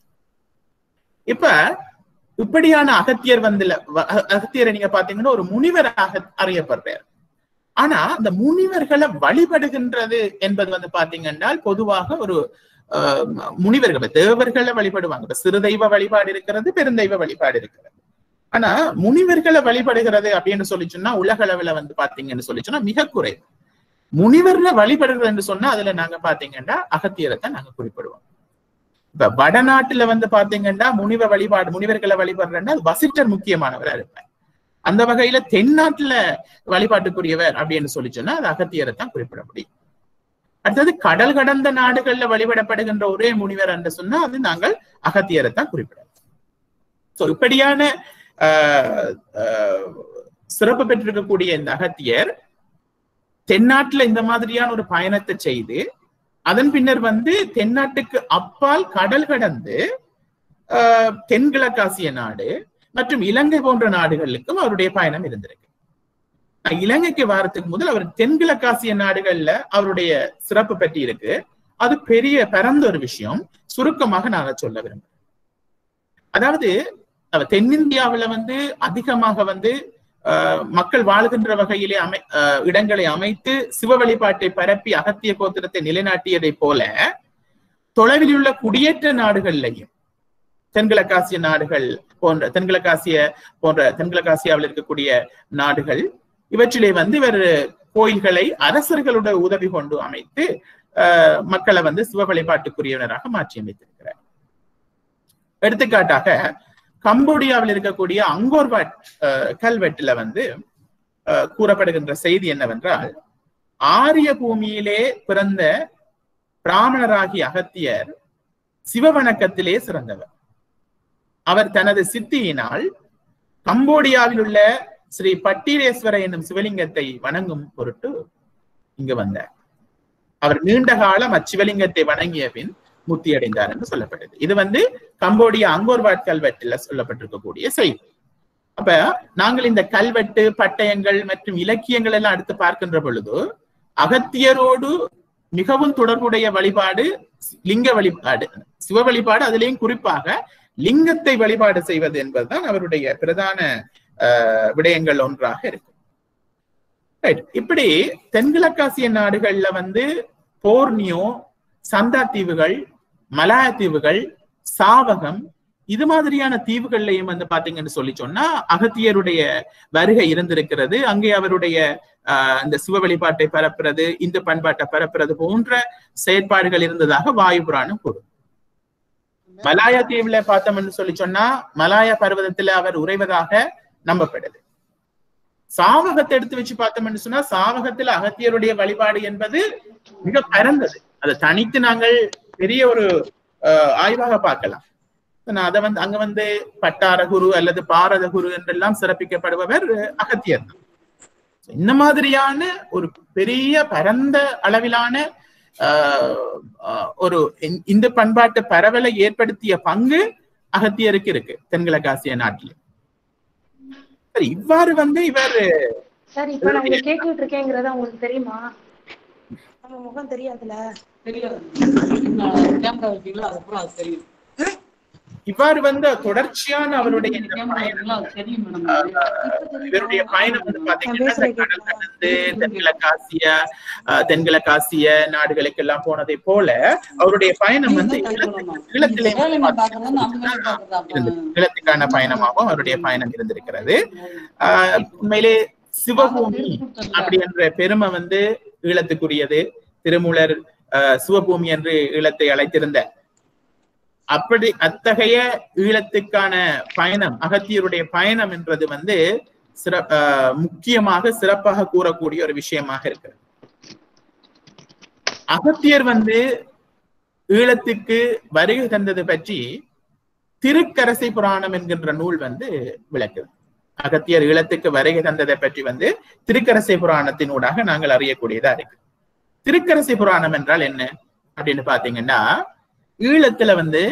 இப்ப இப்படியான அகத்தியர் வந்து அகத்தியரை நீங்க பாத்தீங்கன்னா ஒரு முனிவராக அறியப்படுறார் ஆனா அந்த முனிவர்களை வழிபடுகின்றது என்பது வந்து பாத்தீங்கன்னா பொதுவாக ஒரு ஆஹ், முனிவர்கள் இப்ப தேவர்களை வழிபடுவாங்க இப்ப சிறுதெய்வ வழிபாடு இருக்கிறது பெருந்தெய்வ வழிபாடு இருக்கிறது ஆனா முனிவர்களை வழிபடுகிறது அப்படின்னு சொல்லி சொன்னா உலக அளவுல வந்து பாத்தீங்கன்னு சொல்லி சொன்னா மிக குறைவு முனிவர்களை வழிபடுகிறது என்று சொன்னா அதுல நாங்க பாத்தீங்கன்னா அகத்தியரை தான் நாங்க குறிப்பிடுவோம் இப்ப வடநாட்டுல வந்து பாத்தீங்கன்னா முனிவ வழிபாடு முனிவர்களை வழிபடுறேன்னா அது வசிட்டர் முக்கியமானவரா இருப்பார் அந்த வகையில தென்னாட்டுல வழிபாட்டுக்குரியவர் அப்படின்னு சொல்லி சொன்னா அது அகத்தியரை தான் குறிப்பிட முடியும் அடுத்தது கடல் கடந்த நாடுகள்ல வழிபடப்படுகின்ற ஒரே முனிவர் என்று சொன்னா அது நாங்கள் அகத்தியரை தான் குறிப்பிடணும் சோ இப்படியான ஆஹ், ஆஹ், சிறப்பு பெற்றிருக்கக்கூடிய இந்த அகத்தியர் தென்னாட்டுல இந்த மாதிரியான ஒரு பயணத்தை செய்து அதன் பின்னர் வந்து தென்னாட்டுக்கு அப்பால் கடல் கடந்து ஆஹ், தென்கிழக்காசிய நாடு மற்றும் இலங்கை போன்ற நாடுகளுக்கும் அவருடைய பயணம் இருந்திருக்கு நான் இலங்கைக்கு வாரத்துக்கு முதல் அவர் தென்கிழக்காசிய நாடுகள்ல அவருடைய சிறப்பு பற்றி இருக்கு அது பெரிய பரந்த ஒரு விஷயம் சுருக்கமாக நான் அதை சொல்ல விரும்புறேன் அதாவது அவர் தென்னிந்தியாவுல வந்து அதிகமாக வந்து ஆஹ், மக்கள் வாழ்கின்ற வகையிலே அமை ஆஹ், இடங்களை அமைத்து சிவ வழிபாட்டை பரப்பி அகத்திய கோத்திரத்தை நிலைநாட்டியதை போல தொலைவில் உள்ள குடியேற்ற நாடுகள்லையும் தென்கிழக்காசிய நாடுகள் போன்ற தென்கிழக்காசிய போன்ற தென்கிழக்காசியாவில் இருக்கக்கூடிய நாடுகள் இவற்றிலே வந்து இவர் கோயில்களை அரசர்களோட உதவி கொண்டு அமைத்து ஆஹ், மக்களை வந்து சிவ வழிபாட்டுக்குரியவனராக மாற்றி அமைத்திருக்கிறார் எடுத்துக்காட்டாக கம்போடியாவில் இருக்கக்கூடிய அங்கோர்வாட் ஆஹ், கல்வெட்டுல வந்து ஆஹ், கூறப்படுகின்ற செய்தி என்னவென்றால் ஆரிய பூமியிலே பிறந்த பிராமணராகிய அகத்தியர் சிவவணக்கத்திலே சிறந்தவர் அவர் தனது சித்தியினால் கம்போடியாவில் உள்ள ஸ்ரீ பட்டீரேஸ்வர என்னும் சிவலிங்கத்தை வணங்கும் பொருட்டு இங்கு வந்தார் அவர் நீண்ட காலம் அச்சிவலிங்கத்தை வணங்கிய பின் முக்தி அடைந்தார் என்று சொல்லப்படுது இது வந்து கம்போடியா அங்கோர்வாட் கல்வெட்டில் சொல்லப்பட்டிருக்கக்கூடிய செய்தி அப்ப நாங்கள் இந்த கல்வெட்டு பட்டயங்கள் மற்றும் இலக்கியங்கள் எல்லாம் எடுத்து பார்க்கின்ற பொழுது அகத்தியரோடு மிகவும் தொடர்புடைய வழிபாடு லிங்க வழிபாடு சிவ வழிபாடு அதிலேயும் குறிப்பாக லிங்கத்தை வழிபாடு செய்வது என்பதுதான் அவருடைய பிரதான ஆஹ், விடயங்கள் ஒன்றாக இருக்கும் Right. இப்படி தென்கிழக்காசிய நாடுகள்ல வந்து போர்னியோ சந்தா தீவுகள் மலாய தீவுகள் சாவகம் இது மாதிரியான தீவுகள்லையும் வந்து பாத்தீங்கன்னு சொல்லி சொன்னா அகத்தியருடைய வருகை இருந்திருக்கிறது அங்கே அவருடைய ஆஹ், இந்த சிவ வழிபாட்டை பரப்புறது இந்து பண்பாட்டை பரப்புறது போன்ற செயற்பாடுகள் இருந்ததாக வாயு புராணம் கூறும் மலாயா தீவுல பார்த்தோம்னு சொல்லி சொன்னா மலாயா பர்வதத்துல அவர் உறைவதாக நம்பப்படுது சாவகத்தை எடுத்து வச்சு பார்த்தோம்னு சொன்னா சாவகத்துல அகத்தியருடைய வழிபாடு என்பது மிக பரந்தது அதை தனித்து நாங்கள் பெரிய ஒரு ஆஹ், ஆய்வாக பார்க்கலாம் நான் அதை வந்து அங்க வந்து பட்டார குரு அல்லது பாரத குரு என்றெல்லாம் சிறப்பிக்கப்படுபவர் அகத்தியர் தான் இந்த மாதிரியான ஒரு பெரிய பரந்த அளவிலான ஆஹ், ஆஹ், ஒரு இந்த- இந்த பண்பாட்டு பரவலை ஏற்படுத்திய பங்கு அகத்தியருக்கு இருக்கு தென்கிழக்காசிய நாட்டில் சரி இவ்வாறு வந்து இவர் சார் இப்ப நான் உங்களை கேட்டுட்டு இருக்கேங்கிறது உங்களுக்கு தெரியுமா நம்ம முகம் தெரியாதுல தெரியாது கேமரா வைப்பீங்களா அதுக்கப்புறம் அது தெரியும் இவ்வாறு வந்து தொடர்ச்சியான அவருடைய இந்த கேமரா பயணம் வைப்பீங்களா அது தெரியும் மேடம் இவருடைய பயணம் வந்து பாத்தீங்கன்னா இந்த கடல் கடந்து தென்கிழக்காசிய ஆஹ், தென்கிழக்காசிய நாடுகளுக்கு எல்லாம் போனதை போல அவருடைய பயணம் வந்து ஈழத்து- ஈழத்திலே வந்து பாத்தீங்கன்னா இருந்தது. ஈழத்துக்கான பயணமாகவும் அவருடைய பயணம் இருந்திருக்கிறது ஆஹ், உண்மையிலே சிவபூமி அப்படி என்ற பெருமை வந்து ஈழத்துக்குரியது திருமூலர் ஆஹ், சிவபூமி என்று ஈழத்தை அழைத்திருந்த அப்படி அத்தகைய ஈழத்துக்கான பயணம் அகத்தியருடைய பயணம் என்றது வந்து சிற ஆஹ், முக்கியமாக சிறப்பாக கூறக்கூடிய ஒரு விஷயமாக இருக்கிறது அகத்தியர் வந்து ஈழத்துக்கு வருகை தந்தது பற்றி திருக்கரசை புராணம் என்கின்ற நூல் வந்து விளக்குது அகத்தியர் ஈழத்துக்கு வருகை தந்ததை பற்றி வந்து திருக்கரசை புராணத்தினூடாக நாங்கள் அறியக்கூடியதா இருக்கு திருக்கரசை புராணம் என்றால் என்ன அப்படின்னு பாத்தீங்கன்னா ஈழத்துல வந்து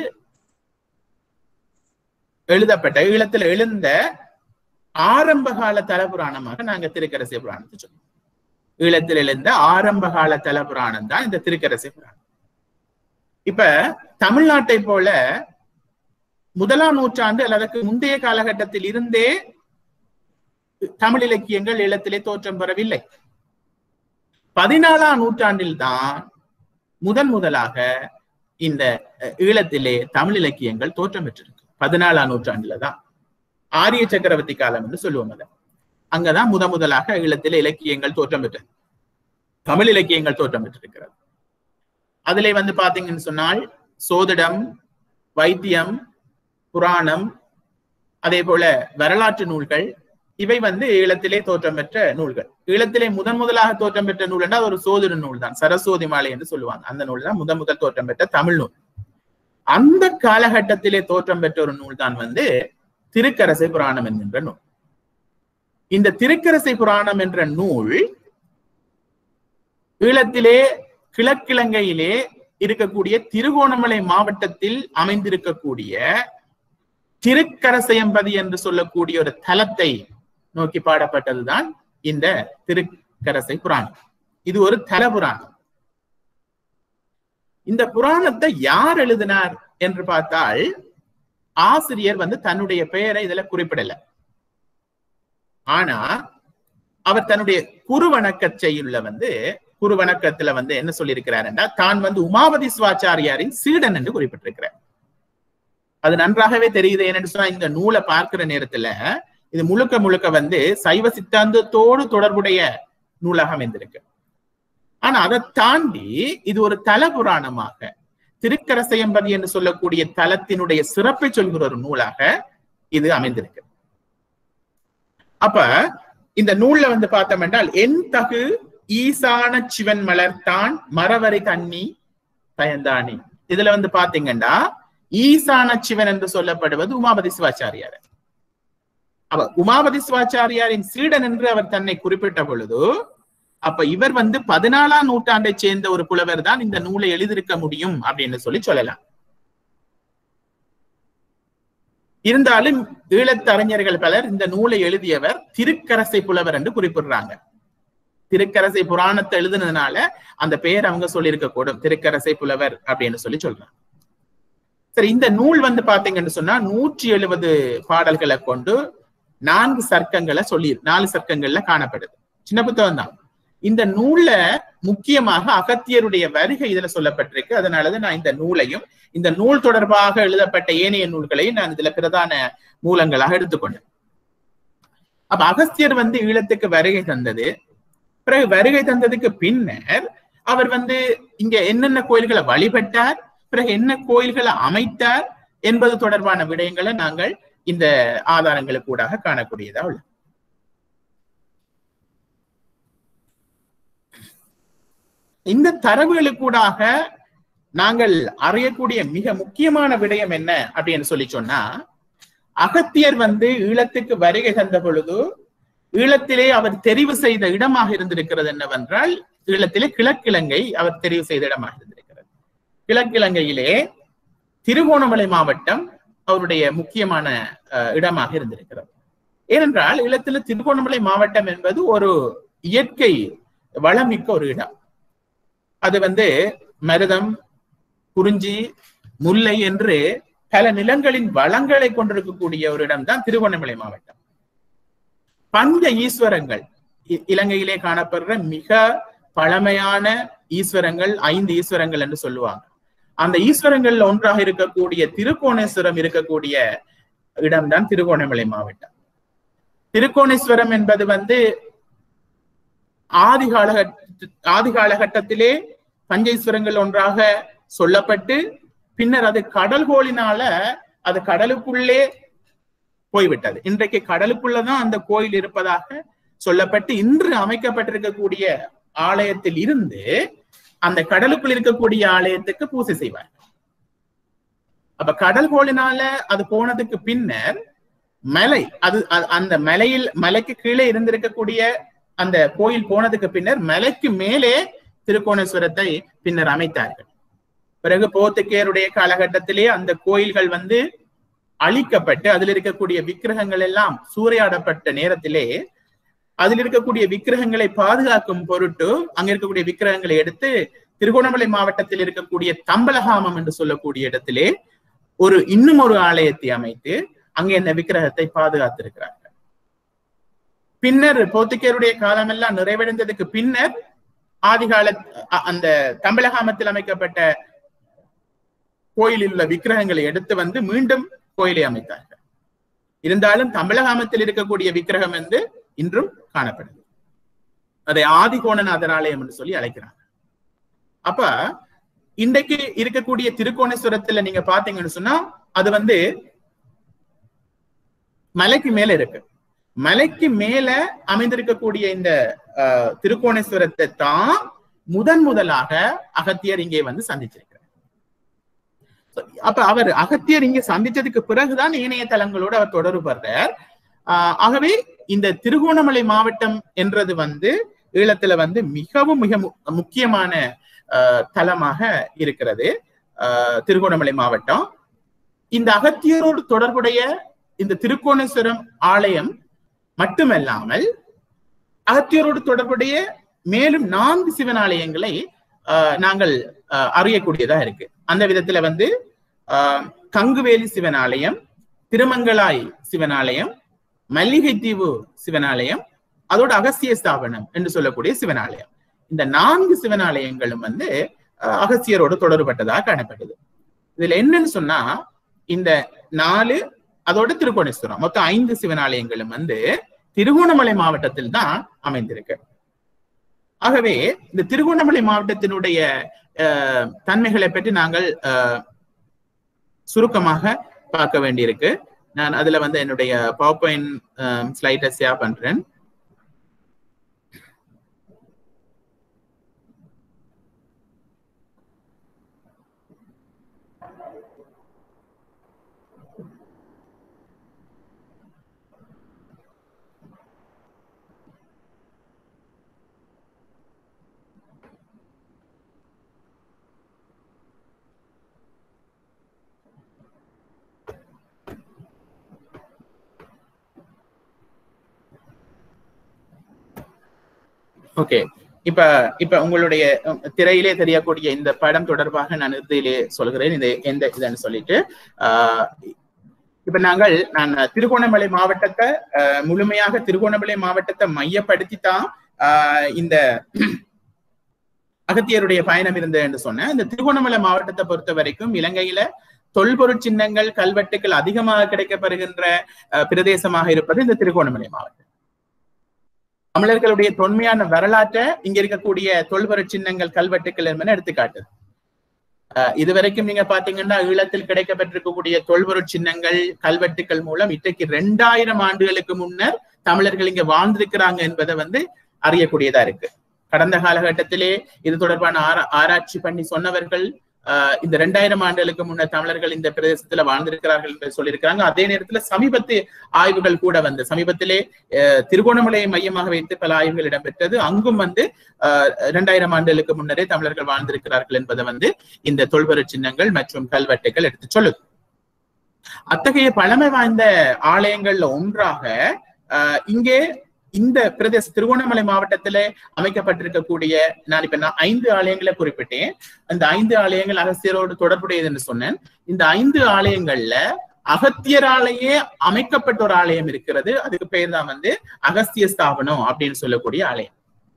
எழுதப்பட்ட ஈழத்துல எழுந்த ஆரம்ப கால தல புராணமாக நாங்க திருக்கரசை புராணத்தை சொல்லுவோம் ஈழத்தில் எழுந்த ஆரம்ப கால தல புராணம் தான் இந்த திருக்கரசை புராணம் இப்ப தமிழ்நாட்டை போல முதலாம் நூற்றாண்டு அல்லது அதற்கு முந்தைய காலகட்டத்தில் இருந்தே தமிழ் இலக்கியங்கள் ஈழத்திலே தோற்றம் பெறவில்லை பதினாலாம் நூற்றாண்டில் தான் முதன் முதலாக இந்த அஹ், ஈழத்திலே தமிழ் இலக்கியங்கள் தோற்றம் பெற்றிருக்கு பதினாலாம் நூற்றாண்டுல தான் ஆரிய சக்கரவர்த்தி காலம் என்று சொல்லுவோம் அதை அங்கதான் முத முதலாக ஈழத்திலே இலக்கியங்கள் தோற்றம் பெற்றது தமிழ் இலக்கியங்கள் தோற்றம் பெற்றிருக்கிறது அதிலே வந்து பாத்தீங்கன்னு சொன்னால் சோதிடம் வைத்தியம் புராணம் அதே போல வரலாற்று நூல்கள் இவை வந்து ஈழத்திலே தோற்றம் பெற்ற நூல்கள் ஈழத்திலே முதன் முதலாக தோற்றம் பெற்ற நூல் என்றால் ஒரு சோதிட நூல் தான் சரஸ்வதி மாலை என்று சொல்லுவாங்க அந்த நூல் தான் முதன் முதல் தோற்றம் பெற்ற தமிழ் நூல் அந்த காலகட்டத்திலே தோற்றம் பெற்ற ஒரு நூல் தான் வந்து திருக்கரசை புராணம் என்கின்ற நூல் இந்த திருக்கரசை புராணம் என்ற நூல் ஈழத்திலே கிழக்கிழங்கையிலே இருக்கக்கூடிய திருகோணமலை மாவட்டத்தில் அமைந்திருக்கக்கூடிய திருக்கரசையம்பதி என்று சொல்லக்கூடிய ஒரு தலத்தை நோக்கி பாடப்பட்டதுதான் இந்த திருக்கரசை புராணம் இது ஒரு தல புராணம் இந்த புராணத்தை யார் எழுதினார் என்று பார்த்தால் ஆசிரியர் வந்து தன்னுடைய பெயரை இதுல குறிப்பிடல ஆனா அவர் தன்னுடைய குருவணக்க செய்யுள்ள வந்து குருவணக்கத்துல வந்து என்ன சொல்லியிருக்கிறார் என்றால் தான் வந்து உமாபதி சிவாச்சாரியாரின் சீடன் என்று குறிப்பிட்டிருக்கிறார் அது நன்றாகவே தெரியுது என்னன்னு சொன்னா இந்த நூலை பார்க்கிற நேரத்துல இது முழுக்க முழுக்க வந்து சைவ சித்தாந்தத்தோடு தொடர்புடைய நூலாக அமைந்திருக்கு ஆனா அதை தாண்டி இது ஒரு தல புராணமாக திருக்கரசையம்பதி என்று சொல்லக்கூடிய தலத்தினுடைய சிறப்பை சொல்கிற ஒரு நூலாக இது அமைந்திருக்கு அப்ப இந்த நூல்ல வந்து பார்த்தோம் என்றால் என் தகு ஈசான சிவன் மலர்தான் மரவரை தண்ணி பயந்தானி இதுல வந்து பாத்தீங்கன்னா ஈசான சிவன் என்று சொல்லப்படுவது உமாபதி சிவாச்சாரியார் அவ உமாபதி சிவாச்சாரியாரின் சீடன் என்று அவர் தன்னை குறிப்பிட்ட பொழுது அப்ப இவர் வந்து பதினாலாம் நூற்றாண்டை சேர்ந்த ஒரு புலவர் தான் இந்த நூலை எழுதியிருக்க முடியும் அப்படின்னு சொல்லி சொல்லலாம் இருந்தாலும் ஈழத்தறிஞர்கள் பலர் இந்த நூலை எழுதியவர் திருக்கரசை புலவர் என்று குறிப்பிடுறாங்க திருக்கரசை புராணத்தை எழுதுனதுனால அந்த பெயர் அவங்க சொல்லியிருக்க கூடும் திருக்கரசை புலவர் அப்படின்னு சொல்லி சொல்றாங்க சரி இந்த நூல் வந்து பாத்தீங்கன்னு சொன்னா நூற்றி எழுபது பாடல்களை கொண்டு நான்கு சர்க்கங்களை சொல்லி நாலு சர்க்கங்கள்ல காணப்படுது சின்ன புத்தகம் தான் இந்த நூல்ல முக்கியமாக அகத்தியருடைய வருகை இதுல சொல்லப்பட்டிருக்கு அதனாலதான் நான் இந்த நூலையும் இந்த நூல் தொடர்பாக எழுதப்பட்ட ஏனைய நூல்களையும் நான் இதுல பிரதான மூலங்களாக எடுத்துக்கொண்டேன் அப்ப அகஸ்தியர் வந்து ஈழத்துக்கு வருகை தந்தது பிறகு வருகை தந்ததுக்கு பின்னர் அவர் வந்து இங்க என்னென்ன கோயில்களை வழிபட்டார் பிறகு என்ன கோயில்களை அமைத்தார் என்பது தொடர்பான விடயங்களை நாங்கள் இந்த ஆதாரங்களுக்கு ஊடாக காணக்கூடியதா உள்ள இந்த தரவுகளுக்கூடாக நாங்கள் அறியக்கூடிய மிக முக்கியமான விடயம் என்ன அப்படின்னு சொல்லி சொன்னா அகத்தியர் வந்து ஈழத்துக்கு வருகை தந்த பொழுது ஈழத்திலே அவர் தெரிவு செய்த இடமாக இருந்திருக்கிறது என்னவென்றால் ஈழத்திலே கிழக்கிழங்கை அவர் தெரிவு செய்த இடமாக இருந்திருக்கிறது கிழக்கிழங்கையிலே திருகோணமலை மாவட்டம் அவருடைய முக்கியமான இடமாக இருந்திருக்கிறது ஏனென்றால் ஈழத்தில் திருகோணமலை மாவட்டம் என்பது ஒரு இயற்கை வளமிக்க ஒரு இடம் அது வந்து மருதம் குறிஞ்சி முல்லை என்று பல நிலங்களின் வளங்களை கொண்டிருக்கக்கூடிய ஒரு இடம்தான் திருவண்ணாமலை மாவட்டம் பஞ்ச ஈஸ்வரங்கள் இலங்கையிலே காணப்படுற மிக பழமையான ஈஸ்வரங்கள் ஐந்து ஈஸ்வரங்கள் என்று சொல்லுவாங்க அந்த ஈஸ்வரங்கள்ல ஒன்றாக இருக்கக்கூடிய திருக்கோணேஸ்வரம் இருக்கக்கூடிய இடம்தான் திருகோணமலை மாவட்டம் திருக்கோணேஸ்வரம் என்பது வந்து ஆதி காலகட்ட ஆதி காலகட்டத்திலே பஞ்சேஸ்வரங்கள் ஒன்றாக சொல்லப்பட்டு பின்னர் அது கடல்கோளினால அது கடலுக்குள்ளே போய்விட்டது இன்றைக்கு கடலுக்குள்ளதான் அந்த கோயில் இருப்பதாக சொல்லப்பட்டு இன்று அமைக்கப்பட்டிருக்கக்கூடிய ஆலயத்தில் இருந்து அந்த கடலுக்குள் இருக்கக்கூடிய ஆலயத்துக்கு பூசை செய்வார் அப்ப கடல் கோளினால அது போனதுக்கு பின்னர் மலை அது அந்த மலையில் மலைக்கு கீழே இருந்திருக்கக்கூடிய அந்த கோயில் போனதுக்கு பின்னர் மலைக்கு மேலே திருக்கோணேஸ்வரத்தை பின்னர் அமைத்தார்கள் பிறகு போர்த்துக்கேருடைய காலகட்டத்திலே அந்த கோயில்கள் வந்து அழிக்கப்பட்டு அதில் இருக்கக்கூடிய விக்கிரகங்கள் எல்லாம் சூறையாடப்பட்ட நேரத்திலே அதில் இருக்கக்கூடிய விக்கிரகங்களை பாதுகாக்கும் பொருட்டு அங்க இருக்கக்கூடிய விக்கிரகங்களை எடுத்து திருகோணமலை மாவட்டத்தில் இருக்கக்கூடிய தம்பலகாமம் என்று சொல்லக்கூடிய இடத்திலே ஒரு இன்னும் ஒரு ஆலயத்தை அமைத்து அங்கே இந்த விக்கிரகத்தை பாதுகாத்திருக்கிறார்கள் பின்னர் போர்த்துக்கேருடைய காலமெல்லாம் நிறைவடைந்ததுக்கு பின்னர் ஆதிகால அந்த தம்பலகாமத்தில் அமைக்கப்பட்ட கோயிலில் உள்ள விக்கிரகங்களை எடுத்து வந்து மீண்டும் கோயிலை அமைத்தார்கள் இருந்தாலும் தமிழகாமத்தில் இருக்கக்கூடிய விக்கிரகம் வந்து இன்றும் காணப்படுது அதை ஆதிகோணநாதர் ஆலயம் என்று சொல்லி அழைக்கிறாங்க அப்ப இன்றைக்கு இருக்கக்கூடிய திருக்கோணேஸ்வரத்துல நீங்க பாத்தீங்கன்னு சொன்னா அது வந்து மலைக்கு மேல இருக்கு மலைக்கு மேல அமைந்திருக்கக்கூடிய இந்த திருக்கோணேஸ்வரத்தை தான் முதன் முதலாக அகத்தியர் இங்கே வந்து சந்திச்சிருக்கிறார் அப்ப அவர் அகத்தியர் இங்க சந்திச்சதுக்கு பிறகுதான் இணைய தலங்களோடு அவர் தொடர்பு படுறார் ஆகவே இந்த திருகோணமலை மாவட்டம் என்றது வந்து ஈழத்துல வந்து மிகவும் மிக மு- முக்கியமான ஆஹ், தலமாக இருக்கிறது ஆஹ், திருகோணமலை மாவட்டம் இந்த அகத்தியரோடு தொடர்புடைய இந்த திருக்கோணேஸ்வரம் ஆலயம் மட்டுமல்லாமல் அகத்தியரோடு தொடர்புடைய மேலும் நான்கு சிவன் ஆலயங்களை ஆஹ், நாங்கள் ஆஹ், அறியக்கூடியதா இருக்கு அந்த விதத்துல வந்து ஆஹ், கங்குவேலி சிவன் ஆலயம் திருமங்கலாய் சிவனாலயம் மல்லிகைத்தீவு சிவனாலயம் அதோட அகஸ்திய ஸ்தாபனம் என்று சொல்லக்கூடிய சிவனாலயம் இந்த நான்கு சிவனாலயங்களும் வந்து அஹ், அகஸ்தியரோடு தொடர்பட்டதாக காணப்படுது இதுல என்னன்னு சொன்னா இந்த நாலு அதோட திருக்கோணேஸ்வரம் மொத்தம் ஐந்து சிவனாலயங்களும் வந்து திருகோணமலை மாவட்டத்தில் தான் அமைந்திருக்கு ஆகவே இந்த திருகோணமலை மாவட்டத்தினுடைய அஹ், தன்மைகளை பற்றி நாங்கள் அஹ், சுருக்கமாக பார்க்க வேண்டியிருக்கு நான் அதுல வந்து என்னுடைய பவர் பாயிண்ட் ஸ்லைட்டை ஷேர் பண்றேன் ஓகே இப்ப இப்ப உங்களுடைய அஹ், திரையிலே தெரியக்கூடிய இந்த படம் தொடர்பாக நான் இறுதியிலே சொல்கிறேன் இது எந்த இதுன்னு சொல்லிட்டு ஆஹ், இப்ப நாங்கள் நான் திருகோணமலை மாவட்டத்தை அஹ், முழுமையாக திருகோணமலை மாவட்டத்தை மையப்படுத்தி தான் ஆஹ், இந்த அகத்தியருடைய பயணம் இருந்தது என்று சொன்னேன் இந்த திருகோணமலை மாவட்டத்தை பொறுத்த வரைக்கும் இலங்கையில தொல்பொருட் சின்னங்கள் கல்வெட்டுகள் அதிகமாக கிடைக்கப்பெறுகின்ற அஹ், பிரதேசமாக இருப்பது இந்த திருகோணமலை மாவட்டம் தமிழர்களுடைய தொன்மையான வரலாற்றை இங்க இருக்கக்கூடிய தொல்பொருட் சின்னங்கள் கல்வெட்டுக்கள் என்பன எடுத்துக்காட்டுது அஹ், இதுவரைக்கும் நீங்க பாத்தீங்கன்னா ஈழத்தில் கிடைக்கப்பட்டிருக்கக்கூடிய தொல்பொருட் சின்னங்கள் கல்வெட்டுக்கள் மூலம் இன்றைக்கு ரெண்டாயிரம் ஆண்டுகளுக்கு முன்னர் தமிழர்கள் இங்க வாழ்ந்திருக்கிறாங்க என்பதை வந்து அறியக்கூடியதா இருக்கு கடந்த காலகட்டத்திலே இது தொடர்பான ஆரா- ஆராய்ச்சி பண்ணி சொன்னவர்கள் ஆஹ், இந்த ரெண்டாயிரம் ஆண்டுகளுக்கு முன்னர் தமிழர்கள் இந்த பிரதேசத்துல வாழ்ந்திருக்கிறார்கள் என்று சொல்லியிருக்கிறாங்க அதே நேரத்துல சமீபத்து ஆய்வுகள் கூட வந்து சமீபத்திலே அஹ், திருகோணமலையை மையமாக வைத்து பல ஆய்வுகள் இடம்பெற்றது அங்கும் வந்து ஆஹ், இரண்டாயிரம் ஆண்டுகளுக்கு முன்னரே தமிழர்கள் வாழ்ந்திருக்கிறார்கள் என்பதை வந்து இந்த தொல்பொருட் சின்னங்கள் மற்றும் கல்வெட்டுகள் எடுத்து சொல்லுது அத்தகைய பழமை வாய்ந்த ஆலயங்கள்ல ஒன்றாக ஆஹ், இங்கே இந்த பிரதேச திருகோணமலை மாவட்டத்திலே அமைக்கப்பட்டிருக்கக்கூடிய நான் இப்ப நான் ஐந்து ஆலயங்களை குறிப்பிட்டேன் அந்த ஐந்து ஆலயங்கள் அகஸ்தியரோடு தொடர்புடையது என்று சொன்னேன் இந்த ஐந்து ஆலயங்கள்ல அகத்தியராலேயே அமைக்கப்பட்ட ஒரு ஆலயம் இருக்கிறது அதுக்கு பேர் தான் வந்து அகஸ்திய ஸ்தாபனம் அப்படின்னு சொல்லக்கூடிய ஆலயம்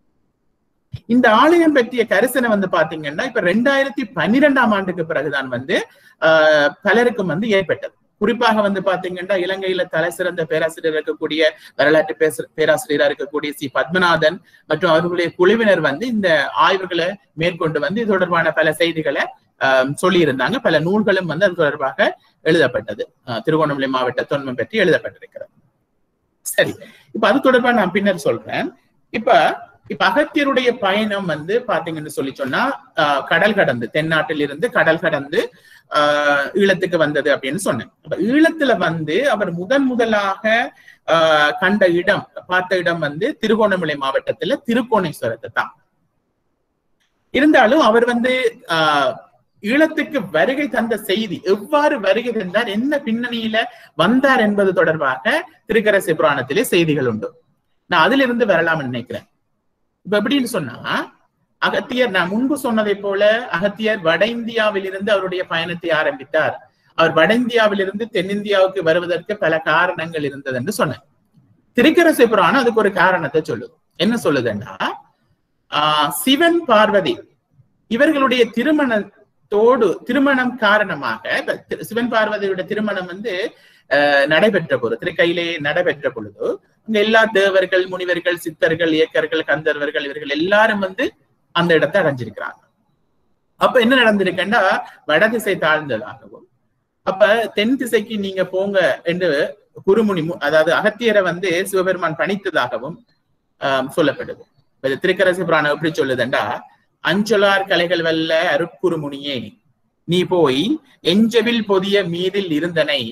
இந்த ஆலயம் பற்றிய கரிசனை வந்து பாத்தீங்கன்னா இப்ப ரெண்டாயிரத்தி பன்னிரெண்டாம் ஆண்டுக்கு பிறகுதான் வந்து ஆஹ் பலருக்கும் வந்து ஏற்பட்டது குறிப்பாக வந்து பாத்தீங்கன்னா இலங்கையில தலை சிறந்த பேராசிரியர் இருக்கக்கூடிய வரலாற்று பேச பேராசிரியரா இருக்கக்கூடிய சி பத்மநாதன் மற்றும் அவர்களுடைய குழுவினர் வந்து இந்த ஆய்வுகளை மேற்கொண்டு வந்து இது தொடர்பான பல செய்திகளை சொல்லி இருந்தாங்க பல நூல்களும் வந்து அது தொடர்பாக எழுதப்பட்டது ஆஹ் திருகோணமலை மாவட்ட தொன்மை பற்றி எழுதப்பட்டிருக்கிறது சரி இப்ப அது தொடர்பா நான் பின்னர் சொல்றேன் இப்ப இப்ப அகத்தியருடைய பயணம் வந்து பாத்தீங்கன்னு சொல்லி சொன்னா ஆஹ் கடல் கடந்து தென்னாட்டில் இருந்து கடல் கடந்து ஆஹ் ஈழத்துக்கு வந்தது அப்படின்னு சொன்னேன் அப்ப ஈழத்துல வந்து அவர் முதன் முதலாக ஆஹ் கண்ட இடம் பார்த்த இடம் வந்து திருகோணமலை மாவட்டத்துல திருக்கோணேஸ்வரத்தை தான் இருந்தாலும் அவர் வந்து ஆஹ் ஈழத்துக்கு வருகை தந்த செய்தி எவ்வாறு வருகை தந்தார் என்ன பின்னணியில வந்தார் என்பது தொடர்பாக திருக்கரசை புராணத்திலே செய்திகள் உண்டு நான் அதுல இருந்து வரலாம்னு நினைக்கிறேன் இப்ப எப்படின்னு சொன்னா அகத்தியர் நான் முன்பு சொன்னதை போல அகத்தியர் வட இந்தியாவில் இருந்து அவருடைய பயணத்தை ஆரம்பித்தார் அவர் வட இந்தியாவில் இருந்து தென்னிந்தியாவுக்கு வருவதற்கு பல காரணங்கள் இருந்தது என்று சொன்னேன் திருக்கரசை புராணம் அதுக்கு ஒரு காரணத்தை சொல்லுது என்ன சொல்லுதுன்னா ஆஹ் சிவன் பார்வதி இவர்களுடைய திருமணத்தோடு திருமணம் காரணமாக இப்ப திரு- சிவன் பார்வதியுடைய திருமணம் வந்து ஆஹ் நடைபெற்ற பொழுது திருக்கையிலே நடைபெற்ற பொழுது அங்க எல்லா தேவர்கள் முனிவர்கள் சித்தர்கள் இயக்கர்கள் கந்தர்வர்கள் இவர்கள் எல்லாரும் வந்து அந்த இடத்தை அடைஞ்சிருக்கிறாங்க அப்ப என்ன நடந்திருக்குன்னா வடதிசை தாழ்ந்ததாகவும் அப்ப தென் திசைக்கு நீங்க போங்க என்று குருமுனி மு- அதாவது அகத்தியரை வந்து சிவபெருமான் பணித்ததாகவும் ஆஹ் சொல்லப்படுது இப்ப இது திருக்கரசு புராணம் எப்படி சொல்லுதுண்டா அஞ்சொலார் கலைகள் வல்ல அருட்குருமுனியே நீ போய் எஞ்சவில் பொதிய மீதில் இருந்தனை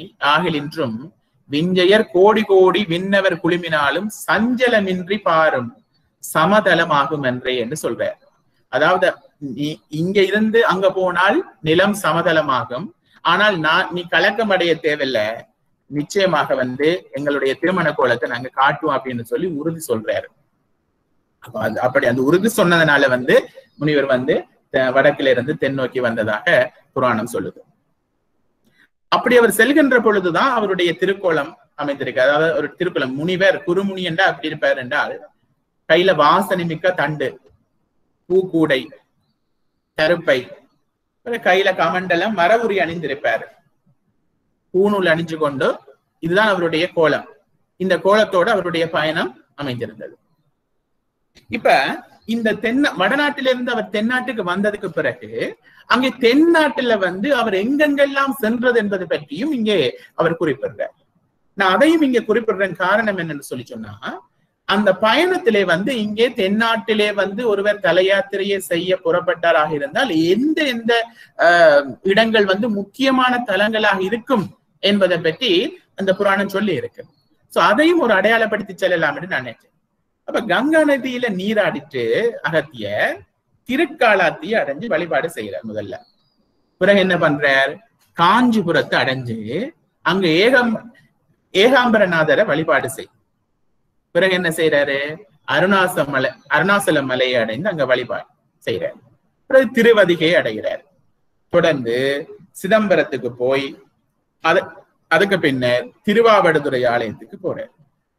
ஆகிலின்றும் விஞ்சையர் கோடி கோடி விண்ணவர் குழுமினாலும் சஞ்சலமின்றி பாரும் சமதளமாகும் என்றே என்று சொல்றார் அதாவது நீ இங்க இருந்து அங்க போனால் நிலம் சமதளமாகும் ஆனால் நான் நீ கலக்கம் அடைய தேவையில்ல நிச்சயமாக வந்து எங்களுடைய திருமண கோலத்தை நாங்க காட்டுவோம் அப்படின்னு சொல்லி உறுதி சொல்றாரு அப்ப அது- அப்படி அந்த உறுதி சொன்னதுனால வந்து முனிவர் வந்து தெ- வடக்கில இருந்து தென்னோக்கி வந்ததாக புராணம் சொல்லுது அப்படி அவர் செல்கின்ற பொழுதுதான் அவருடைய திருக்கோலம் அமைந்திருக்கு அதாவது ஒரு திருக்குளம் முனிவர் குருமுனி என்றா அப்படி இருப்பார் என்றால் கையில வாசனை மிக்க தண்டு பூக்கூடை கருப்பை அப்புறம் கையில கமண்டலம் மரவுரி அணிந்திருப்பார் பூணூல் அணிஞ்சு கொண்டு இதுதான் அவருடைய கோலம் இந்த கோலத்தோடு அவருடைய பயணம் அமைந்திருந்தது இப்ப இந்த தென்ன வடநாட்டிலிருந்து அவர் தென்னாட்டுக்கு வந்ததுக்கு பிறகு அங்கே தென்னாட்டுல வந்து அவர் எங்கெங்கெல்லாம் சென்றது என்பது பற்றியும் இங்கே அவர் குறிப்பிடுறார் நான் அதையும் இங்கே குறிப்பிடுறேன் காரணம் என்னன்னு சொல்லி சொன்னா அந்த பயணத்திலே வந்து இங்கே தென்னாட்டிலே வந்து ஒருவர் தலையாத்திரையை செய்ய புறப்பட்டாராக இருந்தால் எந்த எந்த ஆஹ், இடங்கள் வந்து முக்கியமான தலங்களாக இருக்கும் என்பதை பற்றி அந்த புராணம் சொல்லி இருக்கு சோ அதையும் ஒரு அடையாளப்படுத்தி செல்லலாம் என்று நான் நினைச்சேன் அப்ப கங்கா நதியில நீராடிட்டு அகத்திய திருக்காலாத்திய அடைஞ்சு வழிபாடு செய்யறார் முதல்ல பிறகு என்ன பண்றார் காஞ்சிபுரத்தை அடைஞ்சு அங்க ஏகம் ஏகாம்பரநாதரை வழிபாடு செய் பிறகு என்ன செய்யறாரு அருணாசல மலை அருணாசல மலையை அடைந்து அங்க வழிபாடு செய்யறாரு பிறகு திருவதிகை அடைகிறார் தொடர்ந்து சிதம்பரத்துக்கு போய் அது அதுக்கு பின்னர் திருவாவடுதுறை ஆலயத்துக்கு போறார்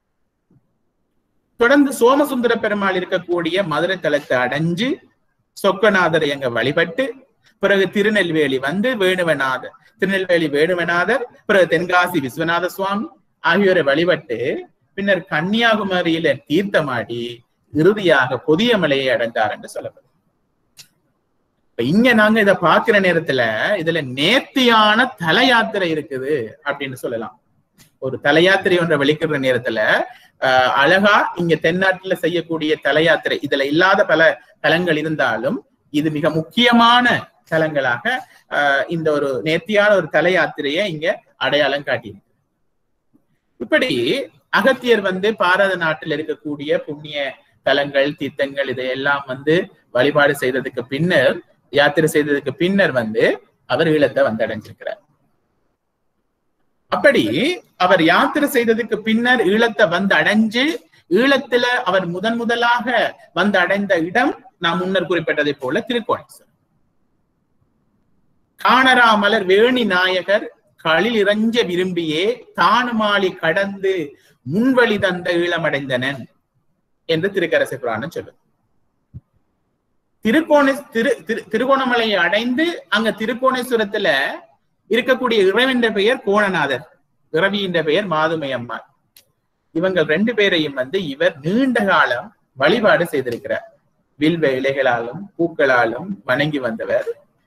தொடர்ந்து சோமசுந்தர பெருமாள் இருக்கக்கூடிய மதுரை தலத்தை அடைஞ்சு சொக்கநாதரை அங்க வழிபட்டு பிறகு திருநெல்வேலி வந்து வேணுவநாதர் திருநெல்வேலி வேணுவநாதர் பிறகு தென்காசி விஸ்வநாத சுவாமி ஆகியோரை வழிபட்டு பின்னர் கன்னியாகுமரியில தீர்த்தமாடி இறுதியாக புதிய மலையை அடைந்தார் என்று சொல்லப்படுது இப்ப இங்க நாங்க இத பாக்குற நேரத்துல இதுல நேர்த்தியான தல யாத்திரை இருக்குது அப்படின்னு சொல்லலாம் ஒரு தல யாத்திரை ஒன்றை வெளிக்கிற நேரத்துல ஆஹ் அழகா இங்க தென்னாட்டுல செய்யக்கூடிய தல யாத்திரை இதுல இல்லாத பல தலங்கள் இருந்தாலும் இது மிக முக்கியமான தலங்களாக ஆஹ் இந்த ஒரு நேர்த்தியான ஒரு தல யாத்திரையை இங்க அடையாளம் காட்டியிருக்கு இப்படி அகத்தியர் வந்து பாரத நாட்டில் இருக்கக்கூடிய புண்ணிய தலங்கள் தீர்த்தங்கள் இதையெல்லாம் வந்து வழிபாடு செய்ததுக்கு பின்னர் யாத்திரை செய்ததுக்கு பின்னர் வந்து அவர் ஈழத்தை வந்து அடைஞ்சிருக்கிறார் அப்படி அவர் யாத்திரை செய்ததுக்கு பின்னர் ஈழத்தை வந்து அடைஞ்சு ஈழத்துல அவர் முதன் முதலாக வந்து அடைந்த இடம் நான் முன்னர் குறிப்பிட்டதை போல திருக்கோணேஸ்வரம் காணராமலர் வேணி நாயகர் களில் இறஞ்ச விரும்பியே தானுமாளி கடந்து முன்வழி தந்த ஈழமடைந்தனன் என்று திருக்கரசு புராணம் சொல்லுது திருக்கோண திரு திரு திருகோணமலையை அடைந்து அங்க திருக்கோணேஸ்வரத்துல இருக்கக்கூடிய இறைவன் பெயர் கோணநாதர் இறவியின் பெயர் மாதுமை அம்மாள் இவங்க ரெண்டு பேரையும் வந்து இவர் நீண்ட காலம் வழிபாடு செய்திருக்கிறார் வில்வ இலைகளாலும் பூக்களாலும் வணங்கி வந்தவர்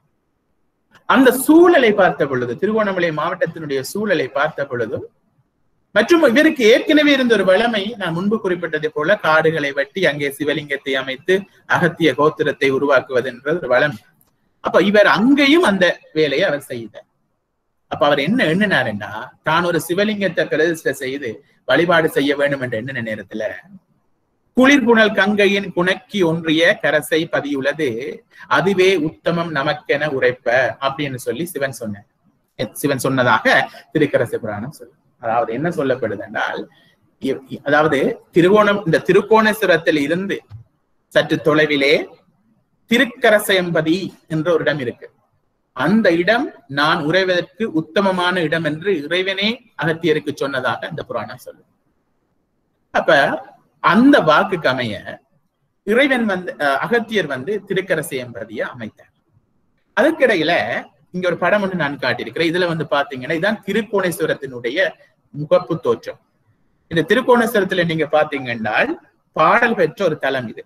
அந்த சூழலை பார்த்த பொழுது திருவோணமலை மாவட்டத்தினுடைய சூழலை பார்த்த பொழுதும் மற்றும் இவருக்கு ஏற்கனவே இருந்த ஒரு வளமை நான் முன்பு குறிப்பிட்டதை போல காடுகளை வெட்டி அங்கே சிவலிங்கத்தை அமைத்து அகத்திய கோத்திரத்தை உருவாக்குவது என்ற ஒரு வளமை அப்ப இவர் அங்கேயும் அந்த வேலையை அவர் செய்தார் அப்ப அவர் என்ன எண்ணினாருன்னா தான் ஒரு சிவலிங்கத்தை பிரதிஷ்டை செய்து வழிபாடு செய்ய வேண்டும் என்ற எண்ணின நேரத்துல குளிர்புணல் கங்கையின் குணக்கி ஒன்றிய கரசை பதியுள்ளது அதுவே உத்தமம் நமக்கென உரைப்ப அப்படின்னு சொல்லி சிவன் சொன்னார் சிவன் சொன்னதாக திருக்கரசு புராணம் சொல்லு அதாவது என்ன சொல்லப்படுது என்றால் இ- இ- அதாவது திருவோணம் இந்த திருக்கோணேஸ்வரத்தில் இருந்து சற்று தொலைவிலே திருக்கரசயம்பதி என்ற ஒரு இடம் இருக்கு அந்த இடம் நான் உறைவதற்கு உத்தமமான இடம் என்று இறைவனே அகத்தியருக்கு சொன்னதாக அந்த புராணம் சொல்லு அப்ப அந்த வாக்குக்கு அமைய இறைவன் வந்து அஹ், அகத்தியர் வந்து திருக்கரசையம்பதியை அமைத்தார் அதற்கிடையில இங்க ஒரு படம் ஒன்று நான் காட்டியிருக்கிறேன் இதுல வந்து பாத்தீங்கன்னா இதுதான் திருக்கோணேஸ்வரத்தினுடைய முகப்பு தோற்றம் இந்த திருக்கோணேஸ்வரத்துல நீங்க பாத்தீங்கன்னால் பாடல் பெற்ற ஒரு தலம் இது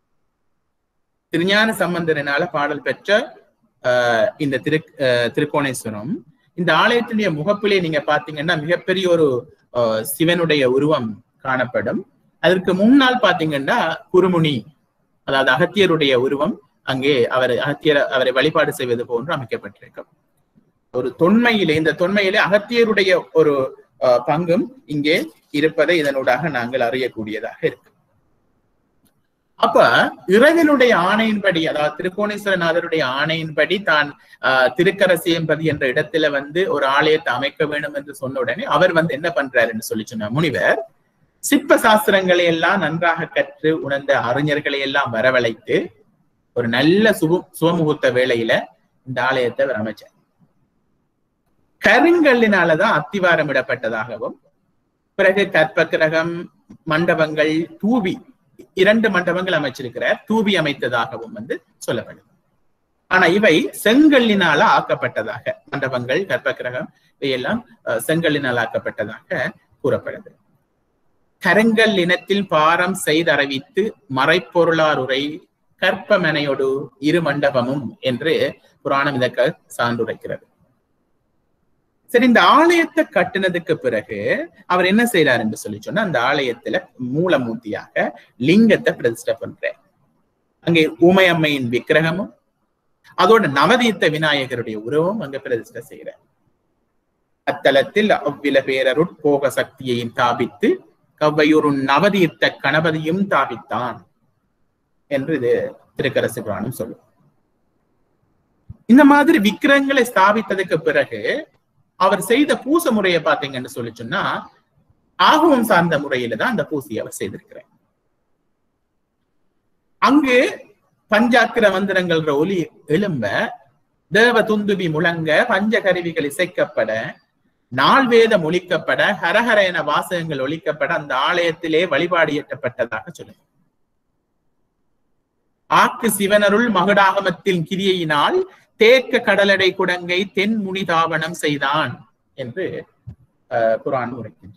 திருஞான சம்பந்தனால பாடல் பெற்ற ஆஹ், இந்த திரு ஆஹ், திருக்கோணேஸ்வரம் இந்த ஆலயத்தினுடைய முகப்பிலே நீங்க பாத்தீங்கன்னா மிகப்பெரிய ஒரு ஆஹ், சிவனுடைய உருவம் காணப்படும் அதற்கு முன்னால் பாத்தீங்கன்னா குருமுனி அதாவது அகத்தியருடைய உருவம் அங்கே அவர் அகத்தியர் அவரை வழிபாடு செய்வது போன்று அமைக்கப்பட்டிருக்கும் ஒரு தொன்மையிலே இந்த தொன்மையிலே அகத்தியருடைய ஒரு ஆஹ், பங்கும் இங்கே இருப்பதை இதனூடாக நாங்கள் அறியக்கூடியதாக இருக்கு அப்ப இறைவனுடைய ஆணையின்படி அதாவது திருக்கோணேஸ்வரநாதருடைய ஆணையின்படி தான் ஆஹ், திருக்கரசியம்பதி என்ற இடத்துல வந்து ஒரு ஆலயத்தை அமைக்க வேண்டும் என்று சொன்ன உடனே அவர் வந்து என்ன பண்றாருன்னு சொல்லி சொன்ன முனிவர் சிற்ப சாஸ்திரங்களை எல்லாம் நன்றாக கற்று உணர்ந்த அறிஞர்களை எல்லாம் வரவழைத்து ஒரு நல்ல சுப சுபமுகூர்த்த வேளையில இந்த ஆலயத்தை அவர் அமைச்சார் கருங்கல்லினாலதான் அத்திவாரம் இடப்பட்டதாகவும் பிறகு கற்பக்கிரகம் மண்டபங்கள் தூவி இரண்டு மண்டபங்கள் அமைச்சிருக்கிறார் தூவி அமைத்ததாகவும் வந்து சொல்லப்படுது ஆனா இவை செங்கல்லினால ஆக்கப்பட்டதாக மண்டபங்கள் கற்பக்கிரகம் இவையெல்லாம் அஹ், செங்கல்லினால் ஆக்கப்பட்டதாக கூறப்படுது கருங்கல் இனத்தில் பாரம் செய்தறிவித்து மறைப்பொருளார் உரை கற்பமனையொடு இரு மண்டபமும் என்று புராணம் இதற்கு சான்றுரைக்கிறது சரி இந்த ஆலயத்தை கட்டினதுக்கு பிறகு அவர் என்ன செய்யறார் என்று சொல்லி சொன்னா அந்த ஆலயத்துல மூலமூர்த்தியாக லிங்கத்தை பிரதிஷ்டை பண்றார் அங்கே ஊமையம்மையின் விக்கிரகமும் அதோட நவதீர்த்த விநாயகருடைய உருவம் அங்க பிரதிஷ்டை செய்கிறார் அத்தலத்தில் அவ்வில பேரருட் போக சக்தியையும் தாபித்து கவ்வையூர் நவதீர்த்த கணபதியும் தாபித்தான் என்று இது திருக்கரசு புராணம் சொல்லும் இந்த மாதிரி விக்கிரகங்களை ஸ்தாபித்ததுக்கு பிறகு அவர் செய்த பூச முறையை பார்த்தீங்கன்னு சொல்லி சொன்னா ஆகவம் சார்ந்த முறையில தான் அந்த பூசையை அவர் செய்திருக்கிறார் அங்கு பஞ்சாக்கிர மந்திரங்கள்ன்ற ஒலி எழும்ப தேவ துந்துபி முழங்க பஞ்ச கருவிகள் இசைக்கப்பட நாள் வேதம் ஒழிக்கப்பட ஹரஹர என வாசகங்கள் ஒழிக்கப்பட அந்த ஆலயத்திலே வழிபாடு இயற்றப்பட்டதாக சொல்லுங்க ஆக்கு சிவனருள் மகுடாகமத்தின் கிரியையினால் தேக்க கடலடை குடங்கை தென் முனி தாவனம் செய்தான் என்று அஹ், குர்ஆன் உரைக்கின்றது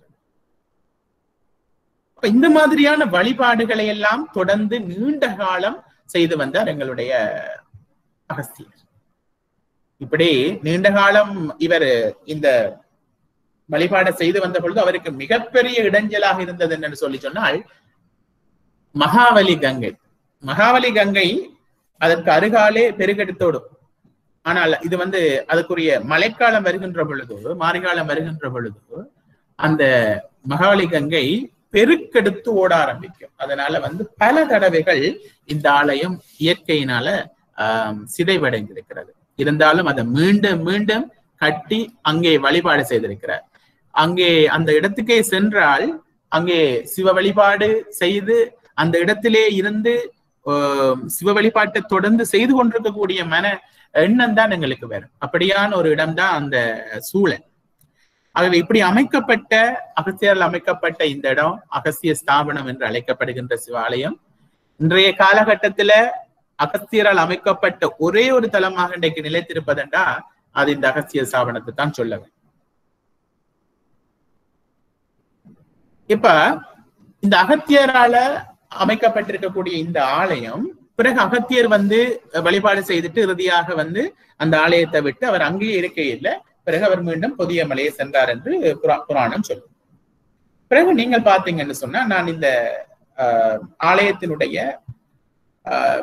அப்ப இந்த மாதிரியான வழிபாடுகளை எல்லாம் தொடர்ந்து நீண்ட காலம் செய்து வந்தார் எங்களுடைய அகஸ்தியர் இப்படி நீண்ட காலம் இவர் இந்த வழிபாடை செய்து வந்த பொழுது அவருக்கு மிகப்பெரிய இடைஞ்சலாக இருந்தது என்னன்னு சொல்லி சொன்னால் மகாவலி கங்கை மகாவலி கங்கை அதற்கு அருகாலே பெருகெடுத்தோடும் ஆனால் இது வந்து அதுக்குரிய மழைக்காலம் வருகின்ற பொழுது மாரிகாலம் வருகின்ற பொழுது அந்த மகாவலி கங்கை பெருக்கெடுத்து ஓட ஆரம்பிக்கும் அதனால வந்து பல தடவைகள் இந்த ஆலயம் இயற்கையினால ஆஹ் சிதைவடைந்திருக்கிறது இருந்தாலும் அதை மீண்டும் மீண்டும் கட்டி அங்கே வழிபாடு செய்திருக்கிறார் அங்கே அந்த இடத்துக்கே சென்றால் அங்கே சிவ வழிபாடு செய்து அந்த இடத்திலே இருந்து ஆஹ் சிவ வழிபாட்டை தொடர்ந்து செய்து கொண்டிருக்கக்கூடிய மன எண்ணம் தான் எங்களுக்கு வரும் அப்படியான ஒரு இடம்தான் அந்த சூழல் ஆகவே இப்படி அமைக்கப்பட்ட அகஸ்தியரால் அமைக்கப்பட்ட இந்த இடம் அகஸ்திய ஸ்தாபனம் என்று அழைக்கப்படுகின்ற சிவாலயம் இன்றைய காலகட்டத்துல அகஸ்தியரால் அமைக்கப்பட்ட ஒரே ஒரு தலமாக இன்றைக்கு நிலைத்திருப்பதென்றா அது இந்த அகஸ்திய ஸ்தாபனத்தை தான் சொல்ல வேண்டும் இப்ப இந்த அகத்தியரால அமைக்கப்பட்டிருக்கக்கூடிய இந்த ஆலயம் பிறகு அகத்தியர் வந்து வழிபாடு செய்துட்டு இறுதியாக வந்து அந்த ஆலயத்தை விட்டு அவர் அங்கேயே இருக்க இல்லை பிறகு அவர் மீண்டும் புதிய மலையை சென்றார் என்று புரா- புராணம் சொல்லும் பிறகு நீங்கள் பார்த்தீங்கன்னு சொன்னா நான் இந்த ஆஹ், ஆலயத்தினுடைய ஆஹ்,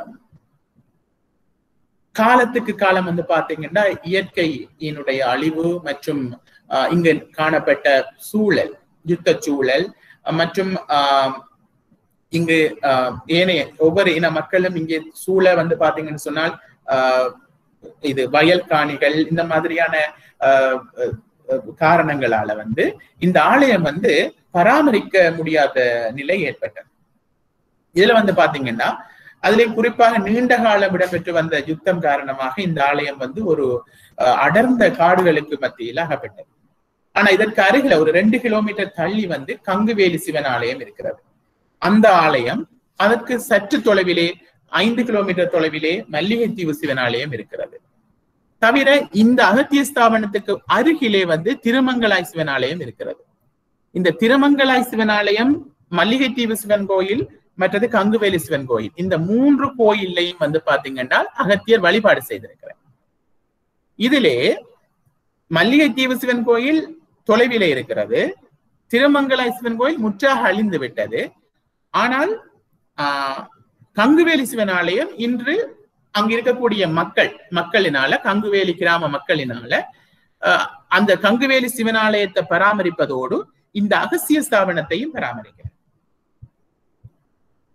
காலத்துக்கு காலம் வந்து பாத்தீங்கன்னா இயற்கையினுடைய அழிவு மற்றும் ஆஹ், இங்கு காணப்பட்ட சூழல் யுத்த சூழல் அஹ், மற்றும் ஆஹ், இங்கு ஆஹ், ஏனைய ஒவ்வொரு இன மக்களும் இங்கே சூழ வந்து பாத்தீங்கன்னு சொன்னால் ஆஹ், இது வயல் காணிகள் இந்த மாதிரியான ஆஹ், அஹ், காரணங்களால வந்து இந்த ஆலயம் வந்து பராமரிக்க முடியாத நிலை ஏற்பட்டது இதுல வந்து பாத்தீங்கன்னா அதுலயும் குறிப்பாக நீண்ட காலம் இடம்பெற்று வந்த யுத்தம் காரணமாக இந்த ஆலயம் வந்து ஒரு அஹ், அடர்ந்த காடுகளுக்கு மத்தியில் அகப்பட்டது ஆனா இதற்கு அருகில ஒரு ரெண்டு கிலோமீட்டர் தள்ளி வந்து கங்குவேலி சிவன் ஆலயம் இருக்கிறது அந்த ஆலயம் அதற்கு சற்று தொலைவிலே ஐந்து கிலோமீட்டர் தொலைவிலே மல்லிகைத்தீவு சிவன் ஆலயம் இருக்கிறது தவிர இந்த அகத்திய ஸ்தாபனத்துக்கு அருகிலே வந்து திருமங்கலாய் சிவன் ஆலயம் இருக்கிறது இந்த திருமங்கலாய் சிவன் ஆலயம் மல்லிகைத்தீவு சிவன் கோயில் மற்றது கங்குவேலி சிவன் கோயில் இந்த மூன்று கோயில்லையும் வந்து பாத்தீங்கன்னா அகத்தியர் வழிபாடு செய்திருக்கிறார் இதிலே மல்லிகைத்தீவு சிவன் கோயில் தொலைவிலே இருக்கிறது திருமங்கலாய் சிவன் கோயில் முற்றாக அழிந்து விட்டது ஆனால் ஆஹ் கங்குவேலி சிவன் ஆலயம் இன்று அங்க இருக்கக்கூடிய மக்கள் மக்களினால கங்குவேலி கிராம மக்களினால ஆஹ் அந்த கங்குவேலி சிவனாலயத்தை பராமரிப்பதோடு இந்த அகசிய ஸ்தாபனத்தையும் பராமரிக்கிறார்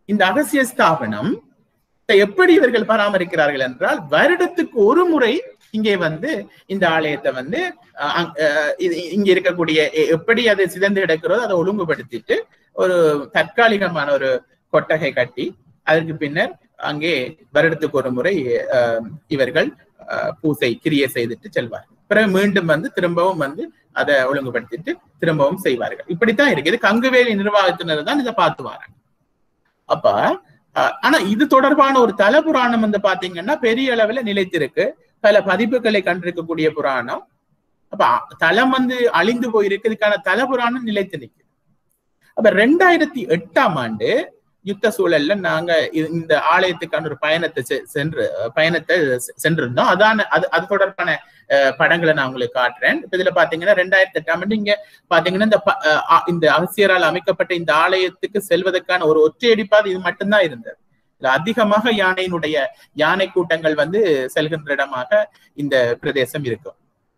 இந்த அகசிய ஸ்தாபனம் எப்படி இவர்கள் பராமரிக்கிறார்கள் என்றால் வருடத்துக்கு ஒரு முறை இங்கே வந்து இந்த ஆலயத்தை வந்து அஹ், அங்- அஹ், இது- இங்க இருக்கக்கூடிய எ- எப்படி அது சிதைந்து கிடக்கிறதோ அதை ஒழுங்குபடுத்திட்டு ஒரு தற்காலிகமான ஒரு கொட்டகை கட்டி அதற்கு பின்னர் அங்கே வருடத்துக்கு ஒரு முறை அஹ், இவர்கள் அஹ், பூசை கிரியை செய்துட்டு செல்வார்கள் பிறகு மீண்டும் வந்து திரும்பவும் வந்து அதை ஒழுங்குபடுத்திட்டு திரும்பவும் செய்வார்கள் இப்படித்தான் இருக்கு இது கங்குவேலி நிர்வாகத்தினர் தான் இதை பார்த்து வராங்க அப்ப அஹ், ஆனா இது தொடர்பான ஒரு தல புராணம் வந்து பாத்தீங்கன்னா பெரிய அளவுல நிலைத்திருக்கு பல பதிப்புகளை கண்டிருக்கக்கூடிய புராணம் அப்ப அ- தலம் வந்து அழிந்து போயிருக்கு இதுக்கான தல புராணம் நிலைத்து நிற்குது அப்ப ரெண்டாயிரத்தி எட்டாம் ஆண்டு யுத்த சூழல்ல நாங்க இ- இந்த ஆலயத்துக்கான ஒரு பயணத்தை செ- சென்று பயணத்தை செ- சென்றிருந்தோம் அதான அது அது தொடர்பான அஹ், படங்களை நான் உங்களுக்கு காட்டுறேன் இப்ப இதுல பாத்தீங்கன்னா ரெண்டாயிரத்தி எட்டாம் ஆண்டு இங்க பாத்தீங்கன்னா இந்த ப- அஹ், அ- இந்த அகசியரால் அமைக்கப்பட்ட இந்த ஆலயத்துக்கு செல்வதற்கான ஒரு ஒற்றையடி பாதை இது மட்டும்தான் இருந்தது இதுல அதிகமாக யானையினுடைய யானை கூட்டங்கள் வந்து செல்கின்ற இடமாக இந்த பிரதேசம் இருக்கும்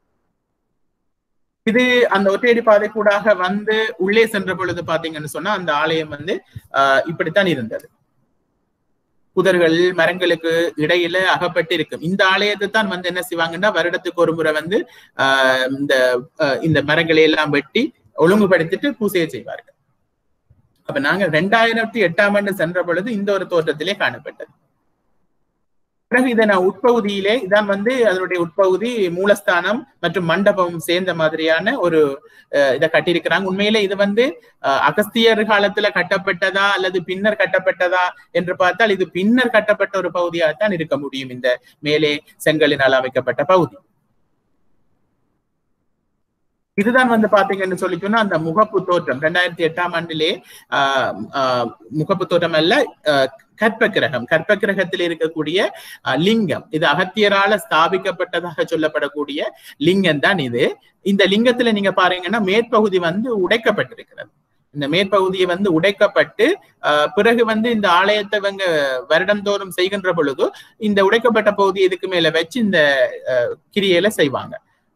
இது அந்த ஒற்றையடி பாதை கூடாக வந்து உள்ளே சென்ற பொழுது பாத்தீங்கன்னு சொன்னா அந்த ஆலயம் வந்து ஆஹ் இப்படித்தான் இருந்தது புதர்கள் மரங்களுக்கு இடையில அகப்பட்டு இருக்கும் இந்த ஆலயத்தை தான் வந்து என்ன செய்வாங்கன்னா வருடத்துக்கு ஒரு முறை வந்து ஆஹ் இந்த ஆஹ் இந்த மரங்களை எல்லாம் வெட்டி ஒழுங்குபடுத்திட்டு பூசையை செய்வார்கள் அப்ப நாங்க ரெண்டாயிரத்தி எட்டாம் ஆண்டு சென்ற பொழுது இந்த ஒரு தோற்றத்திலே காணப்பட்டது பிறகு இதை நான் உட்பகுதியிலே இதான் வந்து அதனுடைய உட்பகுதி மூலஸ்தானம் மற்றும் மண்டபம் சேர்ந்த மாதிரியான ஒரு அஹ், இதை கட்டியிருக்கிறாங்க உண்மையிலே இது வந்து அஹ், அகஸ்தியர் காலத்துல கட்டப்பட்டதா அல்லது பின்னர் கட்டப்பட்டதா என்று பார்த்தால் இது பின்னர் கட்டப்பட்ட ஒரு பகுதியாகத்தான் இருக்க முடியும் இந்த மேலே செங்கலினால் அமைக்கப்பட்ட பகுதி இதுதான் வந்து பாத்தீங்கன்னு சொல்லி சொன்னா அந்த முகப்பு தோற்றம் ரெண்டாயிரத்தி எட்டாம் ஆண்டிலே ஆஹ் ஆஹ் முகப்பு தோற்றம் அல்ல ஆஹ் கற்ப கிரகம் கற்ப கிரகத்தில் இருக்கக்கூடிய ஆஹ் லிங்கம் இது அகத்தியரால ஸ்தாபிக்கப்பட்டதாக சொல்லப்படக்கூடிய லிங்கம் தான் இது இந்த லிங்கத்துல நீங்க பாருங்கன்னா மேற்பகுதி வந்து உடைக்கப்பட்டிருக்கிறது இந்த மேற்பகுதியை வந்து உடைக்கப்பட்டு ஆஹ் பிறகு வந்து இந்த ஆலயத்தை இவங்க வருடந்தோறும் செய்கின்ற பொழுது இந்த உடைக்கப்பட்ட பகுதி இதுக்கு மேல வச்சு இந்த ஆஹ் கிரியையில செய்வாங்க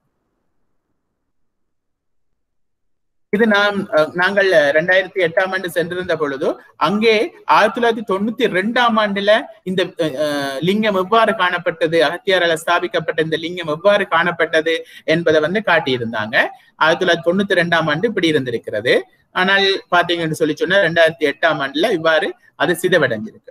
இது நாம் அஹ், நாங்கள் ரெண்டாயிரத்தி எட்டாம் ஆண்டு சென்றிருந்த பொழுது அங்கே ஆயிரத்தி தொள்ளாயிரத்தி தொண்ணூத்தி ரெண்டாம் ஆண்டுல இந்த அஹ், அஹ், லிங்கம் எவ்வாறு காணப்பட்டது அகத்தியாரால ஸ்தாபிக்கப்பட்ட இந்த லிங்கம் எவ்வாறு காணப்பட்டது என்பதை வந்து காட்டியிருந்தாங்க ஆயிரத்தி தொள்ளாயிரத்தி தொண்ணூத்தி ரெண்டாம் ஆண்டு இப்படி இருந்திருக்கிறது ஆனால் பாத்தீங்கன்னு சொல்லி சொன்னா ரெண்டாயிரத்தி எட்டாம் ஆண்டுல இவ்வாறு அது சிதவடைஞ்சிருக்கு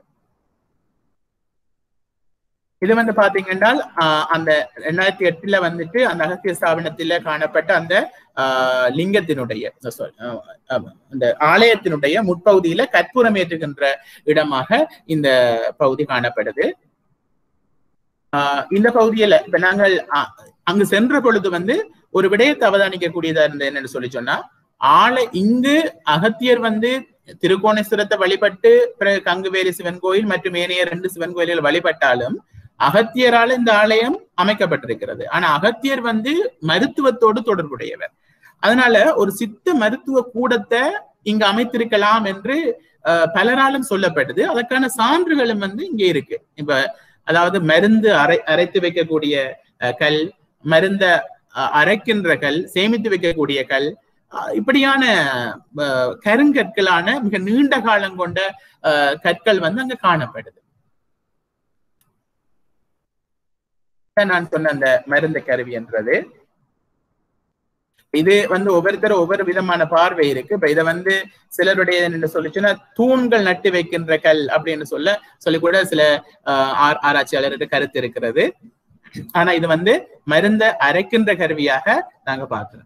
இது வந்து பாத்தீங்கன்னா ஆஹ், அந்த ரெண்டாயிரத்தி எட்டுல வந்துட்டு அந்த அகத்திய ஸ்தாபனத்தில காணப்பட்ட அந்த ஆஹ், லிங்கத்தினுடைய sorry, ஆஹ், ஆமா, அந்த ஆலயத்தினுடைய முற்பகுதியில கற்பூரம் ஏற்றுகின்ற இடமாக இந்த பகுதி காணப்படுது ஆஹ், இந்த பகுதியில இப்ப நாங்கள் ஆஹ், அங்கு சென்ற பொழுது வந்து ஒரு விடயத்தை அவதானிக்கக்கூடியதா இருந்தது என்னன்னு சொல்லி சொன்னா ஆலை இங்கு அகத்தியர் வந்து திருக்கோணேஸ்வரத்தை வழிபட்டு பிறகு கங்குவேலி சிவன் கோயில் மற்றும் ஏனைய ரெண்டு சிவன் கோயில்கள் வழிபட்டாலும் அகத்தியரால இந்த ஆலயம் அமைக்கப்பட்டிருக்கிறது ஆனா அகத்தியர் வந்து மருத்துவத்தோடு தொடர்புடையவர் அதனால ஒரு சித்த மருத்துவ கூடத்தை இங்கு அமைத்திருக்கலாம் என்று அஹ், பலராலும் சொல்லப்பட்டது அதற்கான சான்றுகளும் வந்து இங்கே இருக்கு இப்ப அதாவது மருந்து அரை அரைத்து வைக்கக்கூடிய அஹ், கல் மருந்த அஹ், அரைக்கின்ற கல் சேமித்து வைக்கக்கூடிய கல் அஹ், இப்படியான அஹ், கருங்கற்களான மிக நீண்ட காலம் கொண்ட அஹ், கற்கள் வந்து அங்க காணப்படுது இதான் நான் சொன்ன அந்த மருந்து கருவி என்றது இது வந்து ஒவ்வொருத்தரும் ஒவ்வொரு விதமான பார்வை இருக்கு இப்ப இதை வந்து சிலருடைய என்ன சொல்லிச்சுன்னா தூண்கள் நட்டு வைக்கின்ற கல் அப்படின்னு சொல்ல சொல்லி கூட சில ஆஹ், ஆர்- ஆராய்ச்சியாளருக்கு கருத்து இருக்கிறது ஆனா இது வந்து மருந்த அரைக்கின்ற கருவியாக நாங்க பார்க்கிறோம்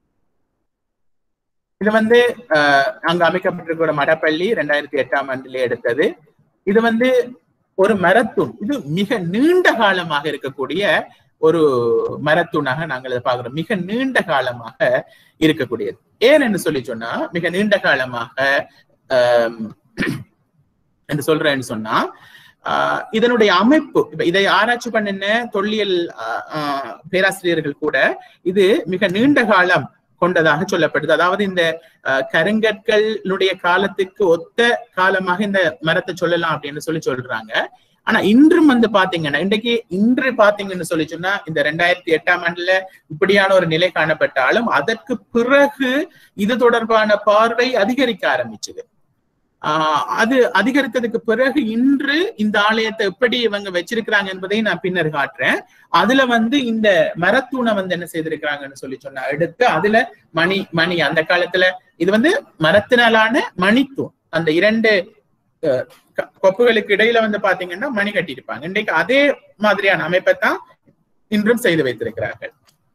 இது வந்து ஆஹ், அங்க அமைக்கப்பட்டிருக்கிற மடப்பள்ளி ரெண்டாயிரத்தி எட்டாம் ஆண்டிலே எடுத்தது இது வந்து ஒரு மரத்தூண் இது மிக நீண்ட காலமாக இருக்கக்கூடிய ஒரு மரத்தூணாக நாங்கள் இதை பார்க்கிறோம் மிக நீண்ட காலமாக இருக்கக்கூடியது ஏன் என்று சொல்லி சொன்னா மிக நீண்ட காலமாக ஆம், என்று சொல்றேன்னு சொன்னா ஆஹ், இதனுடைய அமைப்பு இப்ப இதை ஆராய்ச்சி பண்ணின தொல்லியல் ஆஹ், ஆஹ், பேராசிரியர்கள் கூட இது மிக நீண்ட காலம் கொண்டதாக சொல்லப்படுது அதாவது இந்த ஆஹ், கருங்கற்களுடைய காலத்துக்கு ஒத்த காலமாக இந்த மரத்தை சொல்லலாம் அப்படின்னு சொல்லி சொல்றாங்க ஆனா இன்றும் வந்து பாத்தீங்கன்னா இன்றைக்கு இன்று பாத்தீங்கன்னு சொல்லி சொன்னா இந்த ரெண்டாயிரத்தி எட்டாம் ஆண்டுல இப்படியான ஒரு நிலை காணப்பட்டாலும் அதற்கு பிறகு இது தொடர்பான பார்வை அதிகரிக்க ஆரம்பிச்சது ஆஹ் அது அதிகரித்ததுக்கு பிறகு இன்று இந்த ஆலயத்தை எப்படி இவங்க வச்சிருக்கிறாங்க என்பதை நான் பின்னர் காட்டுறேன் அதுல வந்து இந்த மரத்தூணை வந்து என்ன செய்திருக்கிறாங்கன்னு சொல்லி சொன்னா எடுத்து அதுல மணி மணி அந்த காலத்துல இது வந்து மரத்தினாலான மணித்தூண் அந்த இரண்டு அஹ், க- கொப்புகளுக்கு இடையில வந்து பாத்தீங்கன்னா மணி கட்டியிருப்பாங்க இன்றைக்கு அதே மாதிரியான அமைப்பை தான் இன்றும் செய்து வைத்திருக்கிறார்கள்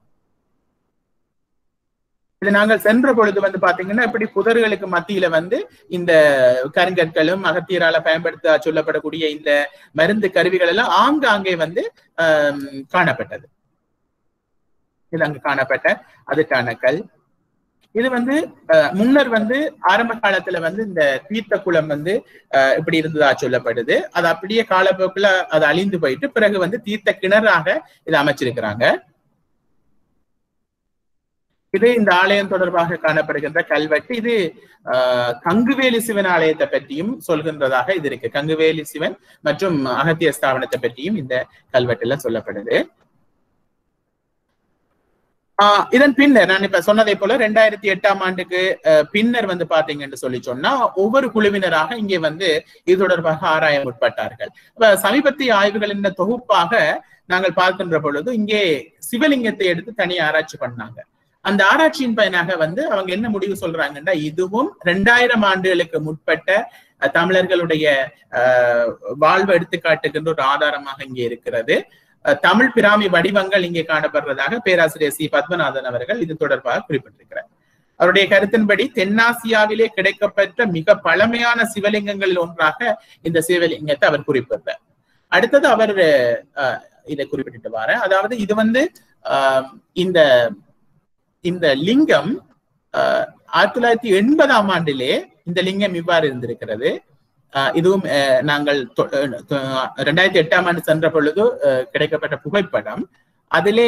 இது நாங்கள் சென்ற பொழுது வந்து பாத்தீங்கன்னா இப்படி புதர்களுக்கு மத்தியில வந்து இந்த கருங்கற்களும் அகத்தியரால பயன்படுத்த சொல்லப்படக்கூடிய இந்த மருந்து கருவிகள் எல்லாம் ஆங்காங்கே வந்து ஆம், காணப்பட்டது இது அங்கு காணப்பட்ட அதுக்கான கல் இது வந்து அஹ், முன்னர் வந்து ஆரம்ப காலத்துல வந்து இந்த தீர்த்த குளம் வந்து அஹ், இப்படி இருந்ததா சொல்லப்படுது அது அப்படியே காலப்போக்குல அது அழிந்து போயிட்டு பிறகு வந்து தீர்த்த கிணறாக இதை அமைச்சிருக்கிறாங்க இது இந்த ஆலயம் தொடர்பாக காணப்படுகின்ற கல்வெட்டு இது ஆஹ், கங்குவேலி சிவன் ஆலயத்தை பற்றியும் சொல்கின்றதாக இது இருக்கு கங்குவேலி சிவன் மற்றும் அகத்திய ஸ்தாபனத்தை பற்றியும் இந்த கல்வெட்டுல சொல்லப்படுது ஆஹ் இதன் பின்னர் நான் இப்ப சொன்னதை போல ரெண்டாயிரத்தி எட்டாம் ஆண்டுக்கு அஹ், பின்னர் வந்து பாத்தீங்கன்னு சொல்லி சொன்னா ஒவ்வொரு குழுவினராக இங்கே வந்து இது தொடர்பாக ஆராய முற்பட்டார்கள் இப்ப சமீபத்திய ஆய்வுகளின் தொகுப்பாக நாங்கள் பார்க்கின்ற பொழுது இங்கே சிவலிங்கத்தை எடுத்து தனி ஆராய்ச்சி பண்ணாங்க அந்த ஆராய்ச்சியின் பயனாக வந்து அவங்க என்ன முடிவு சொல்றாங்கன்னா இதுவும் ரெண்டாயிரம் ஆண்டுகளுக்கு முற்பட்ட அஹ், தமிழர்களுடைய அஹ், வாழ்வை எடுத்து காட்டுகின்ற ஒரு ஆதாரமாக இங்கே இருக்கிறது அஹ், தமிழ் பிராமி வடிவங்கள் இங்கே காணப்படுறதாக பேராசிரியர் சி பத்மநாதன் அவர்கள் இது தொடர்பாக குறிப்பிட்டிருக்கிறார் அவருடைய கருத்தின்படி தென்னாசியாவிலே கிடைக்கப்பெற்ற மிக பழமையான சிவலிங்கங்களில் ஒன்றாக இந்த சிவலிங்கத்தை அவர் குறிப்பிட்டார் அடுத்தது அவர் அஹ், இதை குறிப்பிட்டு வார அதாவது இது வந்து ஆஹ், இந்த இந்த லிங்கம் ஆஹ், ஆயிரத்தி தொள்ளாயிரத்தி எண்பதாம் ஆண்டிலே இந்த லிங்கம் இவ்வாறு இருந்திருக்கிறது ஆஹ், இதுவும் ஆஹ், நாங்கள் தொ- ஆஹ், ரெண்டாயிரத்தி எட்டாம் ஆண்டு சென்ற பொழுது ஆஹ், கிடைக்கப்பட்ட புகைப்படம் அதிலே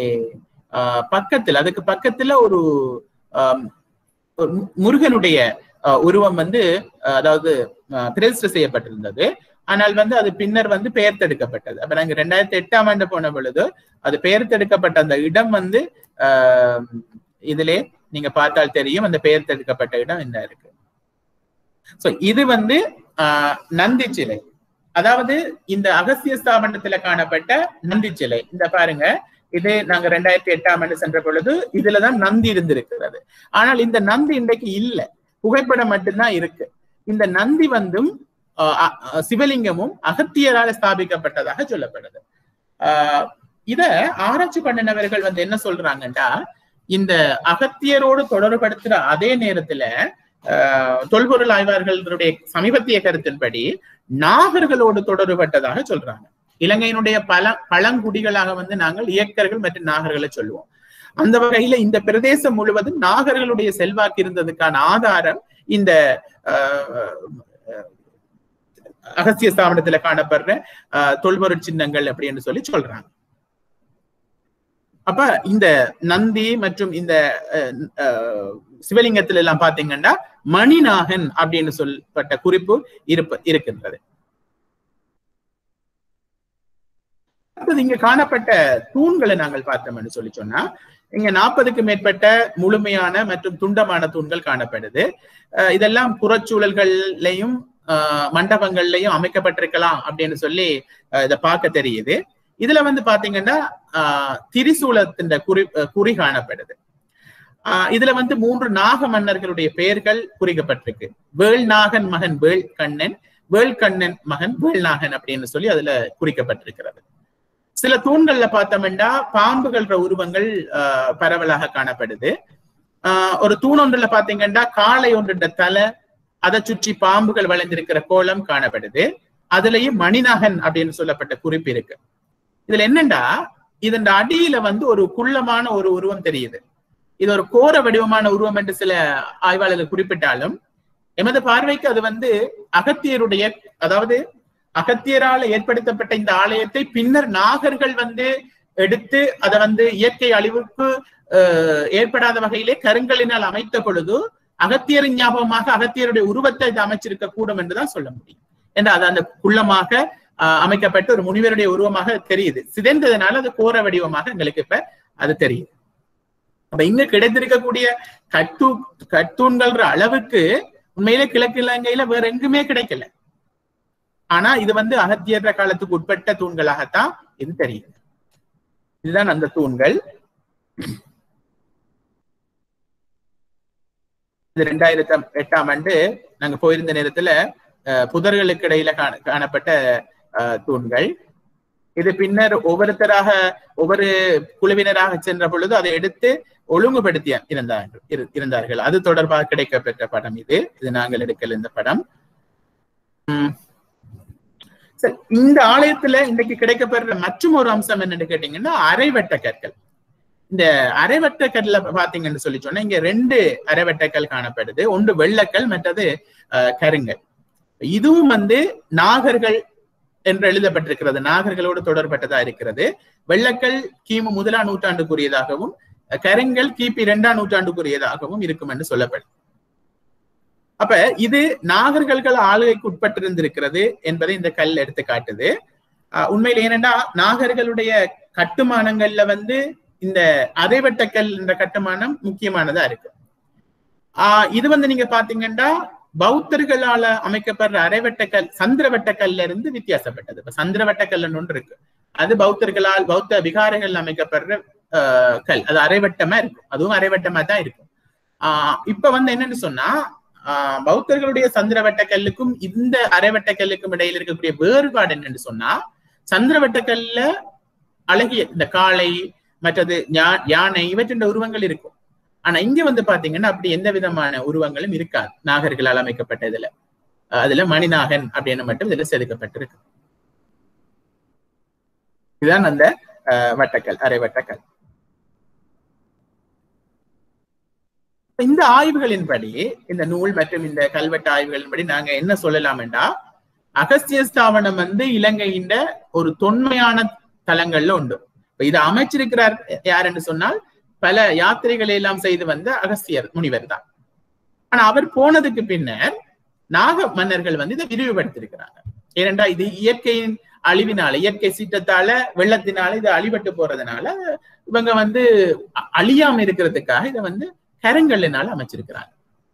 ஆஹ், பக்கத்தில் அதுக்கு பக்கத்துல ஒரு ஆம், ஒரு மு- முருகனுடைய ஆஹ், உருவம் வந்து ஆஹ், அதாவது ஆஹ், பிரதிஷ்டை செய்யப்பட்டிருந்தது ஆனால் வந்து அது பின்னர் வந்து பெயர்த்தெடுக்கப்பட்டது அப்ப நாங்க ரெண்டாயிரத்தி எட்டாம் ஆண்டு போன பொழுது அது பெயர்த்தெடுக்கப்பட்ட அந்த இடம் வந்து ஆஹ், இதிலே நீங்க பார்த்தால் தெரியும் அந்த பெயர்த்தெடுக்கப்பட்ட இடம் என்ன இருக்கு சோ இது வந்து ஆஹ், நந்தி சிலை அதாவது இந்த அகஸ்திய ஸ்தாபனத்துல காணப்பட்ட நந்தி சிலை இந்த பாருங்க இது நாங்க ரெண்டாயிரத்தி எட்டாம் ஆண்டு சென்ற பொழுது இதுலதான் நந்தி இருந்திருக்கிறது ஆனால் இந்த நந்தி இன்றைக்கு இல்ல புகைப்படம் மட்டும்தான் இருக்கு இந்த நந்தி வந்தும் ஆஹ் அ- அ- சிவலிங்கமும் அகத்தியரால ஸ்தாபிக்கப்பட்டதாக சொல்லப்படுது ஆஹ் இத ஆராய்ச்சி பண்ணினவர்கள் வந்து என்ன சொல்றாங்கன்னா இந்த அகத்தியரோடு தொடர்படுத்துற அதே நேரத்துல ஆஹ் தொல்பொருள் ஆய்வாளர்களுடைய சமீபத்திய கருத்தின்படி நாகர்களோடு தொடர்பட்டதாக சொல்றாங்க இலங்கையினுடைய பல பழங்குடிகளாக வந்து நாங்கள் இயக்கர்கள் மற்றும் நாகர்களை சொல்லுவோம் அந்த வகையில இந்த பிரதேசம் முழுவதும் நாகர்களுடைய செல்வாக்கு இருந்ததுக்கான ஆதாரம் இந்த ஆஹ், அகஸ்திய ஸ்தாபனத்துல காணப்படுற ஆஹ், தொல்பொருட் சின்னங்கள் அப்படின்னு சொல்லி சொல்றாங்க அப்ப இந்த நந்தி மற்றும் இந்த அஹ், அஹ், சிவலிங்கத்துல எல்லாம் பாத்தீங்கன்னா மணிநாகன் அப்படின்னு சொல்லப்பட்ட குறிப்பு இருப்ப இருக்கின்றது அடுத்தது இங்க காணப்பட்ட தூண்களை நாங்கள் பார்த்தோம்னு சொல்லி சொன்னா இங்க நாற்பதுக்கு மேற்பட்ட முழுமையான மற்றும் துண்டமான தூண்கள் காணப்படுது அஹ் இதெல்லாம் புறச்சூழல்கள்லையும் அஹ் மண்டபங்கள்லயும் அமைக்கப்பட்டிருக்கலாம் அப்படின்னு சொல்லி அஹ் இதை பார்க்க தெரியுது இதுல வந்து பாத்தீங்கன்னா ஆஹ் திரிசூலத்தின் குறி அஹ் குறி காணப்படுது ஆஹ் இதுல வந்து மூன்று நாக மன்னர்களுடைய பெயர்கள் குறிக்கப்பட்டிருக்கு வேள்நாகன் மகன் வேள் கண்ணன் வேள்கண்ணன் மகன் வேள்நாகன் அப்படின்னு சொல்லி அதுல குறிக்கப்பட்டிருக்கிறது சில தூண்கள்ல பார்த்தோம்னா பாம்புகள்ற உருவங்கள் ஆஹ் பரவலாக காணப்படுது ஆஹ் ஒரு தூண் ஒன்றுல பாத்தீங்கன்னா காளை ஒன்றுன்ற தலை அதை சுற்றி பாம்புகள் வளைந்திருக்கிற கோலம் காணப்படுது அதுலயும் மணிநாகன் அப்படின்னு சொல்லப்பட்ட குறிப்பு இருக்கு இதுல என்னண்டா இதன் அடியில வந்து ஒரு குள்ளமான ஒரு உருவம் தெரியுது இது ஒரு கோர வடிவமான உருவம் என்று சில ஆய்வாளர்கள் குறிப்பிட்டாலும் எமது பார்வைக்கு அது வந்து அகத்தியருடைய அதாவது அகத்தியரால ஏற்படுத்தப்பட்ட இந்த ஆலயத்தை பின்னர் நாகர்கள் வந்து எடுத்து அதை வந்து இயற்கை அழிவுக்கு அஹ், ஏற்படாத வகையிலே கருங்கலினால் அமைத்த பொழுது அகத்தியரின் ஞாபகமாக அகத்தியருடைய உருவத்தை இது அமைச்சிருக்க கூடும் என்றுதான் சொல்ல முடியும் ஏன்னா அது அந்த குள்ளமாக ஆஹ், அமைக்கப்பட்ட ஒரு முனிவருடைய உருவமாக தெரியுது சிதைந்ததுனால அது கோர வடிவமாக எங்களுக்கு இப்ப அது தெரியுது அப்ப இங்க கிடைத்திருக்கக்கூடிய கட்டு கட்டூன்கள்ன்ற அளவுக்கு உண்மையிலே கிழக்கு இலங்கையில வேற எங்குமே கிடைக்கல ஆனா இது வந்து அகத்தியர் காலத்துக்கு உட்பட்ட தூண்களாகத்தான் இது தெரியுது இதுதான் அந்த தூண்கள் இது ரெண்டாயிரத்தி எட்டாம் ஆண்டு நாங்க போயிருந்த நேரத்துல அஹ், புதர்களுக்கு இடையில காண- காணப்பட்ட அஹ், தூண்கள் இது பின்னர் ஒவ்வொருத்தராக ஒவ்வொரு குழுவினராக சென்ற பொழுது அதை எடுத்து ஒழுங்குபடுத்தி இருந்தார்கள் இரு- இருந்தார்கள் அது தொடர்பாக கிடைக்கப்பெற்ற படம் இது இது நாங்கள் எடுக்கல இந்த படம் உம் சரி இந்த ஆலயத்துல இன்னைக்கு கிடைக்கப்படுற மற்றும் ஒரு அம்சம் என்னன்னு கேட்டீங்கன்னா அரைவட்ட கற்கள் இந்த அரைவட்ட கல்ல பாத்தீங்கன்னு சொல்லி சொன்னா இங்க ரெண்டு அரைவட்டக்கல் காணப்படுது ஒன்று வெள்ளக்கல் மற்றது அஹ், கருங்கல் இதுவும் வந்து நாகர்கள் என்று எழுதப்பட்டிருக்கிறது நாகர்களோடு தொடர்பட்டதா இருக்கிறது வெள்ளக்கல் கிமு முதலாம் நூற்றாண்டுக்குரியதாகவும் அஹ், கருங்கல் கிபி இரண்டாம் நூற்றாண்டுக்குரியதாகவும் இருக்கும் என்று சொல்லப்படுது அப்ப இது நாகர்கள் ஆளுகைக்கு உட்பட்டிருந்திருக்கிறது என்பதை இந்த கல் எடுத்து காட்டுது அஹ், உண்மையில் ஏனென்றா நாகர்களுடைய கட்டுமானங்கள்ல வந்து இந்த அரைவட்டக்கல் என்ற கட்டுமானம் முக்கியமானதா இருக்கு ஆஹ் இது வந்து நீங்க பாத்தீங்கன்னா பௌத்தர்களால அமைக்கப்படுற அரைவட்டக்கல் சந்திரவட்டக்கல்ல இருந்து வித்தியாசப்பட்டது இப்ப சந்திரவட்டக்கல்னு ஒன்று இருக்கு அது பௌத்தர்களால் பௌத்த விகாரங்கள் அமைக்கப்படுற ஆஹ் கல் அது அரைவட்டமா இருக்கும் அதுவும் அரைவட்டமா தான் இருக்கும் ஆஹ் இப்ப வந்து என்னன்னு சொன்னா ஆஹ் பௌத்தர்களுடைய சந்திரவட்ட கல்லுக்கும் இந்த அரைவட்ட கல்லுக்கும் இடையில இருக்கக்கூடிய வேறுபாடு என்னன்னு சொன்னா சந்திரவட்ட கல்ல அழகிய இந்த காளை மற்றது ஞா- யானை இவற்றின் உருவங்கள் இருக்கும் ஆனா இங்க வந்து பாத்தீங்கன்னா அப்படி எந்த விதமான உருவங்களும் இருக்காது நாகர்களால் அமைக்கப்பட்ட இதுல அஹ் அதுல மணிநாகன் அப்படின்னு மட்டும் இதுல செதுக்கப்பட்டிருக்கு இதுதான் அந்த அஹ், வட்டக்கல் அரை வட்டக்கல் இந்த ஆய்வுகளின்படி இந்த நூல் மற்றும் இந்த கல்வெட்டு ஆய்வுகளின்படி நாங்க என்ன சொல்லலாம் என்றா அகஸ்திய ஸ்தாபனம் வந்து இலங்கையின் ஒரு தொன்மையான தலங்கள்ல உண்டு இப்ப இதை அமைச்சிருக்கிறார் யார் என்று சொன்னால் பல யாத்திரைகளை எல்லாம் செய்து வந்த அகஸ்தியர் முனிவர் தான் ஆனா அவர் போனதுக்கு பின்னர் நாக மன்னர்கள் வந்து இதை விரிவுபடுத்திருக்கிறாங்க ஏனென்றா இது இயற்கையின் அழிவினால இயற்கை சீற்றத்தால வெள்ளத்தினால இது அழிபட்டு போறதுனால இவங்க வந்து அ- அழியாம இருக்கிறதுக்காக இதை வந்து கருங்கல்லினால அமைச்சிருக்கிறாங்க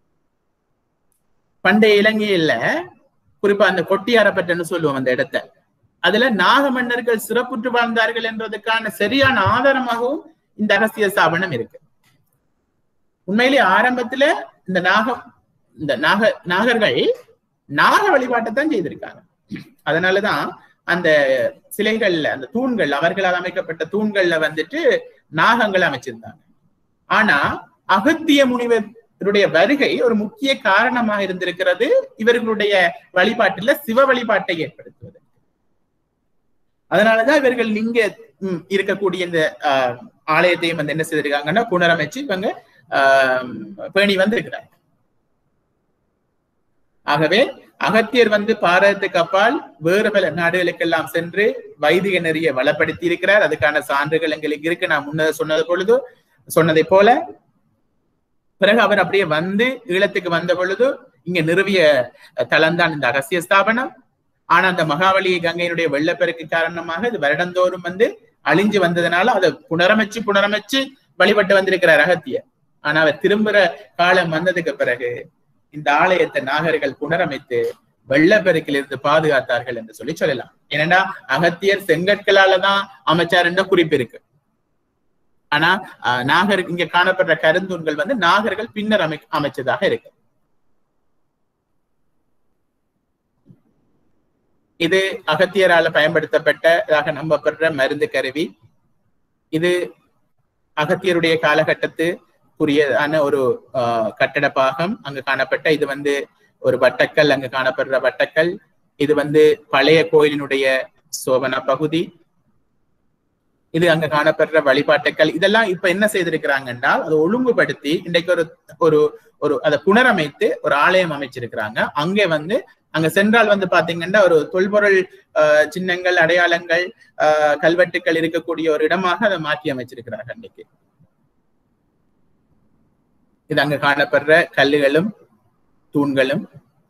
பண்டைய இலங்கையில குறிப்பா அந்த கொட்டியாரப்பட்டன்னு சொல்லுவோம் அந்த இடத்த அதுல நாக மன்னர்கள் சிறப்புற்று வாழ்ந்தார்கள் என்றதுக்கான சரியான ஆதாரமாகவும் இந்த அகஸ்திய ஸ்தாபனம் இருக்கு உண்மையிலே ஆரம்பத்துல இந்த நாகம் இந்த நாக நாகர்கள் நாக வழிபாட்டைத்தான் செய்திருக்காங்க அதனாலதான் அந்த சிலைகள்ல அந்த தூண்கள் அவர்களால் அமைக்கப்பட்ட தூண்கள்ல வந்துட்டு நாகங்கள் அமைச்சிருந்தாங்க ஆனா அகத்திய முனிவருடைய வருகை ஒரு முக்கிய காரணமாக இருந்திருக்கிறது இவர்களுடைய வழிபாட்டில சிவ வழிபாட்டை ஏற்படுத்துவது அதனாலதான் இவர்கள் இங்க ம், இருக்கக்கூடிய இந்த ஆஹ், ஆலயத்தையும் வந்து என்ன செய்திருக்காங்கன்னா புனரமைச்சு இவங்க ஆஹ், பேணி வந்திருக்கிறாங்க ஆகவே அகத்தியர் வந்து பாரதத்துக்கு அப்பால் வேறு பல நாடுகளுக்கெல்லாம் சென்று வைதிக நெறிய வளப்படுத்தி இருக்கிறார் அதுக்கான சான்றுகள் எங்களுக்கு இருக்கு நான் முன்னதாக சொன்னது பொழுது சொன்னதை போல பிறகு அவர் அப்படியே வந்து ஈழத்துக்கு வந்த பொழுது இங்க நிறுவிய தலம்தான் இந்த அகசிய ஸ்தாபனம் ஆனா அந்த மகாவலி கங்கையினுடைய வெள்ளப்பெருக்கு காரணமாக இது வருடந்தோறும் வந்து அழிஞ்சு வந்ததுனால அதை புனரமைச்சு புனரமைச்சு வழிபட்டு வந்திருக்கிறார் அகத்தியர் ஆனா அவர் திரும்புற காலம் வந்ததுக்கு பிறகு இந்த ஆலயத்தை நாகர்கள் புனரமைத்து வெள்ளப்பெருக்கில் இருந்து பாதுகாத்தார்கள் என்று சொல்லி சொல்லலாம் ஏனென்றா அகத்தியர் செங்கற்களால தான் அமைச்சார் என்ற குறிப்பு இருக்கு ஆனா அஹ், நாகர் இங்க காணப்படுற கருந்தூண்கள் வந்து நாகர்கள் பின்னர் அமை அமைச்சதாக இருக்கு இது அகத்தியரால பயன்படுத்தப்பட்டதாக நம்பப்படுற மருந்து கருவி இது அகத்தியருடைய காலகட்டத்துக்குரியதான ஒரு ஆஹ், கட்டட பாகம் அங்கு காணப்பட்ட இது வந்து ஒரு வட்டக்கல் அங்கு காணப்படுற வட்டக்கல் இது வந்து பழைய கோயிலினுடைய சோபன பகுதி இது அங்க காணப்படுற வழிபாட்டுக்கள் இதெல்லாம் இப்ப என்ன செய்திருக்கிறாங்க என்றால் அதை ஒழுங்குபடுத்தி இன்றைக்கு ஒரு ஒரு ஒரு அதை புனரமைத்து ஒரு ஆலயம் அமைச்சிருக்கிறாங்க அங்கே வந்து அங்க சென்றால் வந்து பாத்தீங்கன்னா ஒரு தொல்பொருள் ஆஹ், சின்னங்கள் அடையாளங்கள் ஆஹ், கல்வெட்டுக்கள் இருக்கக்கூடிய ஒரு இடமாக அதை மாற்றி அமைச்சிருக்கிறார்கள் இன்னைக்கு இது அங்க காணப்படுற கல்லுகளும் தூண்களும்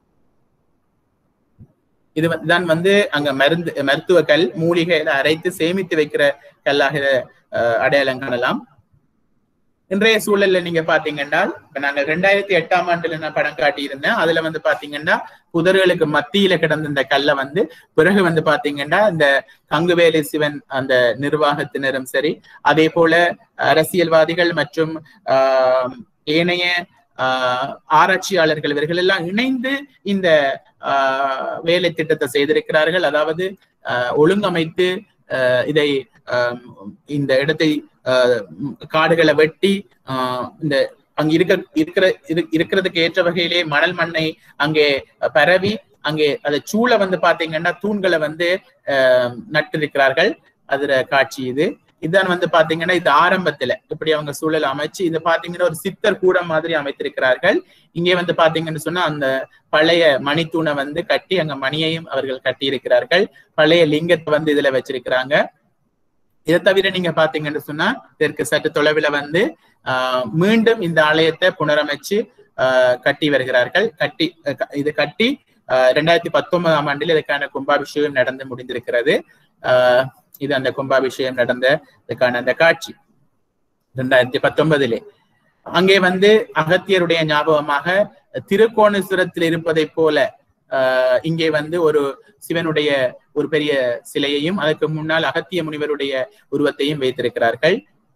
இது வந்து- தான் வந்து அங்க மருந்து மருத்துவ கல் மூலிகையில அரைத்து சேமித்து வைக்கிற கல்லாக இத, ஆஹ், அடையாளம் காணலாம் இன்றைய சூழல்ல நீங்க பாத்தீங்கன்னா இப்ப நாங்க ரெண்டாயிரத்தி எட்டாம் ஆண்டுல நான் படம் காட்டியிருந்தேன் அதுல வந்து பாத்தீங்கன்னா புதர்களுக்கு மத்தியில கிடந்த இந்த கல்லை வந்து பிறகு வந்து பாத்தீங்கன்னா இந்த கங்குவேலி சிவன் அந்த நிர்வாகத்தினரும் சரி அதே போல அரசியல்வாதிகள் மற்றும் ஆஹ் ஏனைய ஆஹ் ஆராய்ச்சியாளர்கள் இவர்கள் எல்லாம் இணைந்து இந்த ஆஹ் வேலை திட்டத்தை செய்திருக்கிறார்கள் அதாவது ஆஹ் ஒழுங்கமைத்து ஆஹ் இதை ஆஹ் இந்த இடத்தை ஆஹ் காடுகளை வெட்டி ஆஹ் இந்த அங்க இருக்க இருக்கிற இரு- இருக்கிறதுக்கு ஏற்ற வகையிலே மணல் மண்ணை அங்கே பரவி அங்கே அதை சூழ வந்து பாத்தீங்கன்னா தூண்களை வந்து ஆஹ் நட்டிருக்கிறார்கள் அதுல காட்சி இது இதான் வந்து பாத்தீங்கன்னா இது ஆரம்பத்துல இப்படி அவங்க சூழல் அமைச்சு இது பாத்தீங்கன்னா ஒரு சித்தர் கூடம் மாதிரி அமைத்திருக்கிறார்கள் இங்கே வந்து பாத்தீங்கன்னு சொன்னா அந்த பழைய மணித்தூணை வந்து கட்டி அங்க மணியையும் அவர்கள் கட்டி இருக்கிறார்கள் பழைய லிங்கத்தை வந்து இதுல வச்சிருக்கிறாங்க இதை தவிர நீங்க பாத்தீங்கன்னு சொன்னா இதற்கு சற்று தொலைவில் வந்து ஆஹ் மீண்டும் இந்த ஆலயத்தை புனரமைச்சு ஆஹ் கட்டி வருகிறார்கள் கட்டி அஹ் க- இது கட்டி ஆஹ் ரெண்டாயிரத்தி பத்தொன்பதாம் ஆண்டில் இதுக்கான கும்பாபிஷேகம் நடந்து முடிந்திருக்கிறது ஆஹ் இது அந்த கும்பாபிஷேகம் நடந்த இதுக்கான அந்த காட்சி ரெண்டாயிரத்தி பத்தொன்பதிலே அங்கே வந்து அகத்தியருடைய ஞாபகமாக திருக்கோணேஸ்வரத்தில் இருப்பதைப் போல ஆஹ் இங்கே வந்து ஒரு சிவனுடைய ஒரு பெரிய சிலையையும் அதற்கு முன்னால் அகத்திய முனிவருடைய உருவத்தையும் வைத்திருக்கிறார்கள்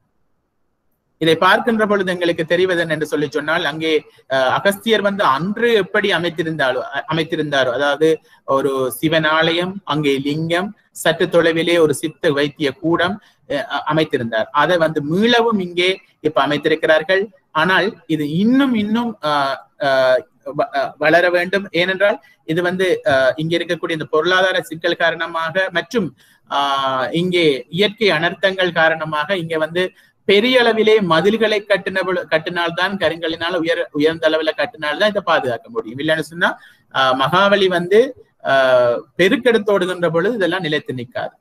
இதை பார்க்கின்ற பொழுது எங்களுக்கு தெரிவதன் என்று சொல்லி சொன்னால் அங்கே அஹ், அகஸ்தியர் வந்து அன்று எப்படி அமைத்திருந்தாலோ அ- அமைத்திருந்தாரோ அதாவது ஒரு சிவன் ஆலயம் அங்கே லிங்கம் சற்று தொலைவிலே ஒரு சித்த வைத்திய கூடம் அஹ், அ- அமைத்திருந்தார் அதை வந்து மீளவும் இங்கே இப்ப அமைத்திருக்கிறார்கள் ஆனால் இது இன்னும் இன்னும் ஆஹ், ஆஹ், வ- அஹ், வளர வேண்டும் ஏனென்றால் இது வந்து ஆஹ், இங்க இருக்கக்கூடிய இந்த பொருளாதார சிக்கல் காரணமாக மற்றும் ஆஹ், இங்கே இயற்கை அனர்த்தங்கள் காரணமாக இங்க வந்து பெரிய அளவிலே மதில்களை கட்டின பொழு- கட்டினால்தான் கருங்கலினால் உயர் உயர்ந்த அளவுல கட்டினால்தான் இதை பாதுகாக்க முடியும் இல்லைன்னு சொன்னா ஆஹ், மகாவலி வந்து ஆஹ், பெருக்கெடுத்தோடுகின்ற பொழுது இதெல்லாம் நிலைத்து நிற்காது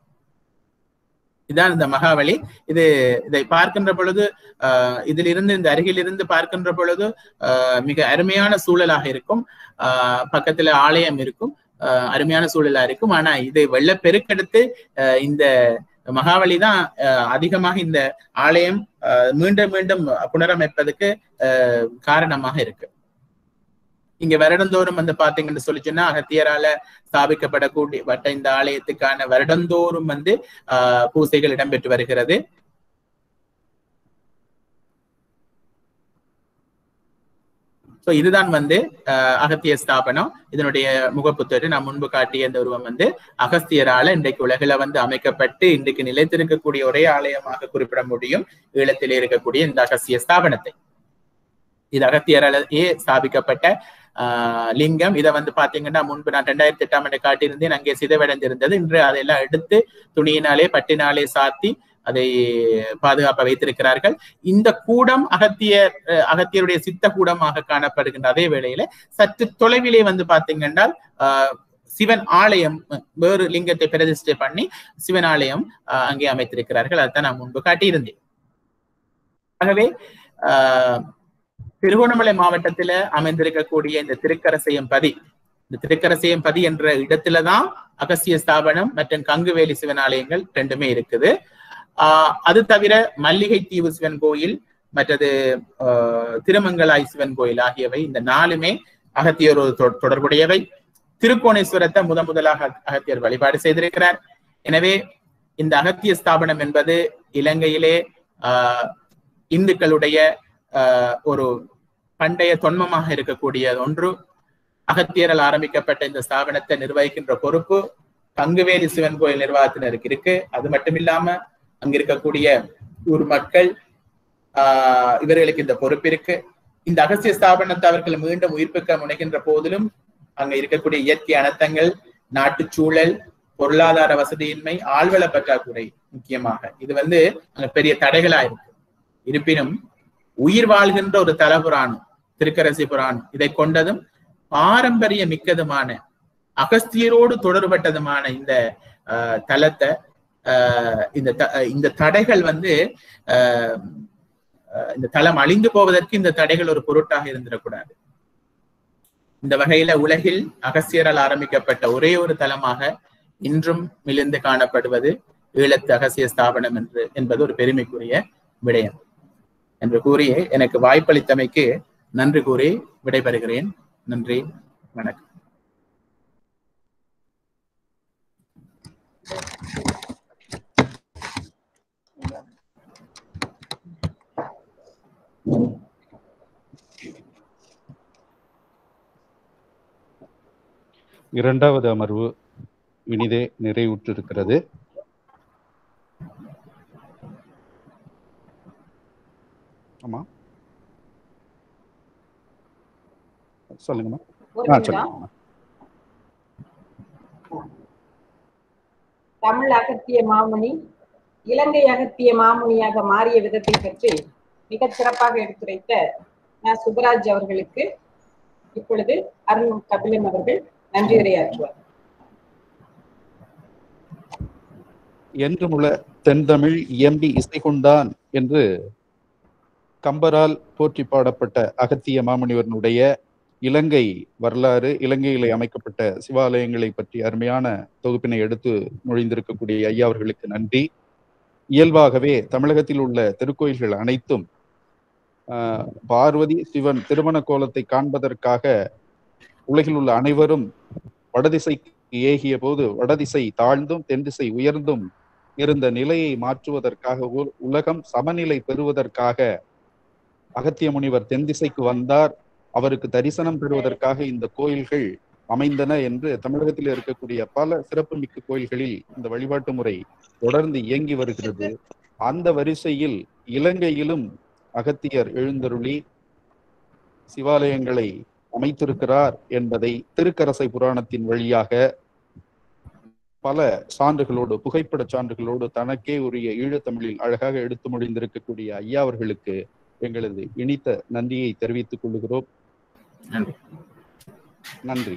இதான் இந்த மகாவலி இது இதை பார்க்கின்ற பொழுது ஆஹ் இதிலிருந்து இந்த அருகில் இருந்து பார்க்கின்ற பொழுது ஆஹ் மிக அருமையான சூழலாக இருக்கும் ஆஹ் பக்கத்துல ஆலயம் இருக்கும் ஆஹ் அருமையான சூழலா இருக்கும் ஆனா இது வெள்ள பெருக்கெடுத்து ஆஹ் இந்த மகாவலி தான் ஆஹ் அதிகமாக இந்த ஆலயம் ஆஹ் மீண்டும் மீண்டும் புனரமைப்பதற்கு ஆஹ் காரணமாக இருக்கு இங்க வருடந்தோறும் வந்து பாத்தீங்கன்னு சொல்லி சொன்னா அகத்தியரால ஸ்தாபிக்கப்படக்கூடிய பட்ட இந்த ஆலயத்துக்கான வருடந்தோறும் வந்து ஆஹ் பூசைகள் இடம்பெற்று வருகிறது சோ இதுதான் வந்து ஆஹ் அகத்திய ஸ்தாபனம் இதனுடைய முகப்புத்தொட்டு நான் முன்பு காட்டிய இந்த உருவம் வந்து அகஸ்தியரால இன்றைக்கு உலகில வந்து அமைக்கப்பட்டு இன்றைக்கு நிலைத்திருக்கக்கூடிய ஒரே ஆலயமாக குறிப்பிட முடியும் ஈழத்திலே இருக்கக்கூடிய இந்த அகஸ்திய ஸ்தாபனத்தை இது அகத்தியராலேயே ஸ்தாபிக்கப்பட்ட ஆஹ் லிங்கம் இதை வந்து பாத்தீங்கன்னா முன்பு நான் ரெண்டாயிரத்தி எட்டாம் ஆண்டு காட்டியிருந்தேன் அங்கே சிதைவடைந்திருந்தது இன்று அதையெல்லாம் எடுத்து துணியினாலே பட்டினாலே சாத்தி அதை பாதுகாப்ப வைத்திருக்கிறார்கள் இந்த கூடம் அகத்தியர் அஹ் அகத்தியருடைய சித்த கூடமாக காணப்படுகின்ற அதே வேளையில சற்று தொலைவிலே வந்து பாத்தீங்கன்னா ஆஹ் சிவன் ஆலயம் அஹ் வேறு லிங்கத்தை பிரதிஷ்டை பண்ணி சிவன் ஆலயம் ஆஹ் அங்கே அமைத்திருக்கிறார்கள் அதைத்தான் நான் முன்பு காட்டியிருந்தேன் ஆகவே ஆஹ் திருகோணமலை மாவட்டத்துல அமைந்திருக்கக்கூடிய இந்த திருக்கரசையம் பதி இந்த திருக்கரசையம் பதி என்ற இடத்துலதான் அகசிய ஸ்தாபனம் மற்றும் கங்குவேலி சிவன் ஆலயங்கள் ரெண்டுமே இருக்குது ஆஹ் அது தவிர மல்லிகை தீவு சிவன் கோயில் மற்றது ஆஹ் திருமங்கலாய் சிவன் கோயில் ஆகியவை இந்த நாலுமே அகத்தியரோடு தொ- தொடர்புடையவை திருக்கோணேஸ்வரத்தை முத முதலாக அகத்தியர் வழிபாடு செய்திருக்கிறார் எனவே இந்த அகத்திய ஸ்தாபனம் என்பது இலங்கையிலே ஆஹ் இந்துக்களுடைய ஆஹ் ஒரு பண்டைய தொன்மமாக இருக்கக்கூடிய ஒன்று அகத்தியரால் ஆரம்பிக்கப்பட்ட இந்த ஸ்தாபனத்தை நிர்வகிக்கின்ற பொறுப்பு தங்குவேலி சிவன் கோயில் நிர்வாகத்தினருக்கு இருக்கு அது மட்டும் இல்லாம அங்க இருக்கக்கூடிய ஊர் மக்கள் ஆஹ் இவர்களுக்கு இந்த பொறுப்பு இருக்கு இந்த அகசிய ஸ்தாபனத்தை அவர்கள் மீண்டும் உயிர்ப்பிக்க முனைகின்ற போதிலும் அங்க இருக்கக்கூடிய இயற்கை அனர்த்தங்கள் நாட்டுச் சூழல் பொருளாதார வசதியின்மை ஆழ்வள பற்றாக்குறை முக்கியமாக இது வந்து அங்க பெரிய தடைகளா இருக்கு இருப்பினும் உயிர் வாழ்கின்ற ஒரு தலபுராணம் திருக்கரசி புராணம் இதை கொண்டதும் பாரம்பரிய மிக்கதுமான அகஸ்தியரோடு தொடர்பட்டதுமான இந்த ஆஹ், தலத்தை ஆஹ், இந்த த- இந்த தடைகள் வந்து ஆஹ், ஆஹ், இந்த தலம் அழிந்து போவதற்கு இந்த தடைகள் ஒரு பொருட்டாக இருந்திடக்கூடாது இந்த வகையில உலகில் அகஸ்தியரால் ஆரம்பிக்கப்பட்ட ஒரே ஒரு தலமாக இன்றும் மிளிர்ந்து காணப்படுவது ஈழத்து அகசிய ஸ்தாபனம் என்று என்பது ஒரு பெருமைக்குரிய விடயம் என்று கூறி எனக்கு வாய்ப்பளித்தமைக்கு நன்றி கூறி விடைபெறுகிறேன் நன்றி வணக்கம் இரண்டாவது அமர்வு இனிதே நிறைவுற்றிருக்கிறது ஆமா சொல்லுங்கம்மா ஒரு ஆ நிமிடம் சொல்லுங்கம்மா தமிழ் அகத்திய மாமுனி இலங்கை அகத்திய மாமுனியாக மாறிய விதத்தை பற்றி மிகச் சிறப்பாக எடுத்துரைத்த ந. சுபராஜ் அவர்களுக்கு இப்பொழுது அருண் கபிலன் அவர்கள் நன்றி உரையாற்றுவார் என்றுமுள்ள தென்தமிழ் இயம்பி இசை கொண்டான் என்று கம்பரால் போற்றி பாடப்பட்ட அகத்திய மாமுனிவரனுடைய இலங்கை வரலாறு இலங்கையிலே அமைக்கப்பட்ட சிவாலயங்களை பற்றி அருமையான தொகுப்பினை எடுத்து மொழிந்திருக்கக்கூடிய ஐயா அவர்களுக்கு நன்றி இயல்பாகவே தமிழகத்தில் உள்ள திருக்கோயில்கள் அனைத்தும் ஆஹ், பார்வதி சிவன் திருமண கோலத்தை காண்பதற்காக உலகில் உள்ள அனைவரும் வடதிசைக்கு ஏகிய போது வடதிசை தாழ்ந்தும் தென் திசை உயர்ந்தும் இருந்த நிலையை மாற்றுவதற்காக உ- உலகம் சமநிலை பெறுவதற்காக அகத்திய முனிவர் தென் திசைக்கு வந்தார் அவருக்கு தரிசனம் பெறுவதற்காக இந்த கோயில்கள் அமைந்தன என்று தமிழகத்தில் இருக்கக்கூடிய பல சிறப்புமிக்க கோயில்களில் இந்த வழிபாட்டு முறை தொடர்ந்து இயங்கி வருகிறது அந்த வரிசையில் இலங்கையிலும் அகத்தியர் எழுந்தருளி சிவாலயங்களை அமைத்திருக்கிறார் என்பதை திருக்கரசை புராணத்தின் வழியாக பல சான்றுகளோடு புகைப்பட சான்றுகளோடு தனக்கே உரிய ஈழத்தமிழில் அழகாக எடுத்து மொழிந்திருக்கக்கூடிய ஐயா அவர்களுக்கு எங்களது இனித்த நன்றியை தெரிவித்துக் கொள்கிறோம் நன்றி நன்றி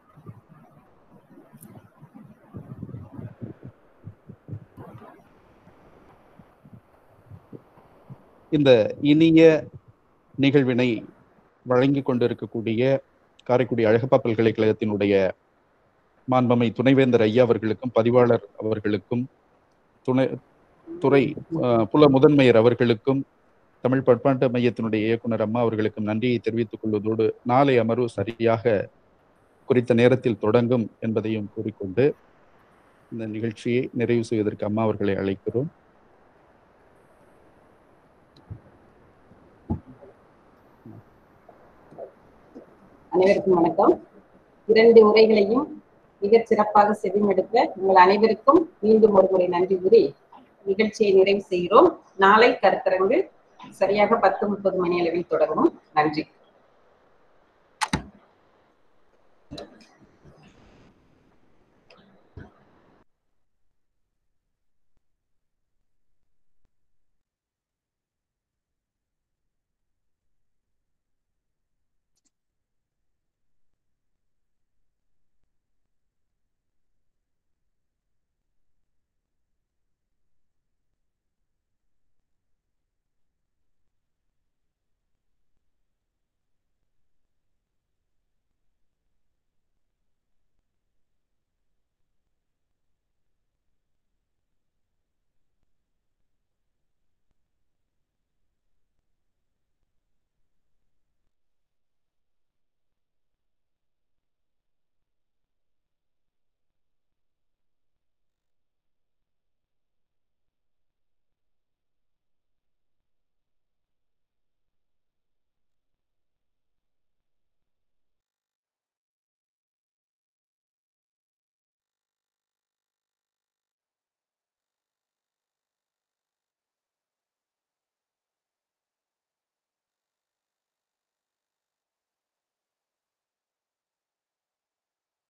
இந்த இனிய நிகழ்வினை வழங்கிக் கொண்டிருக்கக்கூடிய காரைக்குடி அழகப்பா பல்கலைக்கழகத்தினுடைய மாண்பமை துணைவேந்தர் ஐயா அவர்களுக்கும் பதிவாளர் அவர்களுக்கும் துணை துறை அஹ், புல முதன்மையர் அவர்களுக்கும் தமிழ் பண்பாட்டு மையத்தினுடைய இயக்குனர் அம்மா அவர்களுக்கும் நன்றியை தெரிவித்துக் கொள்வதோடு நாளை அமர்வு சரியாக குறித்த நேரத்தில் தொடங்கும் என்பதையும் கூறிக்கொண்டு இந்த நிகழ்ச்சியை நிறைவு செய்வதற்கு அம்மா அவர்களை அழைக்கிறோம் அனைவருக்கும் வணக்கம் இரண்டு உரைகளையும் மிகச் சிறப்பாக செவிமெடுத்த உங்கள் அனைவருக்கும் மீண்டும் ஒரு முறை நன்றி கூறி நிகழ்ச்சியை நிறைவு செய்கிறோம் நாளை கருத்தரங்கு சரியாக பத்து முப்பது மணி அளவில் தொடங்கும் நன்றி